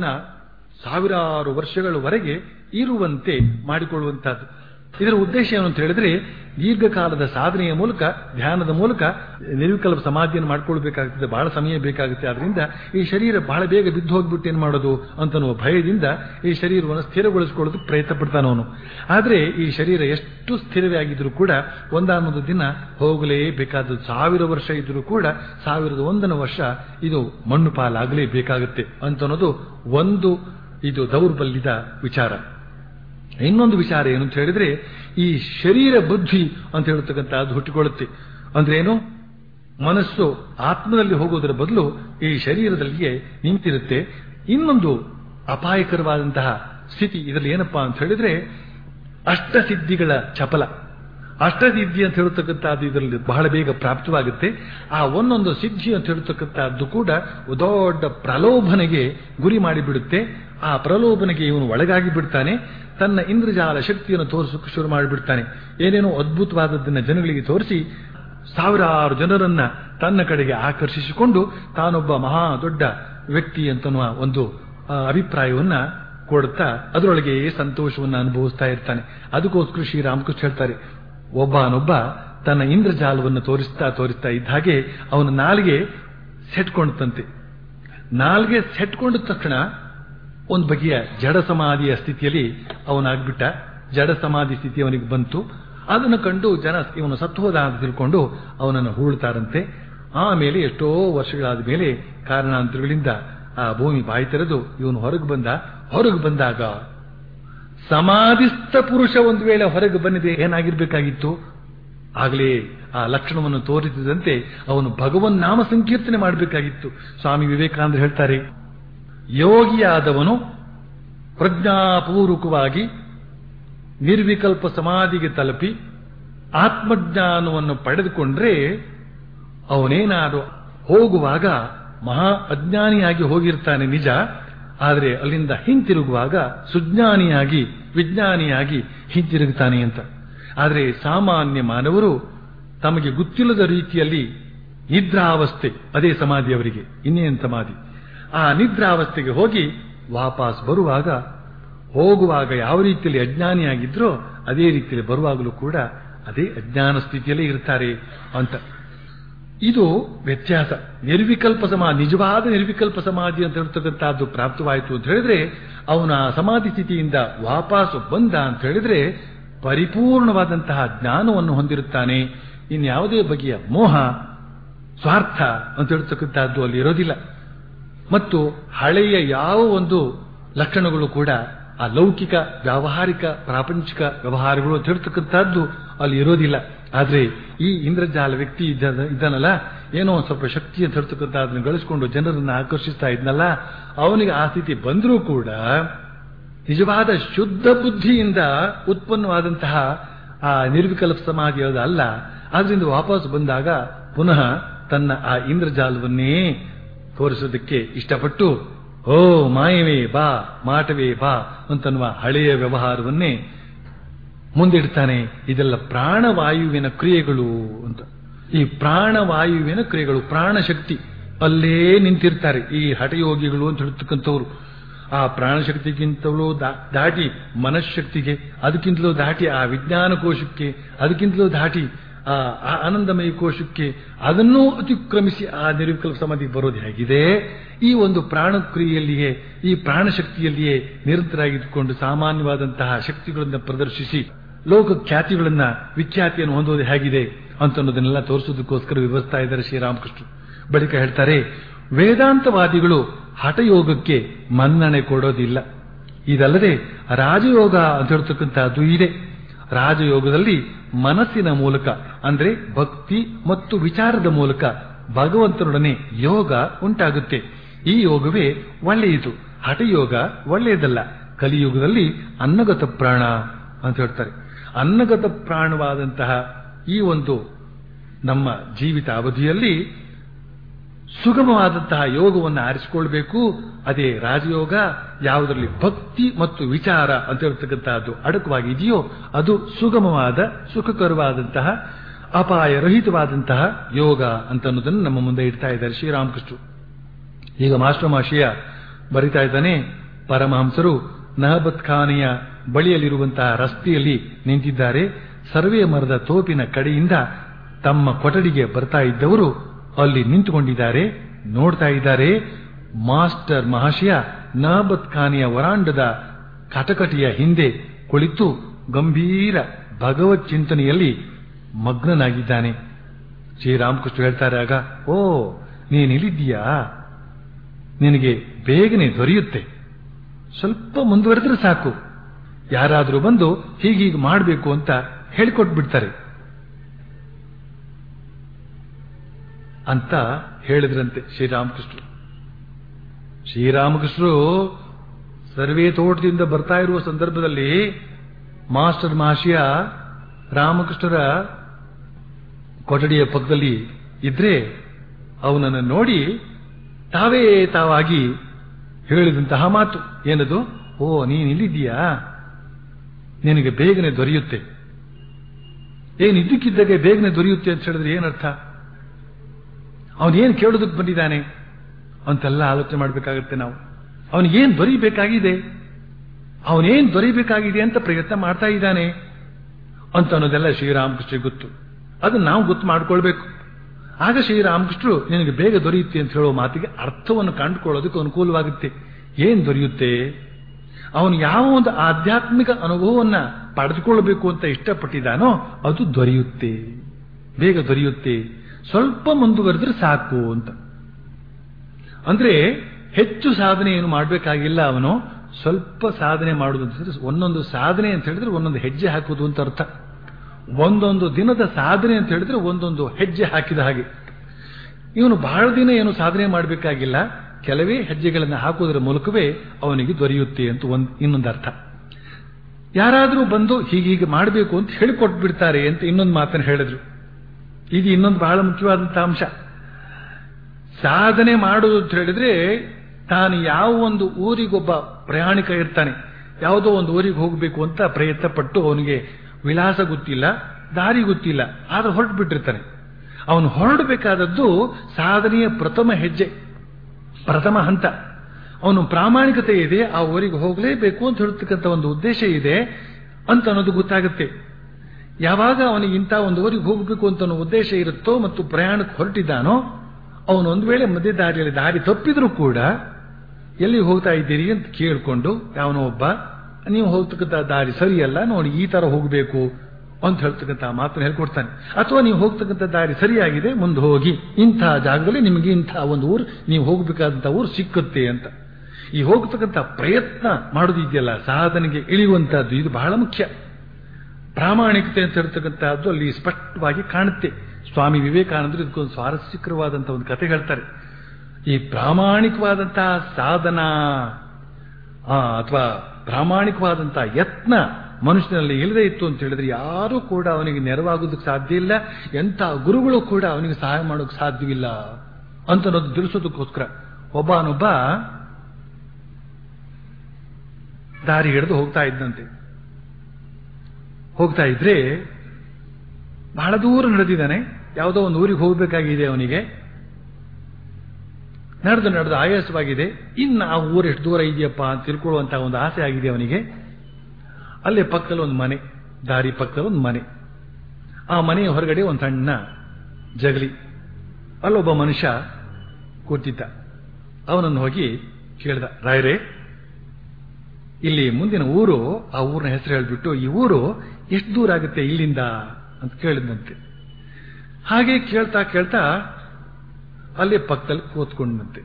ಸಾವಿರಾರು ವರ್ಷಗಳವರೆಗೆ ಇರುವಂತೆ ಮಾಡಿಕೊಳ್ಳುವಂತಹದ್ದು ಇದರ ಉದ್ದೇಶ ಏನು ಅಂತ ಹೇಳಿದ್ರೆ ದೀರ್ಘಕಾಲದ ಸಾಧನೆಯ ಮೂಲಕ ಧ್ಯಾನದ ಮೂಲಕ ನಿರ್ವಿಕಲ್ಪ ಸಮಾಧಿಯನ್ನು ಮಾಡ್ಕೊಳ್ಬೇಕಾಗ್ತದೆ ಬಹಳ ಸಮಯ ಬೇಕಾಗುತ್ತೆ ಆದ್ರಿಂದ ಈ ಶರೀರ ಬಹಳ ಬೇಗ ಬಿದ್ದು ಹೋಗ್ಬಿಟ್ಟು ಏನ್ ಮಾಡೋದು ಅಂತನ್ನುವ ಭಯದಿಂದ ಈ ಶರೀರವನ್ನು ಸ್ಥಿರಗೊಳಿಸಿಕೊಳ್ಳೋದಕ್ಕೆ ಪ್ರಯತ್ನ ಪಡ್ತಾನೆ ಅವನು ಆದ್ರೆ ಈ ಶರೀರ ಎಷ್ಟು ಸ್ಥಿರವೇ ಆಗಿದ್ರೂ ಕೂಡ ಒಂದಾನೊಂದು ದಿನ ಹೋಗಲೇಬೇಕಾದದ್ದು ಸಾವಿರ ವರ್ಷ ಇದ್ರೂ ಕೂಡ ಸಾವಿರದ ಒಂದನೇ ವರ್ಷ ಇದು ಮಣ್ಣು ಪಾಲಾಗಲೇಬೇಕಾಗುತ್ತೆ ಅಂತನ್ನೋದು ಒಂದು ಇದು ದೌರ್ಬಲ್ಯದ ವಿಚಾರ ಇನ್ನೊಂದು ವಿಚಾರ ಏನು ಅಂತ ಹೇಳಿದ್ರೆ ಈ ಶರೀರ ಬುದ್ಧಿ ಅಂತ ಹೇಳ್ತಕ್ಕಂಥದ್ದು ಹುಟ್ಟಿಕೊಳ್ಳುತ್ತೆ ಅಂದ್ರೆ ಏನು ಮನಸ್ಸು ಆತ್ಮದಲ್ಲಿ ಹೋಗೋದರ ಬದಲು ಈ ಶರೀರದಲ್ಲಿಯೇ ನಿಂತಿರುತ್ತೆ ಇನ್ನೊಂದು ಅಪಾಯಕರವಾದಂತಹ ಸ್ಥಿತಿ ಇದರಲ್ಲಿ ಏನಪ್ಪಾ ಅಂತ ಹೇಳಿದ್ರೆ ಅಷ್ಟಸಿದ್ಧಿಗಳ ಚಪಲ ಅಷ್ಟಸಿದ್ಧಿ ಅಂತ ಹೇಳ್ತಕ್ಕಂಥದ್ದು ಇದರಲ್ಲಿ ಬಹಳ ಬೇಗ ಪ್ರಾಪ್ತವಾಗುತ್ತೆ ಆ ಒಂದೊಂದು ಸಿದ್ಧಿ ಅಂತ ಹೇಳ್ತಕ್ಕಂಥದ್ದು ಕೂಡ ದೊಡ್ಡ ಪ್ರಲೋಭನೆಗೆ ಗುರಿ ಮಾಡಿಬಿಡುತ್ತೆ ಆ ಪ್ರಲೋಭನೆಗೆ ಇವನು ಒಳಗಾಗಿ ಬಿಡ್ತಾನೆ ತನ್ನ ಇಂದ್ರಜಾಲ ಶಕ್ತಿಯನ್ನು ತೋರಿಸೋಕೆ ಶುರು ಮಾಡಿಬಿಡ್ತಾನೆ ಏನೇನೋ ಅದ್ಭುತವಾದದ್ದನ್ನ ಜನಗಳಿಗೆ ತೋರಿಸಿ ಸಾವಿರಾರು ಜನರನ್ನ ತನ್ನ ಕಡೆಗೆ ಆಕರ್ಷಿಸಿಕೊಂಡು ತಾನೊಬ್ಬ ಮಹಾ ದೊಡ್ಡ ವ್ಯಕ್ತಿ ಅಂತನ್ನುವ ಒಂದು ಅಭಿಪ್ರಾಯವನ್ನ ಕೊಡುತ್ತಾ ಅದರೊಳಗೆ ಸಂತೋಷವನ್ನು ಅನುಭವಿಸ್ತಾ ಇರ್ತಾನೆ ಅದಕ್ಕೋಸ್ಕರ ಶ್ರೀರಾಮಕೃಷ್ಣ ಹೇಳ್ತಾರೆ ಒಬ್ಬನೊಬ್ಬ ತನ್ನ ಇಂದ್ರಜಾಲವನ್ನು ತೋರಿಸ್ತಾ ತೋರಿಸ್ತಾ ಇದ್ದ ಹಾಗೆ ಅವನ ನಾಲಿಗೆ ಸೆಟ್ಕೊಂಡಂತೆ ನಾಲ್ಗೆ ಸೆಟ್ಕೊಂಡ ತಕ್ಷಣ ಒಂದು ಬಗೆಯ ಜಡ ಸಮಾಧಿಯ ಸ್ಥಿತಿಯಲ್ಲಿ ಅವನಾಗ್ಬಿಟ್ಟ ಜಡ ಸಮಾಧಿ ಸ್ಥಿತಿ ಅವನಿಗೆ ಬಂತು ಅದನ್ನು ಕಂಡು ಜನ ಇವನು ಸತ್ತು ಹೋದ ಅಂತ ತಿಳ್ಕೊಂಡು ಅವನನ್ನು ಹೂಳ್ತಾರಂತೆ ಆಮೇಲೆ ಎಷ್ಟೋ ವರ್ಷಗಳಾದ ಮೇಲೆ ಕಾರಣಾಂತರಗಳಿಂದ ಆ ಭೂಮಿ ಬಾಯಿ ತೆರೆದು ಇವನು ಹೊರಗೆ ಬಂದ ಹೊರಗೆ ಬಂದಾಗ ಸಮಾಧಿಸ್ಥ ಪುರುಷ ಒಂದು ವೇಳೆ ಹೊರಗೆ ಬಂದಿದೆ ಏನಾಗಿರ್ಬೇಕಾಗಿತ್ತು ಆಗಲೇ ಆ ಲಕ್ಷಣವನ್ನು ತೋರಿಸಿದಂತೆ ಅವನು ಭಗವನ್ ನಾಮ ಸಂಕೀರ್ತನೆ ಮಾಡಬೇಕಾಗಿತ್ತು ಸ್ವಾಮಿ ವಿವೇಕಾನಂದ ಹೇಳ್ತಾರೆ ಯೋಗಿಯಾದವನು ಪ್ರಜ್ಞಾಪೂರ್ವಕವಾಗಿ ನಿರ್ವಿಕಲ್ಪ ಸಮಾಧಿಗೆ ತಲುಪಿ ಆತ್ಮಜ್ಞಾನವನ್ನು ಪಡೆದುಕೊಂಡ್ರೆ ಅವನೇನಾದರೂ ಹೋಗುವಾಗ ಮಹಾ ಅಜ್ಞಾನಿಯಾಗಿ ಹೋಗಿರ್ತಾನೆ ನಿಜ ಆದರೆ ಅಲ್ಲಿಂದ ಹಿಂತಿರುಗುವಾಗ ಸುಜ್ಞಾನಿಯಾಗಿ ವಿಜ್ಞಾನಿಯಾಗಿ ಹಿಂತಿರುಗುತ್ತಾನೆ ಅಂತ ಆದರೆ ಸಾಮಾನ್ಯ ಮಾನವರು ತಮಗೆ ಗೊತ್ತಿಲ್ಲದ ರೀತಿಯಲ್ಲಿ ನಿದ್ರಾವಸ್ಥೆ ಅದೇ ಸಮಾಧಿ ಅವರಿಗೆ ಇನ್ನೇನು ಸಮಾಧಿ ಆ ನಿದ್ರಾವಸ್ಥೆಗೆ ಹೋಗಿ ವಾಪಸ್ ಬರುವಾಗ ಹೋಗುವಾಗ ಯಾವ ರೀತಿಯಲ್ಲಿ ಅಜ್ಞಾನಿಯಾಗಿದ್ರೋ ಅದೇ ರೀತಿಯಲ್ಲಿ ಬರುವಾಗಲೂ ಕೂಡ ಅದೇ ಅಜ್ಞಾನ ಸ್ಥಿತಿಯಲ್ಲೇ ಇರ್ತಾರೆ ಅಂತ ಇದು ವ್ಯತ್ಯಾಸ ನಿರ್ವಿಕಲ್ಪ ಸಮಾಧಿ ನಿಜವಾದ ನಿರ್ವಿಕಲ್ಪ ಸಮಾಧಿ ಅಂತ ಹೇಳ್ತಕ್ಕಂಥದ್ದು ಪ್ರಾಪ್ತವಾಯಿತು ಅಂತ ಹೇಳಿದ್ರೆ ಅವನ ಸಮಾಧಿ ಸ್ಥಿತಿಯಿಂದ ವಾಪಸ್ ಬಂದ ಅಂತ ಹೇಳಿದ್ರೆ ಪರಿಪೂರ್ಣವಾದಂತಹ ಜ್ಞಾನವನ್ನು ಹೊಂದಿರುತ್ತಾನೆ ಇನ್ಯಾವುದೇ ಬಗೆಯ ಮೋಹ ಸ್ವಾರ್ಥ ಅಂತ ಹೇಳ್ತಕ್ಕಂಥದ್ದು ಅಲ್ಲಿ ಇರೋದಿಲ್ಲ ಮತ್ತು ಹಳೆಯ ಯಾವ ಒಂದು ಲಕ್ಷಣಗಳು ಕೂಡ ಆ ಲೌಕಿಕ ವ್ಯಾವಹಾರಿಕ ಪ್ರಾಪಂಚಿಕ ವ್ಯವಹಾರಗಳು ಅಂತ ಹೇಳ್ತಕ್ಕಂಥದ್ದು ಅಲ್ಲಿ ಇರೋದಿಲ್ಲ ಆದ್ರೆ ಈ ಇಂದ್ರಜಾಲ ವ್ಯಕ್ತಿ ಇದ್ದಾನಲ್ಲ ಏನೋ ಒಂದು ಸ್ವಲ್ಪ ಶಕ್ತಿ ಅಂತ ಹೇಳ್ತಕ್ಕಂಥ ಅದನ್ನು ಗಳಿಸಿಕೊಂಡು ಜನರನ್ನ ಆಕರ್ಷಿಸ್ತಾ ಇದ್ನಲ್ಲ ಅವನಿಗೆ ಆ ಸ್ಥಿತಿ ಬಂದರೂ ಕೂಡ ನಿಜವಾದ ಶುದ್ಧ ಬುದ್ಧಿಯಿಂದ ಉತ್ಪನ್ನವಾದಂತಹ ಆ ನಿರ್ವಿಕಲ್ಪ ಸಮಾಧಿ ಅಲ್ಲ ಆದ್ರಿಂದ ವಾಪಸ್ ಬಂದಾಗ ಪುನಃ ತನ್ನ ಆ ಇಂದ್ರಜಾಲವನ್ನೇ ತೋರಿಸೋದಕ್ಕೆ ಇಷ್ಟಪಟ್ಟು ಓ ಮಾಯವೇ ಬಾ ಮಾಟವೇ ಬಾ ಅಂತನ್ನುವ ಹಳೆಯ ವ್ಯವಹಾರವನ್ನೇ ಮುಂದಿಡ್ತಾನೆ ಇದೆಲ್ಲ ಪ್ರಾಣವಾಯುವಿನ ಕ್ರಿಯೆಗಳು ಅಂತ ಈ ಪ್ರಾಣವಾಯುವಿನ ಕ್ರಿಯೆಗಳು ಪ್ರಾಣಶಕ್ತಿ ಅಲ್ಲೇ ನಿಂತಿರ್ತಾರೆ ಈ ಹಠಯೋಗಿಗಳು ಅಂತ ಹೇಳ್ತಕ್ಕಂಥವ್ರು ಆ ಪ್ರಾಣಶಕ್ತಿಗಿಂತಲೂ ದಾಟಿ ಮನಃಶಕ್ತಿಗೆ ಅದಕ್ಕಿಂತಲೂ ದಾಟಿ ಆ ವಿಜ್ಞಾನ ಕೋಶಕ್ಕೆ ಅದಕ್ಕಿಂತಲೂ ದಾಟಿ ಆ ಆನಂದಮಯ ಕೋಶಕ್ಕೆ ಅದನ್ನೂ ಅತಿಕ್ರಮಿಸಿ ಆ ನಿರ್ವಿಕಲ್ಪ ಸಮಾಧಿಗೆ ಬರೋದು ಹೇಗಿದೆ ಈ ಒಂದು ಪ್ರಾಣಕ್ರಿಯೆಯಲ್ಲಿಯೇ ಈ ಪ್ರಾಣಶಕ್ತಿಯಲ್ಲಿಯೇ ನಿರಂತರಾಗಿದ್ದುಕೊಂಡು ಸಾಮಾನ್ಯವಾದಂತಹ ಶಕ್ತಿಗಳನ್ನು ಪ್ರದರ್ಶಿಸಿ ಲೋಕ ಖ್ಯಾತಿಗಳನ್ನ ವಿಖ್ಯಾತಿಯನ್ನು ಹೊಂದೋದು ಹೇಗಿದೆ ಅಂತ ಅನ್ನೋದನ್ನೆಲ್ಲ ತೋರಿಸೋದಕ್ಕೋಸ್ಕರ ವಿವರಿಸ್ತಾ ಇದ್ದಾರೆ ಶ್ರೀರಾಮಕೃಷ್ಣ ಬಳಿಕ ಹೇಳ್ತಾರೆ ವೇದಾಂತವಾದಿಗಳು ಹಠಯೋಗಕ್ಕೆ ಮನ್ನಣೆ ಕೊಡೋದಿಲ್ಲ ಇದಲ್ಲದೆ ರಾಜಯೋಗ ಅಂತ ಹೇಳ್ತಕ್ಕಂಥದ್ದು ಇದೆ ರಾಜಯೋಗದಲ್ಲಿ ಮನಸ್ಸಿನ ಮೂಲಕ ಅಂದ್ರೆ ಭಕ್ತಿ ಮತ್ತು ವಿಚಾರದ ಮೂಲಕ ಭಗವಂತನೊಡನೆ ಯೋಗ ಉಂಟಾಗುತ್ತೆ ಈ ಯೋಗವೇ ಒಳ್ಳೆಯದು ಹಠಯೋಗ ಒಳ್ಳೆಯದಲ್ಲ ಕಲಿಯುಗದಲ್ಲಿ ಅನ್ನಗತ ಪ್ರಾಣ ಅಂತ ಹೇಳ್ತಾರೆ ಅನ್ನಗತ ಪ್ರಾಣವಾದಂತಹ ಈ ಒಂದು ನಮ್ಮ ಜೀವಿತ ಅವಧಿಯಲ್ಲಿ ಸುಗಮವಾದಂತಹ ಯೋಗವನ್ನು ಆರಿಸಿಕೊಳ್ಬೇಕು ಅದೇ ರಾಜಯೋಗ ಯಾವುದರಲ್ಲಿ ಭಕ್ತಿ ಮತ್ತು ವಿಚಾರ ಅಂತ ಹೇಳ್ತಕ್ಕಂತಹದ್ದು ಅಡಕವಾಗಿ ಇದೆಯೋ ಅದು ಸುಗಮವಾದ ಸುಖಕರವಾದಂತಹ ಅಪಾಯರಹಿತವಾದಂತಹ ಯೋಗ ಅಂತ ಅನ್ನೋದನ್ನು ನಮ್ಮ ಮುಂದೆ ಇಡ್ತಾ ಇದ್ದಾರೆ ಶ್ರೀರಾಮಕೃಷ್ಣರು ಈಗ ಮಾಸ್ಟರ್ ಮಾಶಿಯ ಬರಿತಾ ಇದ್ದಾನೆ ಪರಮಹಂಸರು ನಹಬತ್ ಖಾನೆಯ ಬಳಿಯಲ್ಲಿರುವಂತಹ ರಸ್ತೆಯಲ್ಲಿ ನಿಂತಿದ್ದಾರೆ ಸರ್ವೆ ಮರದ ತೋಪಿನ ಕಡೆಯಿಂದ ತಮ್ಮ ಕೊಠಡಿಗೆ ಬರ್ತಾ ಇದ್ದವರು ಅಲ್ಲಿ ನಿಂತುಕೊಂಡಿದ್ದಾರೆ ನೋಡ್ತಾ ಇದ್ದಾರೆ ಮಾಸ್ಟರ್ ಮಹಾಶಯ ನಹಬತ್ ಖಾನೆಯ ವರಾಂಡದ ಕಟಕಟಿಯ ಹಿಂದೆ ಕುಳಿತು ಗಂಭೀರ ಭಗವತ್ ಚಿಂತನೆಯಲ್ಲಿ ಮಗ್ನನಾಗಿದ್ದಾನೆ ಶ್ರೀರಾಮಕೃಷ್ಣ ಹೇಳ್ತಾರೆ ಆಗ ಓ ನೀನಿಲ್ಲಿದ್ದೀಯಾ ನಿನಗೆ ಬೇಗನೆ ದೊರೆಯುತ್ತೆ ಸ್ವಲ್ಪ ಮುಂದುವರೆದ್ರೆ ಸಾಕು ಯಾರಾದರೂ ಬಂದು ಹೀಗೀಗೆ ಮಾಡಬೇಕು ಅಂತ ಹೇಳಿಕೊಟ್ಬಿಡ್ತಾರೆ ಅಂತ ಹೇಳಿದ್ರಂತೆ ಶ್ರೀರಾಮಕೃಷ್ಣರು ಶ್ರೀರಾಮಕೃಷ್ಣರು ಸರ್ವೇ ತೋಟದಿಂದ ಬರ್ತಾ ಇರುವ ಸಂದರ್ಭದಲ್ಲಿ ಮಾಸ್ಟರ್ ಮಹಾಶಯ ರಾಮಕೃಷ್ಣರ ಕೊಠಡಿಯ ಪಕ್ಕದಲ್ಲಿ ಇದ್ರೆ ಅವನನ್ನು ನೋಡಿ ತಾವೇ ತಾವಾಗಿ ಹೇಳಿದಂತಹ ಮಾತು ಏನದು ಓ ನೀನ್ ಇಲ್ಲಿದ್ದೀಯಾ ನಿನಗೆ ಬೇಗನೆ ದೊರೆಯುತ್ತೆ ಏನು ಇದ್ದಕ್ಕಿದ್ದಾಗೆ ಬೇಗನೆ ದೊರೆಯುತ್ತೆ ಅಂತ ಹೇಳಿದ್ರೆ ಏನರ್ಥ ಅವನೇನು ಕೇಳೋದಕ್ಕೆ ಬಂದಿದ್ದಾನೆ ಅಂತೆಲ್ಲ ಆಲೋಚನೆ ಮಾಡಬೇಕಾಗುತ್ತೆ ನಾವು ಅವನಿಗೇನು ದೊರೀಬೇಕಾಗಿದೆ ಅವನೇನು ದೊರೀಬೇಕಾಗಿದೆ ಅಂತ ಪ್ರಯತ್ನ ಮಾಡ್ತಾ ಇದ್ದಾನೆ ಅಂತ ಅನ್ನೋದೆಲ್ಲ ಶ್ರೀರಾಮಕೃಷ್ಣ ಗೊತ್ತು ಅದನ್ನ ನಾವು ಗೊತ್ತು ಮಾಡ್ಕೊಳ್ಬೇಕು ಆಗ ಶ್ರೀರಾಮಕೃಷ್ಣರು ನಿನಗೆ ಬೇಗ ದೊರೆಯುತ್ತೆ ಅಂತ ಹೇಳೋ ಮಾತಿಗೆ ಅರ್ಥವನ್ನು ಕಂಡುಕೊಳ್ಳೋದಕ್ಕೆ ಅನುಕೂಲವಾಗುತ್ತೆ ಏನ್ ದೊರೆಯುತ್ತೆ ಅವನು ಯಾವ ಒಂದು ಆಧ್ಯಾತ್ಮಿಕ ಅನುಭವವನ್ನ ಪಡೆದುಕೊಳ್ಳಬೇಕು ಅಂತ ಇಷ್ಟಪಟ್ಟಿದ್ದಾನೋ ಅದು ದೊರೆಯುತ್ತೆ ಬೇಗ ದೊರೆಯುತ್ತೆ ಸ್ವಲ್ಪ ಮುಂದುವರೆದ್ರೆ ಸಾಕು ಅಂತ ಅಂದ್ರೆ ಹೆಚ್ಚು ಸಾಧನೆ ಏನು ಮಾಡಬೇಕಾಗಿಲ್ಲ ಅವನು ಸ್ವಲ್ಪ ಸಾಧನೆ ಮಾಡುವುದು ಅಂತ ಹೇಳಿದ್ರೆ ಒಂದೊಂದು ಸಾಧನೆ ಅಂತ ಹೇಳಿದ್ರೆ ಒಂದೊಂದು ಹೆಜ್ಜೆ ಹಾಕುವುದು ಅಂತ ಅರ್ಥ ಒಂದೊಂದು ದಿನದ ಸಾಧನೆ ಅಂತ ಹೇಳಿದ್ರೆ ಒಂದೊಂದು ಹೆಜ್ಜೆ ಹಾಕಿದ ಹಾಗೆ ಇವನು ಬಹಳ ದಿನ ಏನು ಸಾಧನೆ ಮಾಡಬೇಕಾಗಿಲ್ಲ ಕೆಲವೇ ಹೆಜ್ಜೆಗಳನ್ನು ಹಾಕುವುದರ ಮೂಲಕವೇ ಅವನಿಗೆ ದೊರೆಯುತ್ತೆ ಅಂತ ಒಂದು ಇನ್ನೊಂದು ಅರ್ಥ ಯಾರಾದರೂ ಬಂದು ಹೀಗೀಗೆ ಮಾಡಬೇಕು ಅಂತ ಹೇಳಿಕೊಟ್ಬಿಡ್ತಾರೆ ಅಂತ ಇನ್ನೊಂದು ಮಾತನ್ನು ಹೇಳಿದ್ರು ಇದು ಇನ್ನೊಂದು ಬಹಳ ಮುಖ್ಯವಾದಂತಹ ಅಂಶ ಸಾಧನೆ ಮಾಡುವುದು ಅಂತ ಹೇಳಿದ್ರೆ ತಾನು ಯಾವ ಒಂದು ಊರಿಗೊಬ್ಬ ಪ್ರಯಾಣಿಕ ಇರ್ತಾನೆ ಯಾವುದೋ ಒಂದು ಊರಿಗೆ ಹೋಗಬೇಕು ಅಂತ ಪ್ರಯತ್ನ ಪಟ್ಟು ಅವನಿಗೆ ವಿಳಾಸ ಗೊತ್ತಿಲ್ಲ ದಾರಿ ಗೊತ್ತಿಲ್ಲ ಆದ್ರೆ ಹೊರಟು ಬಿಟ್ಟಿರ್ತಾನೆ ಅವನು ಹೊರಡಬೇಕಾದದ್ದು ಸಾಧನೆಯ ಪ್ರಥಮ ಹೆಜ್ಜೆ ಪ್ರಥಮ ಹಂತ ಅವನು ಪ್ರಾಮಾಣಿಕತೆ ಇದೆ ಆ ಊರಿಗೆ ಹೋಗಲೇಬೇಕು ಅಂತ ಹೇಳ್ತಕ್ಕಂಥ ಒಂದು ಉದ್ದೇಶ ಇದೆ ಅಂತ ಅನ್ನೋದು ಗೊತ್ತಾಗುತ್ತೆ ಯಾವಾಗ ಅವನಿಗೆ ಇಂಥ ಒಂದು ಊರಿಗೆ ಹೋಗಬೇಕು ಅಂತ ಅನ್ನೋ ಉದ್ದೇಶ ಇರುತ್ತೋ ಮತ್ತು ಪ್ರಯಾಣಕ್ಕೆ ಹೊರಟಿದ್ದಾನೋ ಅವನು ಒಂದು ವೇಳೆ ಮಧ್ಯ ದಾರಿಯಲ್ಲಿ ದಾರಿ ತಪ್ಪಿದ್ರೂ ಕೂಡ ಎಲ್ಲಿ ಹೋಗ್ತಾ ಇದ್ದೀರಿ ಅಂತ ಕೇಳಿಕೊಂಡು ಯಾವನೋ ಒಬ್ಬ ನೀವು ಹೋಗ್ತಕ್ಕಂಥ ದಾರಿ ಸರಿಯಲ್ಲ ನೋಡಿ ಈ ತರ ಹೋಗಬೇಕು ಅಂತ ಹೇಳ್ತಕ್ಕಂಥ ಮಾತನ್ನು ಹೇಳ್ಕೊಡ್ತಾನೆ ಅಥವಾ ನೀವು ಹೋಗ್ತಕ್ಕಂಥ ದಾರಿ ಸರಿಯಾಗಿದೆ ಮುಂದೆ ಹೋಗಿ ಇಂಥ ಜಾಗದಲ್ಲಿ ನಿಮಗೆ ಇಂಥ ಒಂದು ಊರು ನೀವು ಹೋಗಬೇಕಾದಂಥ ಊರು ಸಿಕ್ಕುತ್ತೆ ಅಂತ ಈ ಹೋಗ್ತಕ್ಕಂಥ ಪ್ರಯತ್ನ ಮಾಡೋದಿದೆಯಲ್ಲ ಸಾಧನೆಗೆ ಇಳಿಯುವಂತಹದ್ದು ಇದು ಬಹಳ ಮುಖ್ಯ ಪ್ರಾಮಾಣಿಕತೆ ಅಂತ ಹೇಳ್ತಕ್ಕಂಥದ್ದು ಅಲ್ಲಿ ಸ್ಪಷ್ಟವಾಗಿ ಕಾಣುತ್ತೆ ಸ್ವಾಮಿ ವಿವೇಕಾನಂದರು ಇದಕ್ಕೊಂದು ಸ್ವಾರಸ್ಯಕರವಾದಂತಹ ಒಂದು ಕತೆ ಹೇಳ್ತಾರೆ ಈ ಪ್ರಾಮಾಣಿಕವಾದಂತಹ ಸಾಧನ ಅಥವಾ ಪ್ರಾಮಾಣಿಕವಾದಂತಹ ಯತ್ನ ಮನುಷ್ಯನಲ್ಲಿ ಇಲ್ಲದೆ ಇತ್ತು ಅಂತ ಹೇಳಿದ್ರೆ ಯಾರೂ ಕೂಡ ಅವನಿಗೆ ನೆರವಾಗೋದಕ್ಕೆ ಸಾಧ್ಯ ಇಲ್ಲ ಎಂಥ ಗುರುಗಳು ಕೂಡ ಅವನಿಗೆ ಸಹಾಯ ಮಾಡೋಕೆ ಸಾಧ್ಯವಿಲ್ಲ ಅಂತ ಅನ್ನೋದು ತಿಳಿಸೋದಕ್ಕೋಸ್ಕರ ಒಬ್ಬನೊಬ್ಬ ದಾರಿ ಹಿಡಿದು ಹೋಗ್ತಾ ಇದ್ದಂತೆ ಹೋಗ್ತಾ ಇದ್ರೆ ಬಹಳ ದೂರ ನಡೆದಿದ್ದಾನೆ ಯಾವುದೋ ಒಂದು ಊರಿಗೆ ಹೋಗಬೇಕಾಗಿದೆ ಅವನಿಗೆ ನಡೆದು ನಡೆದು ಆಯಾಸವಾಗಿದೆ ಇನ್ನು ಆ ಊರು ಎಷ್ಟು ದೂರ ಇದೆಯಪ್ಪ ಅಂತ ತಿಳ್ಕೊಳ್ಳುವಂತಹ ಒಂದು ಆಸೆ ಆಗಿದೆ ಅವನಿಗೆ ಅಲ್ಲೇ ಪಕ್ಕದಲ್ಲಿ ಒಂದು ಮನೆ ದಾರಿ ಪಕ್ಕದಲ್ಲಿ ಒಂದು ಮನೆ ಆ ಮನೆಯ ಹೊರಗಡೆ ಒಂದು ಸಣ್ಣ ಜಗಲಿ ಅಲ್ಲೊಬ್ಬ ಮನುಷ್ಯ ಕೂತಿದ್ದ ಅವನನ್ನು ಹೋಗಿ ಕೇಳ್ದ ರಾಯರೇ ಇಲ್ಲಿ ಮುಂದಿನ ಊರು ಆ ಊರಿನ ಹೆಸರು ಹೇಳ್ಬಿಟ್ಟು ಈ ಊರು ಎಷ್ಟು ದೂರ ಆಗುತ್ತೆ ಇಲ್ಲಿಂದ ಅಂತ ಕೇಳಿದಂತೆ ಹಾಗೆ ಕೇಳ್ತಾ ಕೇಳ್ತಾ ಅಲ್ಲಿ ಪಕ್ಕದಲ್ಲಿ ಕೂತ್ಕೊಂಡಂತೆ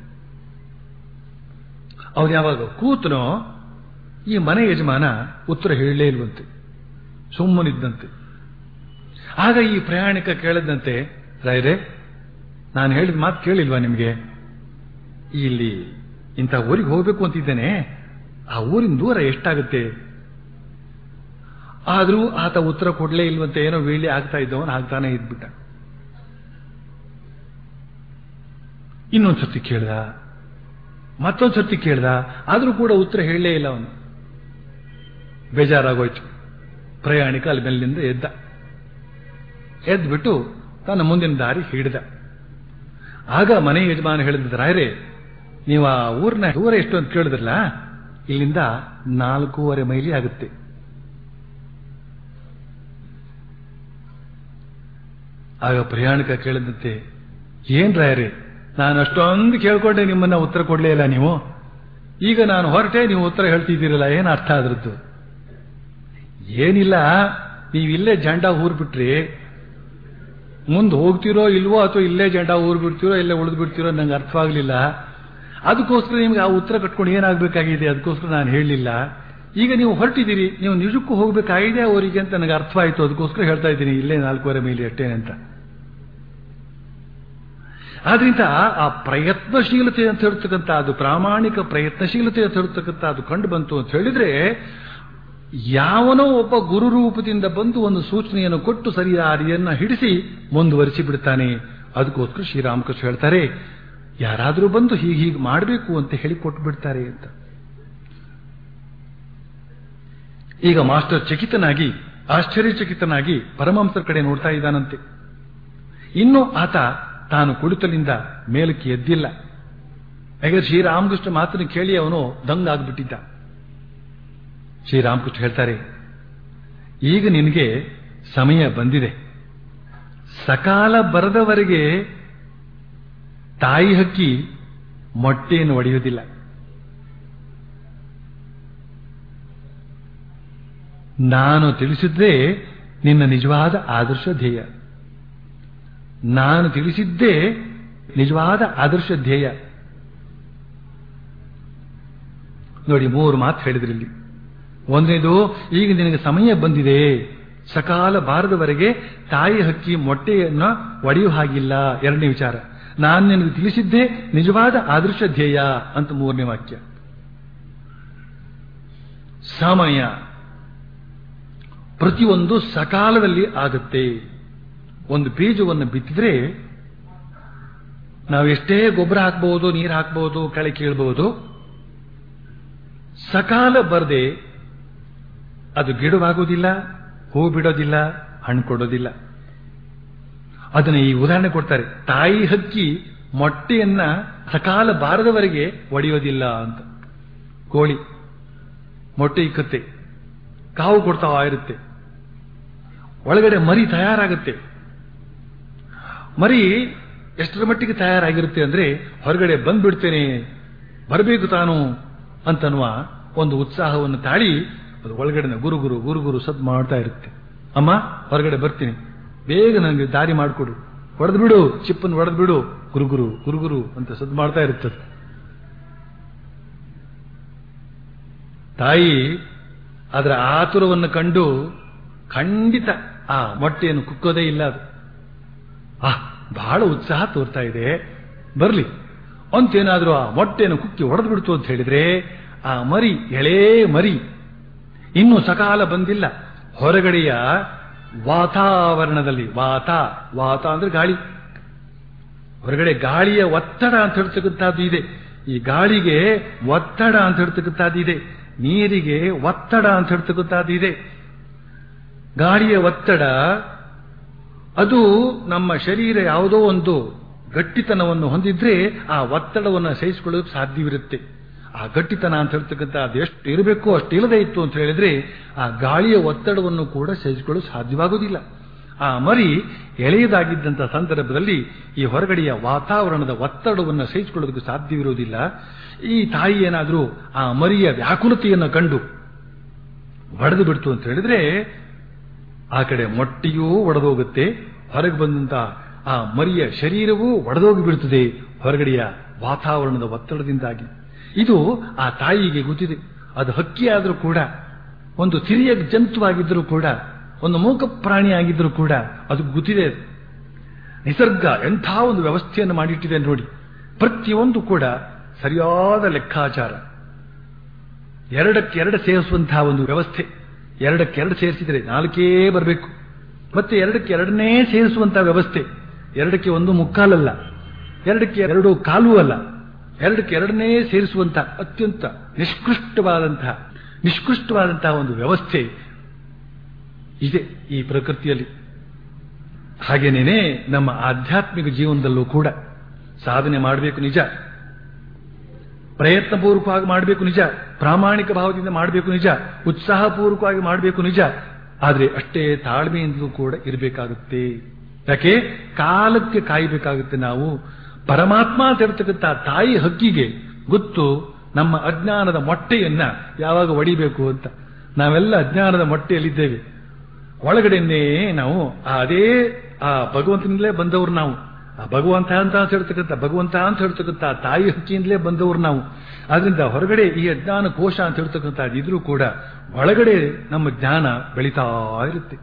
ಅವನು ಯಾವಾಗ ಕೂತನೋ ಈ ಮನೆ ಯಜಮಾನ ಉತ್ತರ ಹೇಳಲೇ ಇಲ್ವಂತೆ ಸುಮ್ಮನಿದ್ದಂತೆ ಆಗ ಈ ಪ್ರಯಾಣಿಕ ಕೇಳದಂತೆ ರಾಯರೇ ನಾನು ಹೇಳಿದ ಮಾತು ಕೇಳಿಲ್ವಾ ನಿಮಗೆ ಇಲ್ಲಿ ಇಂಥ ಊರಿಗೆ ಹೋಗ್ಬೇಕು ಅಂತಿದ್ದೇನೆ ಆ ಊರಿನ ದೂರ ಎಷ್ಟಾಗುತ್ತೆ ಆದ್ರೂ ಆತ ಉತ್ತರ ಕೊಡ್ಲೇ ಇಲ್ವಂತೆ ಏನೋ ವೀಳ್ಯ ಆಗ್ತಾ ಇದ್ದವನು ಆಗ್ತಾನೆ ಇದ್ಬಿಟ್ಟ ಇನ್ನೊಂದ್ಸರ್ತಿ ಕೇಳ್ದ ಮತ್ತೊಂದ್ಸರ್ತಿ ಕೇಳ್ದ ಆದ್ರೂ ಕೂಡ ಉತ್ತರ ಹೇಳಲೇ ಇಲ್ಲ ಅವನು ಬೇಜಾರಾಗೋಯ್ತು ಪ್ರಯಾಣಿಕ ಅಲ್ಲಿ ಮೇಲಿನಿಂದ ಎದ್ದ ಎದ್ಬಿಟ್ಟು ತನ್ನ ಮುಂದಿನ ದಾರಿ ಹಿಡಿದ ಆಗ ಮನೆ ಯಜಮಾನ ಹೇಳಿದ ರಾಯರೇ ನೀವು ಆ ಊರಿನ ದೂರ ಎಷ್ಟು ಅಂತ ಕೇಳಿದ್ರಲ್ಲ ಇಲ್ಲಿಂದ ನಾಲ್ಕೂವರೆ ಮೈಲಿ ಆಗುತ್ತೆ ಆಗ ಪ್ರಯಾಣಿಕ ಕೇಳಿದಂತೆ ಏನ್ ರಾಯರೇ ನಾನು ಅಷ್ಟೊಂದು ಕೇಳ್ಕೊಂಡೆ ನಿಮ್ಮನ್ನ ಉತ್ತರ ಕೊಡ್ಲೇ ಇಲ್ಲ ನೀವು ಈಗ ನಾನು ಹೊರಟೆ ನೀವು ಉತ್ತರ ಹೇಳ್ತಿದ್ದೀರಲ್ಲ ಏನ್ ಅರ್ಥ ಅದ್ರದ್ದು ಏನಿಲ್ಲ ನೀವಿಲ್ಲೇ ಜಂಡ ಊರ್ಬಿಟ್ರಿ ಮುಂದೆ ಹೋಗ್ತಿರೋ ಇಲ್ವೋ ಅಥವಾ ಇಲ್ಲೇ ಜಂಡ ಊರ್ ಬಿಡ್ತಿರೋ ಇಲ್ಲೇ ಉಳಿದು ಬಿಡ್ತಿರೋ ನಂಗೆ ಅರ್ಥವಾಗ್ಲಿಲ್ಲ ಅದಕ್ಕೋಸ್ಕರ ನಿಮ್ಗೆ ಆ ಉತ್ತರ ಕಟ್ಕೊಂಡು ಏನಾಗಬೇಕಾಗಿದೆ ಅದಕ್ಕೋಸ್ಕರ ನಾನು ಹೇಳಲಿಲ್ಲ ಈಗ ನೀವು ಹೊರಟಿದ್ದೀರಿ ನೀವು ನಿಜಕ್ಕೂ ಹೋಗ್ಬೇಕಾಗಿದೆ ಅವರಿಗೆ ಅಂತ ನನಗೆ ಅರ್ಥವಾಯಿತು ಅದಕ್ಕೋಸ್ಕರ ಹೇಳ್ತಾ ಇದ್ದೀನಿ ಇಲ್ಲೇ ನಾಲ್ಕೂವರೆ ಮೈಲಿ ಅಷ್ಟೇ ಅಂತ ಆದ್ರಿಂದ ಆ ಪ್ರಯತ್ನಶೀಲತೆ ಅಂತ ಹೇಳ್ತಕ್ಕಂಥ ಅದು ಪ್ರಾಮಾಣಿಕ ಪ್ರಯತ್ನಶೀಲತೆ ಅಂತ ಹೇಳ್ತಕ್ಕಂಥ ಅದು ಕಂಡು ಬಂತು ಅಂತ ಹೇಳಿದ್ರೆ ಯಾವನೋ ಒಬ್ಬ ಗುರು ರೂಪದಿಂದ ಬಂದು ಒಂದು ಸೂಚನೆಯನ್ನು ಕೊಟ್ಟು ಸರಿಯಾರಿಯನ್ನ ಹಿಡಿಸಿ ಮುಂದುವರಿಸಿ ಬಿಡ್ತಾನೆ ಅದಕ್ಕೋಸ್ಕರ ಶ್ರೀರಾಮಕೃಷ್ಣ ಹೇಳ್ತಾರೆ ಯಾರಾದರೂ ಬಂದು ಹೀಗೆ ಹೀಗೆ ಮಾಡಬೇಕು ಅಂತ ಹೇಳಿ ಕೊಟ್ಟು ಬಿಡ್ತಾರೆ ಅಂತ ಈಗ ಮಾಸ್ಟರ್ ಚಕಿತನಾಗಿ ಆಶ್ಚರ್ಯಚಕಿತನಾಗಿ ಪರಮಹಂಸರ ಕಡೆ ನೋಡ್ತಾ ಇದ್ದಾನಂತೆ ಇನ್ನು ಆತ ತಾನು ಕುಳಿತಲಿಂದ ಮೇಲಕ್ಕೆ ಎದ್ದಿಲ್ಲ ಯಾಕಂದ್ರೆ ಶ್ರೀರಾಮಕೃಷ್ಣ ಮಾತನ್ನು ಕೇಳಿ ಅವನು ದಂಗಾಗ್ಬಿಟ್ಟಿದ್ದ ಶ್ರೀರಾಮಕೃಷ್ಣ ಹೇಳ್ತಾರೆ ಈಗ ನಿನಗೆ ಸಮಯ ಬಂದಿದೆ ಸಕಾಲ ಬರದವರೆಗೆ ತಾಯಿ ಹಕ್ಕಿ ಮೊಟ್ಟೆಯನ್ನು ಒಡೆಯುವುದಿಲ್ಲ ನಾನು ತಿಳಿಸಿದ್ದೇ ನಿನ್ನ ನಿಜವಾದ ಆದರ್ಶ ಧ್ಯೇಯ ನಾನು ತಿಳಿಸಿದ್ದೇ ನಿಜವಾದ ಆದರ್ಶ ಧ್ಯೇಯ ನೋಡಿ ಮೂರು ಮಾತು ಹೇಳಿದ್ರಲ್ಲಿ ಒಂದನೇದು ಈಗ ನಿನಗೆ ಸಮಯ ಬಂದಿದೆ ಸಕಾಲ ಬಾರದವರೆಗೆ ತಾಯಿ ಹಕ್ಕಿ ಮೊಟ್ಟೆಯನ್ನ ಒಡೆಯುವ ಹಾಗಿಲ್ಲ ಎರಡನೇ ವಿಚಾರ ನಾನು ನಿನಗೆ ತಿಳಿಸಿದ್ದೇ ನಿಜವಾದ ಆದರ್ಶ ಧ್ಯೇಯ ಅಂತ ಮೂರನೇ ವಾಕ್ಯ ಸಮಯ ಪ್ರತಿಯೊಂದು ಸಕಾಲದಲ್ಲಿ ಆಗುತ್ತೆ ಒಂದು ಬೀಜವನ್ನು ಬಿತ್ತಿದ್ರೆ ನಾವು ಎಷ್ಟೇ ಗೊಬ್ಬರ ಹಾಕಬಹುದು ನೀರು ಹಾಕಬಹುದು ಕಳೆ ಕೀಳ್ಬಹುದು ಸಕಾಲ ಬರದೆ ಅದು ಗಿಡವಾಗುವುದಿಲ್ಲ ಹೂ ಬಿಡೋದಿಲ್ಲ ಹಣ್ಣು ಕೊಡೋದಿಲ್ಲ ಅದನ್ನ ಈ ಉದಾಹರಣೆ ಕೊಡ್ತಾರೆ ತಾಯಿ ಹಕ್ಕಿ ಮೊಟ್ಟೆಯನ್ನ ಸಕಾಲ ಬಾರದವರೆಗೆ ಒಡೆಯೋದಿಲ್ಲ ಅಂತ ಕೋಳಿ ಮೊಟ್ಟೆ ಇಕ್ಕತ್ತೆ ಕಾವು ಕೊಡ್ತಾ ಇರುತ್ತೆ ಒಳಗಡೆ ಮರಿ ತಯಾರಾಗುತ್ತೆ ಮರಿ ಎಷ್ಟರ ಮಟ್ಟಿಗೆ ತಯಾರಾಗಿರುತ್ತೆ ಅಂದ್ರೆ ಹೊರಗಡೆ ಬಂದ್ಬಿಡ್ತೇನೆ ಬರಬೇಕು ತಾನು ಅಂತನ್ನುವ ಒಂದು ಉತ್ಸಾಹವನ್ನು ತಾಳಿ ಅದು ಒಳಗಡೆ ಗುರುಗುರು ಗುರುಗುರು ಸದ್ ಮಾಡ್ತಾ ಇರುತ್ತೆ ಅಮ್ಮ ಹೊರಗಡೆ ಬರ್ತೀನಿ ಬೇಗ ನನಗೆ ದಾರಿ ಮಾಡಿಕೊಡು ಹೊಡೆದು ಬಿಡು ಚಿಪ್ಪನ್ನು ಹೊಡೆದು ಬಿಡು ಗುರುಗುರು ಗುರುಗುರು ಅಂತ ಸದ್ ಮಾಡ್ತಾ ಇರುತ್ತದೆ ತಾಯಿ ಅದರ ಆತುರವನ್ನು ಕಂಡು ಖಂಡಿತ ಆ ಮೊಟ್ಟೆಯನ್ನು ಕುಕ್ಕೋದೇ ಇಲ್ಲ ಅದು ಆ ಬಹಳ ಉತ್ಸಾಹ ತೋರ್ತಾ ಇದೆ ಬರ್ಲಿ ಅಂತೇನಾದ್ರೂ ಆ ಮೊಟ್ಟೆಯನ್ನು ಕುಕ್ಕಿ ಹೊಡೆದು ಬಿಡ್ತು ಅಂತ ಹೇಳಿದ್ರೆ ಆ ಮರಿ ಎಳೇ ಮರಿ ಇನ್ನು ಸಕಾಲ ಬಂದಿಲ್ಲ ಹೊರಗಡೆಯ ವಾತಾವರಣದಲ್ಲಿ ವಾತ ವಾತ ಅಂದ್ರೆ ಗಾಳಿ ಹೊರಗಡೆ ಗಾಳಿಯ ಒತ್ತಡ ಅಂತ ಹೇಳ್ತಕ್ಕಂಥದ್ದು ಇದೆ ಈ ಗಾಳಿಗೆ ಒತ್ತಡ ಅಂತ ಹೇಳ್ತಕ್ಕಂಥದ್ದು ಇದೆ ನೀರಿಗೆ ಒತ್ತಡ ಅಂತ ಹೇಳ್ತಕ್ಕಂಥದ್ದು ಇದೆ ಗಾಳಿಯ ಒತ್ತಡ ಅದು ನಮ್ಮ ಶರೀರ ಯಾವುದೋ ಒಂದು ಗಟ್ಟಿತನವನ್ನು ಹೊಂದಿದ್ರೆ ಆ ಒತ್ತಡವನ್ನು ಸಹಿಸಿಕೊಳ್ಳೋದಕ್ಕೆ ಸಾಧ್ಯವಿರುತ್ತೆ ಆ ಗಟ್ಟಿತನ ಅಂತ ಹೇಳ್ತಕ್ಕಂಥ ಅದು ಎಷ್ಟು ಇರಬೇಕು ಅಷ್ಟು ಇಲ್ಲದೆ ಇತ್ತು ಅಂತ ಹೇಳಿದ್ರೆ ಆ ಗಾಳಿಯ ಒತ್ತಡವನ್ನು ಕೂಡ ಸಹಿಸಿಕೊಳ್ಳಲು ಸಾಧ್ಯವಾಗುವುದಿಲ್ಲ ಆ ಮರಿ ಎಳೆಯದಾಗಿದ್ದಂಥ ಸಂದರ್ಭದಲ್ಲಿ ಈ ಹೊರಗಡೆಯ ವಾತಾವರಣದ ಒತ್ತಡವನ್ನು ಸಹಿಸಿಕೊಳ್ಳೋದಕ್ಕೆ ಸಾಧ್ಯವಿರುವುದಿಲ್ಲ ಈ ತಾಯಿ ಏನಾದರೂ ಆ ಮರಿಯ ವ್ಯಾಕುಲತೆಯನ್ನು ಕಂಡು ಒಡೆದು ಬಿಡ್ತು ಅಂತ ಹೇಳಿದ್ರೆ ಆ ಕಡೆ ಮೊಟ್ಟೆಯೂ ಒಡೆದೋಗುತ್ತೆ ಹೊರಗೆ ಬಂದಂತ ಆ ಮರಿಯ ಶರೀರವೂ ಒಡೆದೋಗಿ ಬಿಡುತ್ತದೆ ಹೊರಗಡೆಯ ವಾತಾವರಣದ ಒತ್ತಡದಿಂದಾಗಿ ಇದು ಆ ತಾಯಿಗೆ ಗೊತ್ತಿದೆ ಅದು ಹಕ್ಕಿಯಾದರೂ ಕೂಡ ಒಂದು ಸಿರಿಯ ಜಂತುವಾಗಿದ್ದರೂ ಕೂಡ ಒಂದು ಮೂಕ ಪ್ರಾಣಿಯಾಗಿದ್ದರೂ ಕೂಡ ಅದು ಗೊತ್ತಿದೆ ಅದು. ನಿಸರ್ಗ ಎಂಥ ಒಂದು ವ್ಯವಸ್ಥೆಯನ್ನು ಮಾಡಿಟ್ಟಿದೆ ನೋಡಿ ಪ್ರತಿಯೊಂದು ಕೂಡ ಸರಿಯಾದ ಲೆಕ್ಕಾಚಾರ ಎರಡಕ್ಕೆ ಎರಡು ಸೇರಿಸುವಂತಹ ಒಂದು ವ್ಯವಸ್ಥೆ ಎರಡಕ್ಕೆ ಎರಡು ಸೇರಿಸಿದರೆ ನಾಲ್ಕೇ ಬರಬೇಕು ಮತ್ತೆ ಎರಡಕ್ಕೆ ಎರಡನ್ನೇ ಸೇರಿಸುವಂತಹ ವ್ಯವಸ್ಥೆ ಎರಡಕ್ಕೆ ಒಂದು ಮುಕ್ಕಾಲಲ್ಲ ಎರಡಕ್ಕೆ ಎರಡು ಕಾಲು ಅಲ್ಲ ಎರಡಕ್ಕೆ ಎರಡನ್ನೇ ಸೇರಿಸುವಂತಹ ಅತ್ಯಂತ ನಿಷ್ಕೃಷ್ಟವಾದಂತಹ ನಿಷ್ಕೃಷ್ಟವಾದಂತಹ ಒಂದು ವ್ಯವಸ್ಥೆ ಇದೆ ಈ ಪ್ರಕೃತಿಯಲ್ಲಿ ಹಾಗೇನೇನೆ ನಮ್ಮ ಆಧ್ಯಾತ್ಮಿಕ ಜೀವನದಲ್ಲೂ ಕೂಡ ಸಾಧನೆ ಮಾಡಬೇಕು ನಿಜ ಪ್ರಯತ್ನಪೂರ್ವಕವಾಗಿ ಮಾಡಬೇಕು ನಿಜ ಪ್ರಾಮಾಣಿಕ ಭಾವದಿಂದ ಮಾಡಬೇಕು ನಿಜ ಉತ್ಸಾಹಪೂರ್ವಕವಾಗಿ ಮಾಡಬೇಕು ನಿಜ ಆದರೆ ಅಷ್ಟೇ ತಾಳ್ಮೆಯಿಂದಲೂ ಕೂಡ ಇರಬೇಕಾಗುತ್ತೆ ಯಾಕೆ ಕಾಲಕ್ಕೆ ಕಾಯಬೇಕಾಗುತ್ತೆ ನಾವು ಪರಮಾತ್ಮ ಅಂತ ಇರತಕ್ಕಂಥ ತಾಯಿ ಹಕ್ಕಿಗೆ ಗೊತ್ತು ನಮ್ಮ ಅಜ್ಞಾನದ ಮೊಟ್ಟೆಯನ್ನ ಯಾವಾಗ ಒಡಿಬೇಕು ಅಂತ ನಾವೆಲ್ಲ ಅಜ್ಞಾನದ ಮೊಟ್ಟೆಯಲ್ಲಿದ್ದೇವೆ ಒಳಗಡೆನೇ ನಾವು ಆ ಅದೇ ಆ ಭಗವಂತನಿಂದಲೇ ಬಂದವರು ನಾವು ಆ ಭಗವಂತ ಅಂತ ಹೇಳ್ತಕ್ಕಂಥ ಭಗವಂತ ಅಂತ ಹೇಳ್ತಕ್ಕಂಥ ತಾಯಿ ಹಕ್ಕಿಯಿಂದಲೇ ಬಂದವರು ನಾವು ಆದ್ರಿಂದ ಹೊರಗಡೆ ಈ ಅಜ್ಞಾನ ಕೋಶ ಅಂತ ಹೇಳ್ತಕ್ಕಂಥ ಇದ್ರೂ ಕೂಡ ಒಳಗಡೆ ನಮ್ಮ ಜ್ಞಾನ ಬೆಳೀತಾ ಇರುತ್ತೆ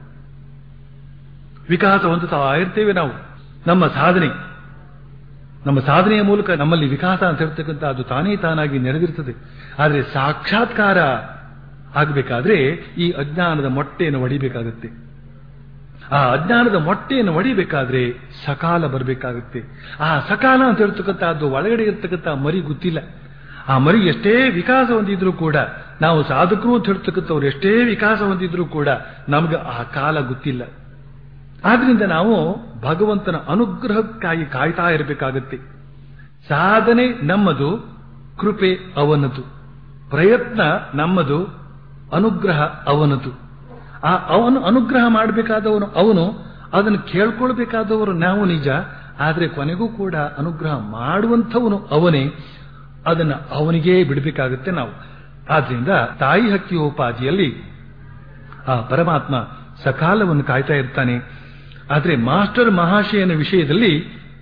ವಿಕಾಸ ಹೊಂದುತ್ತಾ ಇರ್ತೇವೆ ನಾವು ನಮ್ಮ ಸಾಧನೆ ನಮ್ಮ ಸಾಧನೆಯ ಮೂಲಕ ನಮ್ಮಲ್ಲಿ ವಿಕಾಸ ಅಂತ ಹೇಳ್ತಕ್ಕಂಥ ಅದು ತಾನೇ ತಾನಾಗಿ ನೆರೆದಿರ್ತದೆ ಆದರೆ ಸಾಕ್ಷಾತ್ಕಾರ ಆಗಬೇಕಾದ್ರೆ ಈ ಅಜ್ಞಾನದ ಮೊಟ್ಟೆಯನ್ನು ಒಡಿಬೇಕಾಗುತ್ತೆ ಆ ಅಜ್ಞಾನದ ಮೊಟ್ಟೆಯನ್ನು ಒಡಿಬೇಕಾದ್ರೆ ಸಕಾಲ ಬರಬೇಕಾಗುತ್ತೆ ಆ ಸಕಾಲ ಅಂತ ಹೇಳ್ತಕ್ಕಂಥದ್ದು ಒಳಗಡೆ ಇರ್ತಕ್ಕಂಥ ಮರಿ ಗೊತ್ತಿಲ್ಲ ಆ ಮರಿ ಎಷ್ಟೇ ವಿಕಾಸ ಹೊಂದಿದ್ರು ಕೂಡ ನಾವು ಸಾಧಕರು ಅಂತ ಹೇಳ್ತಕ್ಕಂಥವ್ರು ಎಷ್ಟೇ ವಿಕಾಸ ಹೊಂದಿದ್ರು ಕೂಡ ನಮ್ಗೆ ಆ ಕಾಲ ಗೊತ್ತಿಲ್ಲ ಆದ್ರಿಂದ ನಾವು ಭಗವಂತನ ಅನುಗ್ರಹಕ್ಕಾಗಿ ಕಾಯ್ತಾ ಇರಬೇಕಾಗತ್ತೆ ಸಾಧನೆ ನಮ್ಮದು ಕೃಪೆ ಅವನದು ಪ್ರಯತ್ನ ನಮ್ಮದು ಅನುಗ್ರಹ ಅವನದು ಆ ಅವನು ಅನುಗ್ರಹ ಮಾಡಬೇಕಾದವನು ಅವನು ಅದನ್ನು ಕೇಳ್ಕೊಳ್ಬೇಕಾದವರು ನಾವು ನಿಜ ಆದರೆ ಕೊನೆಗೂ ಕೂಡ ಅನುಗ್ರಹ ಮಾಡುವಂಥವನು ಅವನೇ ಅದನ್ನು ಅವನಿಗೇ ಬಿಡಬೇಕಾಗುತ್ತೆ ನಾವು ಆದ್ರಿಂದ ತಾಯಿ ಹಕ್ಕಿಯೋಪಾದಿಯಲ್ಲಿ ಆ ಪರಮಾತ್ಮ ಸಕಾಲವನ್ನು ಕಾಯ್ತಾ ಇರ್ತಾನೆ ಆದರೆ ಮಾಸ್ಟರ್ ಮಹಾಶಯನ ವಿಷಯದಲ್ಲಿ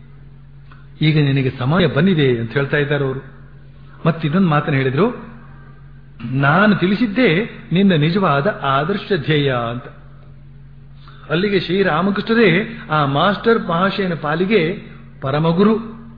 ಈಗ ನಿನಗೆ ಸಮಯ ಬಂದಿದೆ ಅಂತ ಹೇಳ್ತಾ ಇದ್ದಾರೆ ಅವರು ಮತ್ತಿನ್ನೊಂದು ಮಾತನ್ನು ಹೇಳಿದ್ರು ನಾನು ತಿಳಿಸಿದ್ದೇ ನಿನ್ನ ನಿಜವಾದ ಆದರ್ಶ ಧ್ಯೇಯ ಅಂತ ಅಲ್ಲಿಗೆ ಶ್ರೀರಾಮಕೃಷ್ಣರೇ ಆ ಮಾಸ್ಟರ್ ಮಹಾಶಯನ ಪಾಲಿಗೆ ಪರಮಗುರು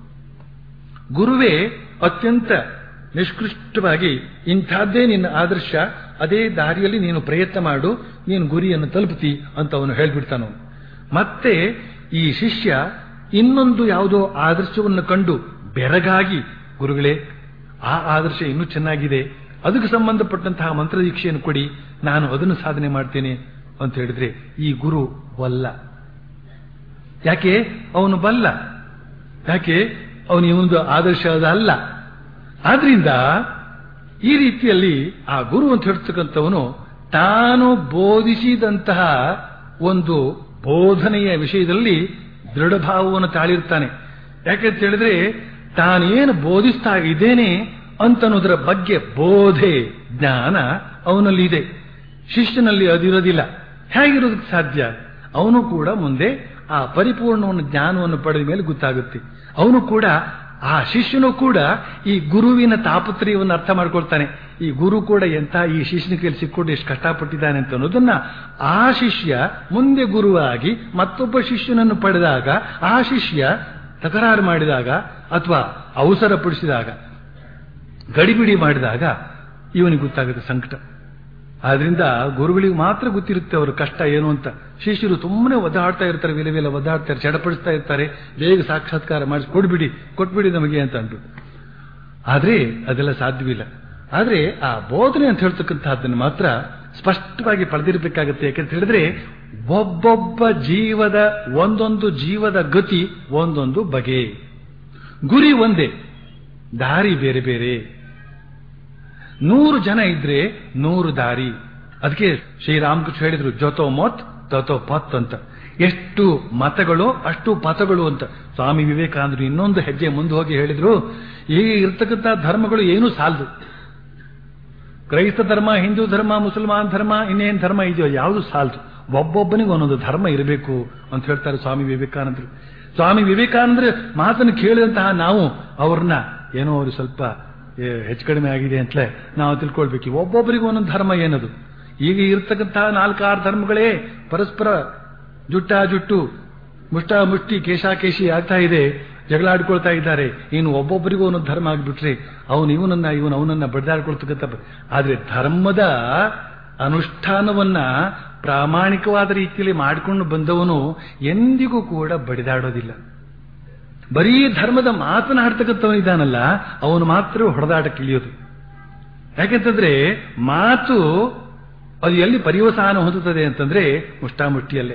ಗುರುವೇ ಅತ್ಯಂತ ನಿಷ್ಕೃಷ್ಟವಾಗಿ ಇಂಥದ್ದೇ ನಿನ್ನ ಆದರ್ಶ ಅದೇ ದಾರಿಯಲ್ಲಿ ನೀನು ಪ್ರಯತ್ನ ಮಾಡು ನೀನು ಗುರಿಯನ್ನು ತಲುಪುತ್ತಿ ಅಂತ ಅವನು ಹೇಳ್ಬಿಡ್ತಾನ ಮತ್ತೆ ಈ ಶಿಷ್ಯ ಇನ್ನೊಂದು ಯಾವುದೋ ಆದರ್ಶವನ್ನು ಕಂಡು ಬೆರಗಾಗಿ ಗುರುಗಳೇ ಆ ಆದರ್ಶ ಇನ್ನೂ ಚೆನ್ನಾಗಿದೆ ಅದಕ್ಕೆ ಸಂಬಂಧಪಟ್ಟಂತಹ ಮಂತ್ರದೀಕ್ಷೆಯನ್ನು ಕೊಡಿ ನಾನು ಅದನ್ನು ಸಾಧನೆ ಮಾಡ್ತೇನೆ ಅಂತ ಹೇಳಿದ್ರೆ ಈ ಗುರು ಬಲ್ಲ ಯಾಕೆ ಅವನು ಬಲ್ಲ ಯಾಕೆ ಅವನು ಇವೊಂದು ಆದರ್ಶ ಅಲ್ಲ ಆದ್ರಿಂದ ಈ ರೀತಿಯಲ್ಲಿ ಆ ಗುರು ಅಂತ ಹೇಳ್ತಕ್ಕಂಥವನು ತಾನು ಬೋಧಿಸಿದಂತಹ ಒಂದು ಬೋಧನೆಯ ವಿಷಯದಲ್ಲಿ ದೃಢಭಾವವನ್ನು ತಾಳಿರ್ತಾನೆ ಯಾಕೆಂತ ಹೇಳಿದ್ರೆ ತಾನೇನು ಬೋಧಿಸ್ತಾ ಇದ್ದೇನೆ ಅಂತನ್ನೋದರ ಬಗ್ಗೆ ಬೋಧೆ ಜ್ಞಾನ ಅವನಲ್ಲಿ ಇದೆ ಶಿಷ್ಯನಲ್ಲಿ ಅದಿರೋದಿಲ್ಲ ಹೇಗಿರೋದಕ್ಕೆ ಸಾಧ್ಯ ಅವನು ಕೂಡ ಮುಂದೆ ಆ ಪರಿಪೂರ್ಣವನ್ನು ಜ್ಞಾನವನ್ನು ಪಡೆದ ಮೇಲೆ ಗೊತ್ತಾಗುತ್ತೆ ಅವನು ಕೂಡ ಆ ಶಿಷ್ಯನು ಕೂಡ ಈ ಗುರುವಿನ ತಾಪತ್ರಯವನ್ನು ಅರ್ಥ ಮಾಡ್ಕೊಳ್ತಾನೆ ಈ ಗುರು ಕೂಡ ಎಂತ ಈ ಶಿಷ್ಯನ ಕೈಯಲ್ಲಿ ಸಿಕ್ಕೊಂಡು ಎಷ್ಟು ಕಷ್ಟಪಟ್ಟಿದ್ದಾನೆ ಅಂತ ಅನ್ನೋದನ್ನ ಆ ಶಿಷ್ಯ ಮುಂದೆ ಗುರುವಾಗಿ ಮತ್ತೊಬ್ಬ ಶಿಷ್ಯನನ್ನು ಪಡೆದಾಗ ಆ ಶಿಷ್ಯ ತಕರಾರು ಮಾಡಿದಾಗ ಅಥವಾ ಅವಸರ ಪಡಿಸಿದಾಗ ಗಡಿಬಿಡಿ ಮಾಡಿದಾಗ ಇವನಿಗೆ ಗೊತ್ತಾಗುತ್ತೆ ಸಂಕಟ ಆದ್ರಿಂದ ಗುರುಗಳಿಗೆ ಮಾತ್ರ ಗೊತ್ತಿರುತ್ತೆ ಅವರ ಕಷ್ಟ ಏನು ಅಂತ ಶಿಷ್ಯರು ತುಂಬನೇ ಒದ್ದಾಡ್ತಾ ಇರ್ತಾರೆ ವಿಲ ವಿಲ ಒದ್ದಾಡ್ತಾರೆ ಚಡಪಡಿಸ್ತಾ ಇರ್ತಾರೆ ಬೇಗ ಸಾಕ್ಷಾತ್ಕಾರ ಮಾಡಿಸಿ ಕೊಡ್ಬಿಡಿ ಕೊಟ್ಬಿಡಿ ನಮಗೆ ಅಂತ ಅಂದ್ಬಿಟ್ಟು ಆದ್ರೆ ಅದೆಲ್ಲ ಸಾಧ್ಯವಿಲ್ಲ ಆದ್ರೆ ಆ ಬೋಧನೆ ಅಂತ ಹೇಳ್ತಕ್ಕಂತಹದ್ದನ್ನು ಮಾತ್ರ ಸ್ಪಷ್ಟವಾಗಿ ಪಡೆದಿರಬೇಕಾಗತ್ತೆ ಯಾಕಂತ ಹೇಳಿದ್ರೆ ಒಬ್ಬೊಬ್ಬ ಜೀವದ ಒಂದೊಂದು ಜೀವದ ಗತಿ ಒಂದೊಂದು ಬಗೆ ಗುರಿ ಒಂದೇ ದಾರಿ ಬೇರೆ ಬೇರೆ ನೂರು ಜನ ಇದ್ರೆ ನೂರು ದಾರಿ ಅದಕ್ಕೆ ಶ್ರೀರಾಮಕೃಷ್ಣ ಹೇಳಿದ್ರು ಜೊತೋ ಮೊತ್ ತತೋ ಪತ್ ಅಂತ ಎಷ್ಟು ಮತಗಳು ಅಷ್ಟು ಪಥಗಳು ಅಂತ ಸ್ವಾಮಿ ವಿವೇಕಾನಂದರು ಇನ್ನೊಂದು ಹೆಜ್ಜೆ ಮುಂದೆ ಹೋಗಿ ಹೇಳಿದ್ರು ಈಗ ಇರ್ತಕ್ಕಂಥ ಧರ್ಮಗಳು ಏನೂ ಸಾಲದು ಕ್ರೈಸ್ತ ಧರ್ಮ ಹಿಂದೂ ಧರ್ಮ ಮುಸಲ್ಮಾನ್ ಧರ್ಮ ಇನ್ನೇನು ಧರ್ಮ ಇದೆಯೋ ಯಾವುದು ಸಾಲದು ಒಬ್ಬೊಬ್ಬನಿಗೆ ಒಂದೊಂದು ಧರ್ಮ ಇರಬೇಕು ಅಂತ ಹೇಳ್ತಾರೆ ಸ್ವಾಮಿ ವಿವೇಕಾನಂದರು ಸ್ವಾಮಿ ವಿವೇಕಾನಂದ್ರ ಮಾತನ್ನು ಕೇಳಿದಂತಹ ನಾವು ಅವ್ರನ್ನ ಏನೋ ಅವರು ಸ್ವಲ್ಪ ಏ, ಹೆಚ್ಚು ಕಡಿಮೆ ಆಗಿದೆ ಅಂತಲೇ ನಾವು ತಿಳ್ಕೊಳ್ಬೇಕು ಒಬ್ಬೊಬ್ಬರಿಗೂ ಒಂದೊಂದು ಧರ್ಮ ಏನದು ಈಗ ಇರ್ತಕ್ಕಂತಹ ನಾಲ್ಕಾರು ಧರ್ಮಗಳೇ ಪರಸ್ಪರ ಜುಟ್ಟ ಜುಟ್ಟು ಮುಷ್ಟ ಮುಷ್ಟಿ ಕೇಶಾಕೇಶಿ ಆಗ್ತಾ ಇದೆ ಜಗಳಾಡ್ಕೊಳ್ತಾ ಇದ್ದಾರೆ ಇನ್ನು ಒಬ್ಬೊಬ್ಬರಿಗೂ ಒಂದೊಂದು ಧರ್ಮ ಆಗ್ಬಿಟ್ರೆ ಅವನು ಇವನನ್ನ ಇವನು ಅವನನ್ನ ಬಡಿದಾಡ್ಕೊಳ್ತಕ್ಕಂಥ ಆದ್ರೆ ಧರ್ಮದ ಅನುಷ್ಠಾನವನ್ನ ಪ್ರಾಮಾಣಿಕವಾದ ರೀತಿಯಲ್ಲಿ ಮಾಡಿಕೊಂಡು ಬಂದವನು ಎಂದಿಗೂ ಕೂಡ ಬಡಿದಾಡೋದಿಲ್ಲ ಬರೀ ಧರ್ಮದ ಮಾತನಾಡ್ತಕ್ಕಂಥವನು ಇದ್ದಾನಲ್ಲ ಅವನು ಮಾತ್ರ ಹೊಡೆದಾಟಕ್ಕೆ ಇಳಿಯೋದು ಯಾಕೆಂತಂದ್ರೆ ಮಾತು ಅದು ಎಲ್ಲಿ ಪರಿವಸಾನ ಹೊಂದುತ್ತದೆ ಅಂತಂದ್ರೆ ಮುಷ್ಟಾಮುಷ್ಟಿಯಲ್ಲೇ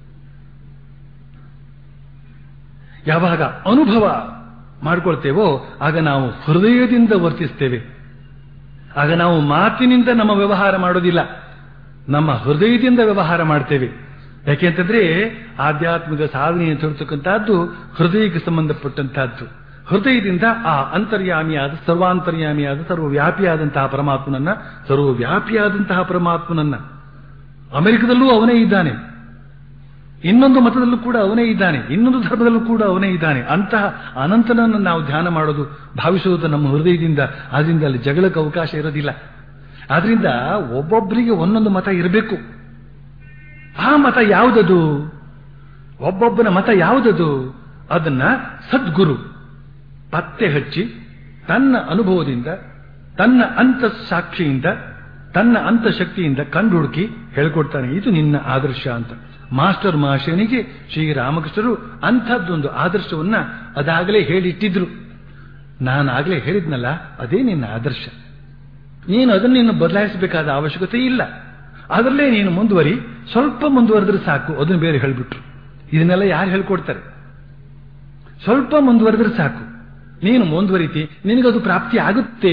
ಯಾವಾಗ ಅನುಭವ ಮಾಡ್ಕೊಳ್ತೇವೋ ಆಗ ನಾವು ಹೃದಯದಿಂದ ವರ್ತಿಸ್ತೇವೆ ಆಗ ನಾವು ಮಾತಿನಿಂದ ನಮ್ಮ ವ್ಯವಹಾರ ಮಾಡೋದಿಲ್ಲ ನಮ್ಮ ಹೃದಯದಿಂದ ವ್ಯವಹಾರ ಮಾಡ್ತೇವೆ ಯಾಕೆಂತಂದ್ರೆ ಆಧ್ಯಾತ್ಮಿಕ ಸಾಧನೆ ಅಂತ ಹೇಳ್ತಕ್ಕಂಥದ್ದು ಹೃದಯಕ್ಕೆ ಸಂಬಂಧಪಟ್ಟಂತಹದ್ದು ಹೃದಯದಿಂದ ಆ ಅಂತರ್ಯಾಮಿಯಾದ ಸರ್ವಾಂತರ್ಯಾಮಿಯಾದ ಸರ್ವವ್ಯಾಪಿಯಾದಂತಹ ಪರಮಾತ್ಮನನ್ನ ಸರ್ವವ್ಯಾಪಿಯಾದಂತಹ ಪರಮಾತ್ಮನನ್ನ ಅಮೆರಿಕದಲ್ಲೂ ಅವನೇ ಇದ್ದಾನೆ ಇನ್ನೊಂದು ಮತದಲ್ಲೂ ಕೂಡ ಅವನೇ ಇದ್ದಾನೆ ಇನ್ನೊಂದು ಧರ್ಮದಲ್ಲೂ ಕೂಡ ಅವನೇ ಇದ್ದಾನೆ ಅಂತಹ ಅನಂತನನ್ನು ನಾವು ಧ್ಯಾನ ಮಾಡೋದು ಭಾವಿಸುವುದು ನಮ್ಮ ಹೃದಯದಿಂದ ಆದ್ರಿಂದ ಅಲ್ಲಿ ಜಗಳಕ್ಕೆ ಅವಕಾಶ ಇರೋದಿಲ್ಲ ಆದ್ರಿಂದ ಒಬ್ಬೊಬ್ಬರಿಗೆ ಒಂದೊಂದು ಮತ ಇರಬೇಕು ಆ ಮತ ಯಾವುದದು ಒಬ್ಬೊಬ್ಬನ ಮತ ಯಾವುದದು ಅದನ್ನ ಸದ್ಗುರು ಪತ್ತೆ ಹಚ್ಚಿ ತನ್ನ ಅನುಭವದಿಂದ ತನ್ನ ಅಂತಃಸಾಕ್ಷಿಯಿಂದ ತನ್ನ ಅಂತಃಶಕ್ತಿಯಿಂದ ಕಂಡು ಹುಡುಕಿ ಹೇಳ್ಕೊಡ್ತಾನೆ ಇದು ನಿನ್ನ ಆದರ್ಶ ಅಂತ ಮಾಸ್ಟರ್ ಮಹಾಶಯನಿಗೆ ಶ್ರೀರಾಮಕೃಷ್ಣರು ಅಂಥದ್ದೊಂದು ಆದರ್ಶವನ್ನ ಅದಾಗಲೇ ಹೇಳಿಟ್ಟಿದ್ರು ನಾನಾಗಲೇ ಹೇಳಿದ್ನಲ್ಲ ಅದೇ ನಿನ್ನ ಆದರ್ಶ ನೀನು ಅದನ್ನು ನೀನು ಬದಲಾಯಿಸಬೇಕಾದ ಅವಶ್ಯಕತೆ ಇಲ್ಲ ಅದರಲ್ಲೇ ನೀನು ಮುಂದುವರಿ ಸ್ವಲ್ಪ ಮುಂದುವರೆದ್ರೆ ಸಾಕು ಅದನ್ನು ಬೇರೆ ಹೇಳ್ಬಿಟ್ರು ಇದನ್ನೆಲ್ಲ ಯಾರು ಹೇಳ್ಕೊಡ್ತಾರೆ ಸ್ವಲ್ಪ ಮುಂದುವರೆದ್ರೆ ಸಾಕು ನೀನು ಮುಂದುವರಿತಿ ನಿನಗದು ಪ್ರಾಪ್ತಿ ಆಗುತ್ತೆ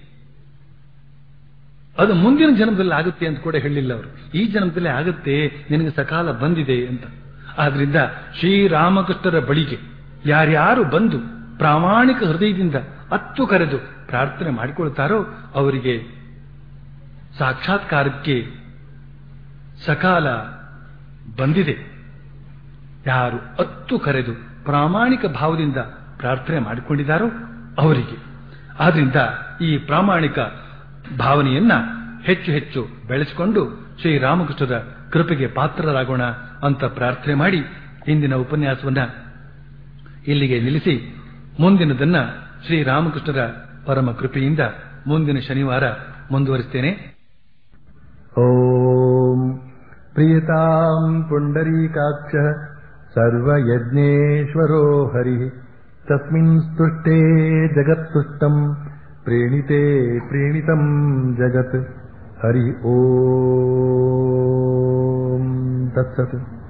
ಅದು ಮುಂದಿನ ಜನ್ಮದಲ್ಲಿ ಆಗುತ್ತೆ ಅಂತ ಕೂಡ ಹೇಳಿಲ್ಲ ಅವರು ಈ ಜನ್ಮದಲ್ಲಿ ಆಗುತ್ತೆ ನಿನಗೆ ಸಕಾಲ ಬಂದಿದೆ ಅಂತ ಆದ್ರಿಂದ ಶ್ರೀರಾಮಕೃಷ್ಣರ ಬಳಿಗೆ ಯಾರ್ಯಾರು ಬಂದು ಪ್ರಾಮಾಣಿಕ ಹೃದಯದಿಂದ ಅತ್ತು ಕರೆದು ಪ್ರಾರ್ಥನೆ ಮಾಡಿಕೊಳ್ತಾರೋ ಅವರಿಗೆ ಸಾಕ್ಷಾತ್ಕಾರಕ್ಕೆ ಸಕಾಲ ಬಂದಿದೆ ಯಾರು ಅತ್ತು ಕರೆದು ಪ್ರಾಮಾಣಿಕ ಭಾವದಿಂದ ಪ್ರಾರ್ಥನೆ ಮಾಡಿಕೊಂಡಿದ್ದಾರೋ ಅವರಿಗೆ ಆದ್ರಿಂದ ಈ ಪ್ರಾಮಾಣಿಕ ಭಾವನೆಯನ್ನ ಹೆಚ್ಚು ಹೆಚ್ಚು ಬೆಳೆಸಿಕೊಂಡು ಶ್ರೀರಾಮಕೃಷ್ಣರ ಕೃಪೆಗೆ ಪಾತ್ರರಾಗೋಣ ಅಂತ ಪ್ರಾರ್ಥನೆ ಮಾಡಿ ಇಂದಿನ ಉಪನ್ಯಾಸವನ್ನ ಇಲ್ಲಿಗೆ ನಿಲ್ಲಿಸಿ ಮುಂದಿನದನ್ನ ಶ್ರೀರಾಮಕೃಷ್ಣರ ಪರಮ ಕೃಪೆಯಿಂದ ಮುಂದಿನ ಶನಿವಾರ ಮುಂದುವರಿಸ್ತೇನೆ ॐ प्रियताम् पुण्डरीकाक्षः सर्वयज्ञेश्वरो हरिः तस्मिन् स्तुष्टे जगत्तुष्टम् प्रीणिते प्रीणितम् जगत् हरि ॐ तत्सत्